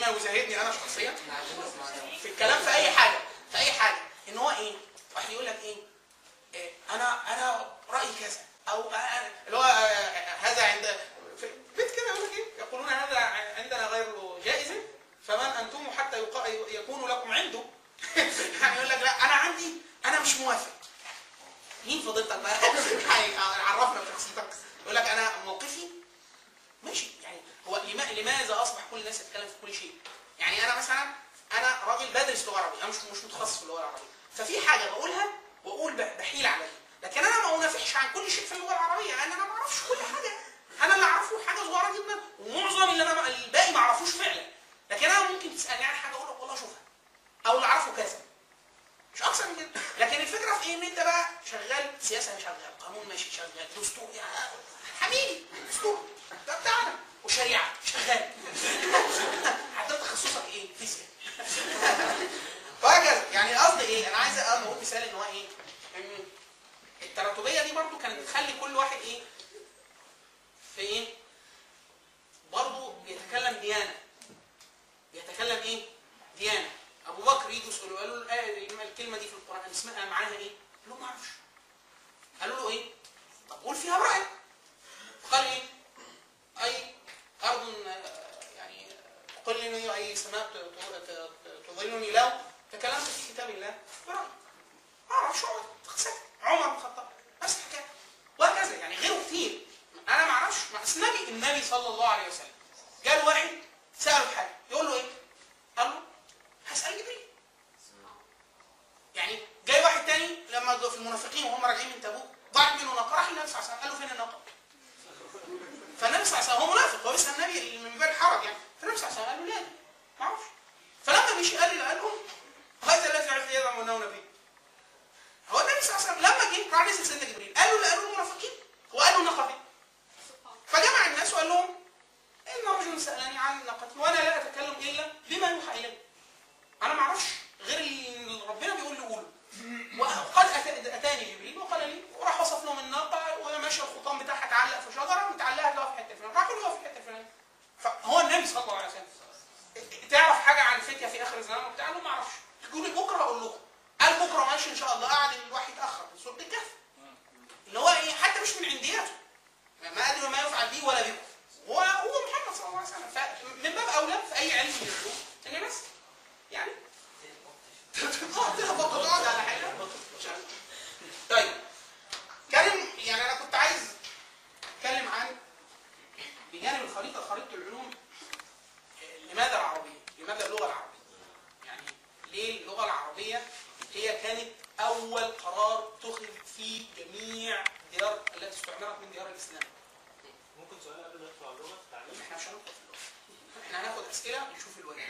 يزهدني انا شخصيا في الكلام في اي حاجه في اي حاجه ان هو ايه واحد يقول لك ايه, إيه انا انا رايي كذا او أنا اللي هو آه، هذا عند في بيت كده يقول لك ايه يقولون هذا عندنا غير جائز فمن انتم حتى يقا- يكون لكم عنده يعني يقول لك لا انا عندي انا مش موافق مين فضيلتك بقى يعني عرفنا بشخصيتك يقول لك انا موقفي ماشي يعني هو لما- لماذا اصبح كل الناس تتكلم في كل شيء يعني انا مثلا انا راجل بدرس لغه عربيه انا مش مش متخصص في اللغه العربيه ففي حاجه بقولها واقول ب- بحيل عليها لكن انا ما انافحش عن كل شيء في اللغه العربيه لان انا ما اعرفش كل حاجه انا اللي اعرفه حاجه صغيره جدا ومعظم اللي انا الباقي ما اعرفوش فعلا لكن انا ممكن تسالني عن حاجه اقول لك والله شوفها او اللي اعرفه كذا مش اكثر من كده لكن الفكره في ايه ان انت بقى شغال سياسه شغال قانون ماشي شغال دستور يعني حبيبي دستور ده بتاعنا وشريعه شغال حتى تخصصك ايه فيزياء وهكذا يعني قصدي ايه انا عايز اقول مثال ان هو ايه ان التراتبيه دي برضو كانت بتخلي كل واحد ايه في ايه برضو بيتكلم ديانه بيتكلم ايه ديانه ابو بكر يجوا يسالوا قالوا له الآية دي- الكلمه دي في القران اسمها معناها ايه؟ قال له ما اعرفش قالوا له ايه؟ طب قول فيها برايك قال ايه؟ اي ارض آه، يعني تقلني اي سماء ت- ت- ت- تظلني لو تكلمت في كتاب الله برايي ما اعرفش اقعد تخسر عمر بن الخطاب نفس الحكايه وهكذا يعني غيره كتير انا ما اعرفش ما- أصل النبي النبي صلى الله عليه وسلم جاء واحد ساله حاجه يقول له ايه؟ قال له هسال جبريل يعني جاي واحد تاني لما جه في المنافقين وهم راجعين من تبوك ضاعت منه ناقه راح النبي صلى الله عليه وسلم قال له فين الناقه؟ فالنبي صلى الله عليه وسلم هو منافق هو بيسال النبي من باب الحرج يعني فالنبي صلى الله عليه وسلم قال له لا ما اعرفش فلما مشي قال لي قال لهم هذا الذي عرف يزعمونه به هو النبي صلى الله عليه وسلم لما جه راح نزل سيدنا جبريل قال له اللي قالوا المنافقين وقال له الناقه فين؟ فجمع الناس وقال لهم ان رجل سالني عن ناقتي وانا لا اتكلم الا بما يوحى الي انا ما اعرفش غير اللي ربنا بيقول لي قوله وقد أت- اتاني جبريل وقال لي وراح وصف لهم الناقه وهي ماشيه الخطام بتاعها اتعلق في شجره متعلقه تقف في حته الفلانيه راح يقول له في الحته الفلانيه فهو النبي صلى الله عليه وسلم تعرف حاجه عن فتيه في اخر الزمان وبتاع قال له ما اعرفش تقول لي بكره اقول لكم قال بكره ماشي ان شاء الله قعد الواحد يتاخر سوره الكهف اللي هو ايه حتى مش من عندياته ما ادري ما يفعل بي ولا بكم هو هو محمد صلى الله عليه وسلم فمن باب اولى في اي علم من العلوم ان بس يعني اه تخبط وتقعد على حاجه طيب كريم يعني انا كنت عايز اتكلم عن بجانب الخريطه خريطه العلوم آه، لماذا العربيه؟ لماذا اللغه العربيه؟ يعني ليه اللغه العربيه هي كانت اول قرار اتخذ في جميع ديار التي استعمرت من ديار الاسلام. ممكن سؤال قبل ما ندخل على اللغه التعليم احنا مش هندخل في اللغه. احنا هناخد اسئله ونشوف الوجه.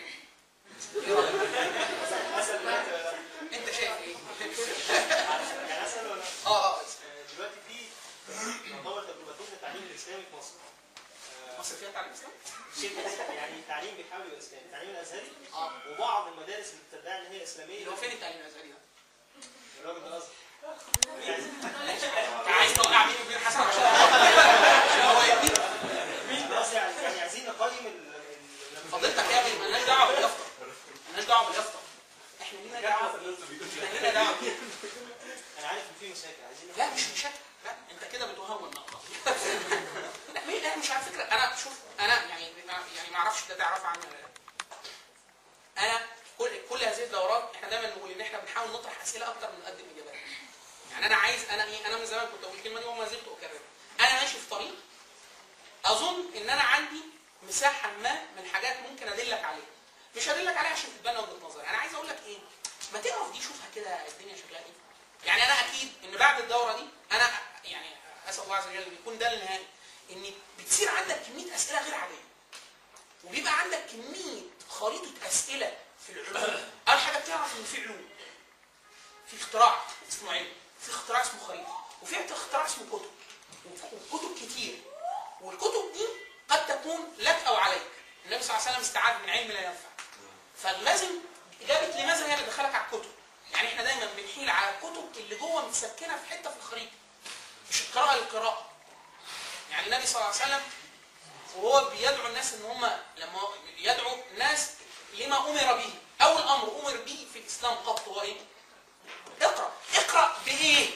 اسال دلوقتي انت شايف ايه؟ يعني اسال ولا اه اه آه، دلوقتي في يعتبر تجربتين للتعليم الاسلامي في مصر آه، مصر فيها تعليم اسلام؟ شبه يعني التعليم بيحاول يبقى اسلامي التعليم الازهري اه وبعض المدارس اللي بتدعي ان هي اسلاميه اللي هو فين التعليم الازهري ده؟ الراجل ده ازهر انت عايز توقع مين وبين حسن عشان عشان هو يديك مين بس يعني يعني عايزين نقيم ال- ال- فضيلتك يا ابني مالناش دعوه باليافطه مالناش دعوه باليافطه احنا لينا دعوه احنا لينا دعوه بيه. انا عارف ان في مشاكل عايزين لا مش مشاكل لا انت كده بتهون نقطه لا مين انا مش على فكره انا شوف انا يعني يعني ما اعرفش ده تعرف عني ولا لا انا كل كل هذه الدورات احنا دايما نقول ان احنا بنحاول نطرح اسئله اكتر من نقدم اجابات يعني انا عايز انا ايه انا من زمان كنت اقول الكلمه دي وما زلت اكررها انا ماشي في طريق اظن ان انا عندي مساحه ما من حاجات ممكن ادلك عليها مش هدلك عليها عشان تتبنى وجهه نظري انا عايز اقول لك ايه ما تقرا دي شوفها كده الدنيا شكلها ايه يعني انا اكيد ان بعد الدوره دي انا يعني اسال الله عز وجل ان يكون ده النهائي ان بتصير عندك كميه اسئله غير عاديه وبيبقى عندك كميه خريطه اسئله في العلوم اول حاجه بتعرف ان في علوم في اختراع اسمه علم في اختراع اسمه خريطه وفي اختراع اسمه كتب وكتب كتير والكتب دي قد تكون لك او عليك النبي صلى الله عليه وسلم استعاذ من علم لا ينفع فلازم اجابه لماذا هي اللي دخلك على الكتب يعني احنا دايما بنحيل على الكتب اللي جوه متسكنه في حته في الخريطه مش القراءه للقراءه يعني النبي صلى الله عليه وسلم وهو بيدعو الناس ان هم لما يدعو الناس لما امر به اول امر امر به في الاسلام قط هو ايه اقرا اقرا بايه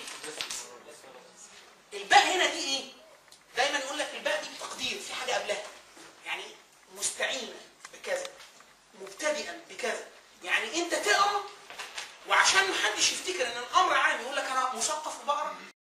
الباء هنا دي ايه دايما يقول لك الباء دي بتقدير في حاجه قبلها يعني مستعينه بكذا مبتدئا بكذا يعني انت تقرا وعشان محدش يفتكر ان الامر عام يقول لك انا مثقف وبقرا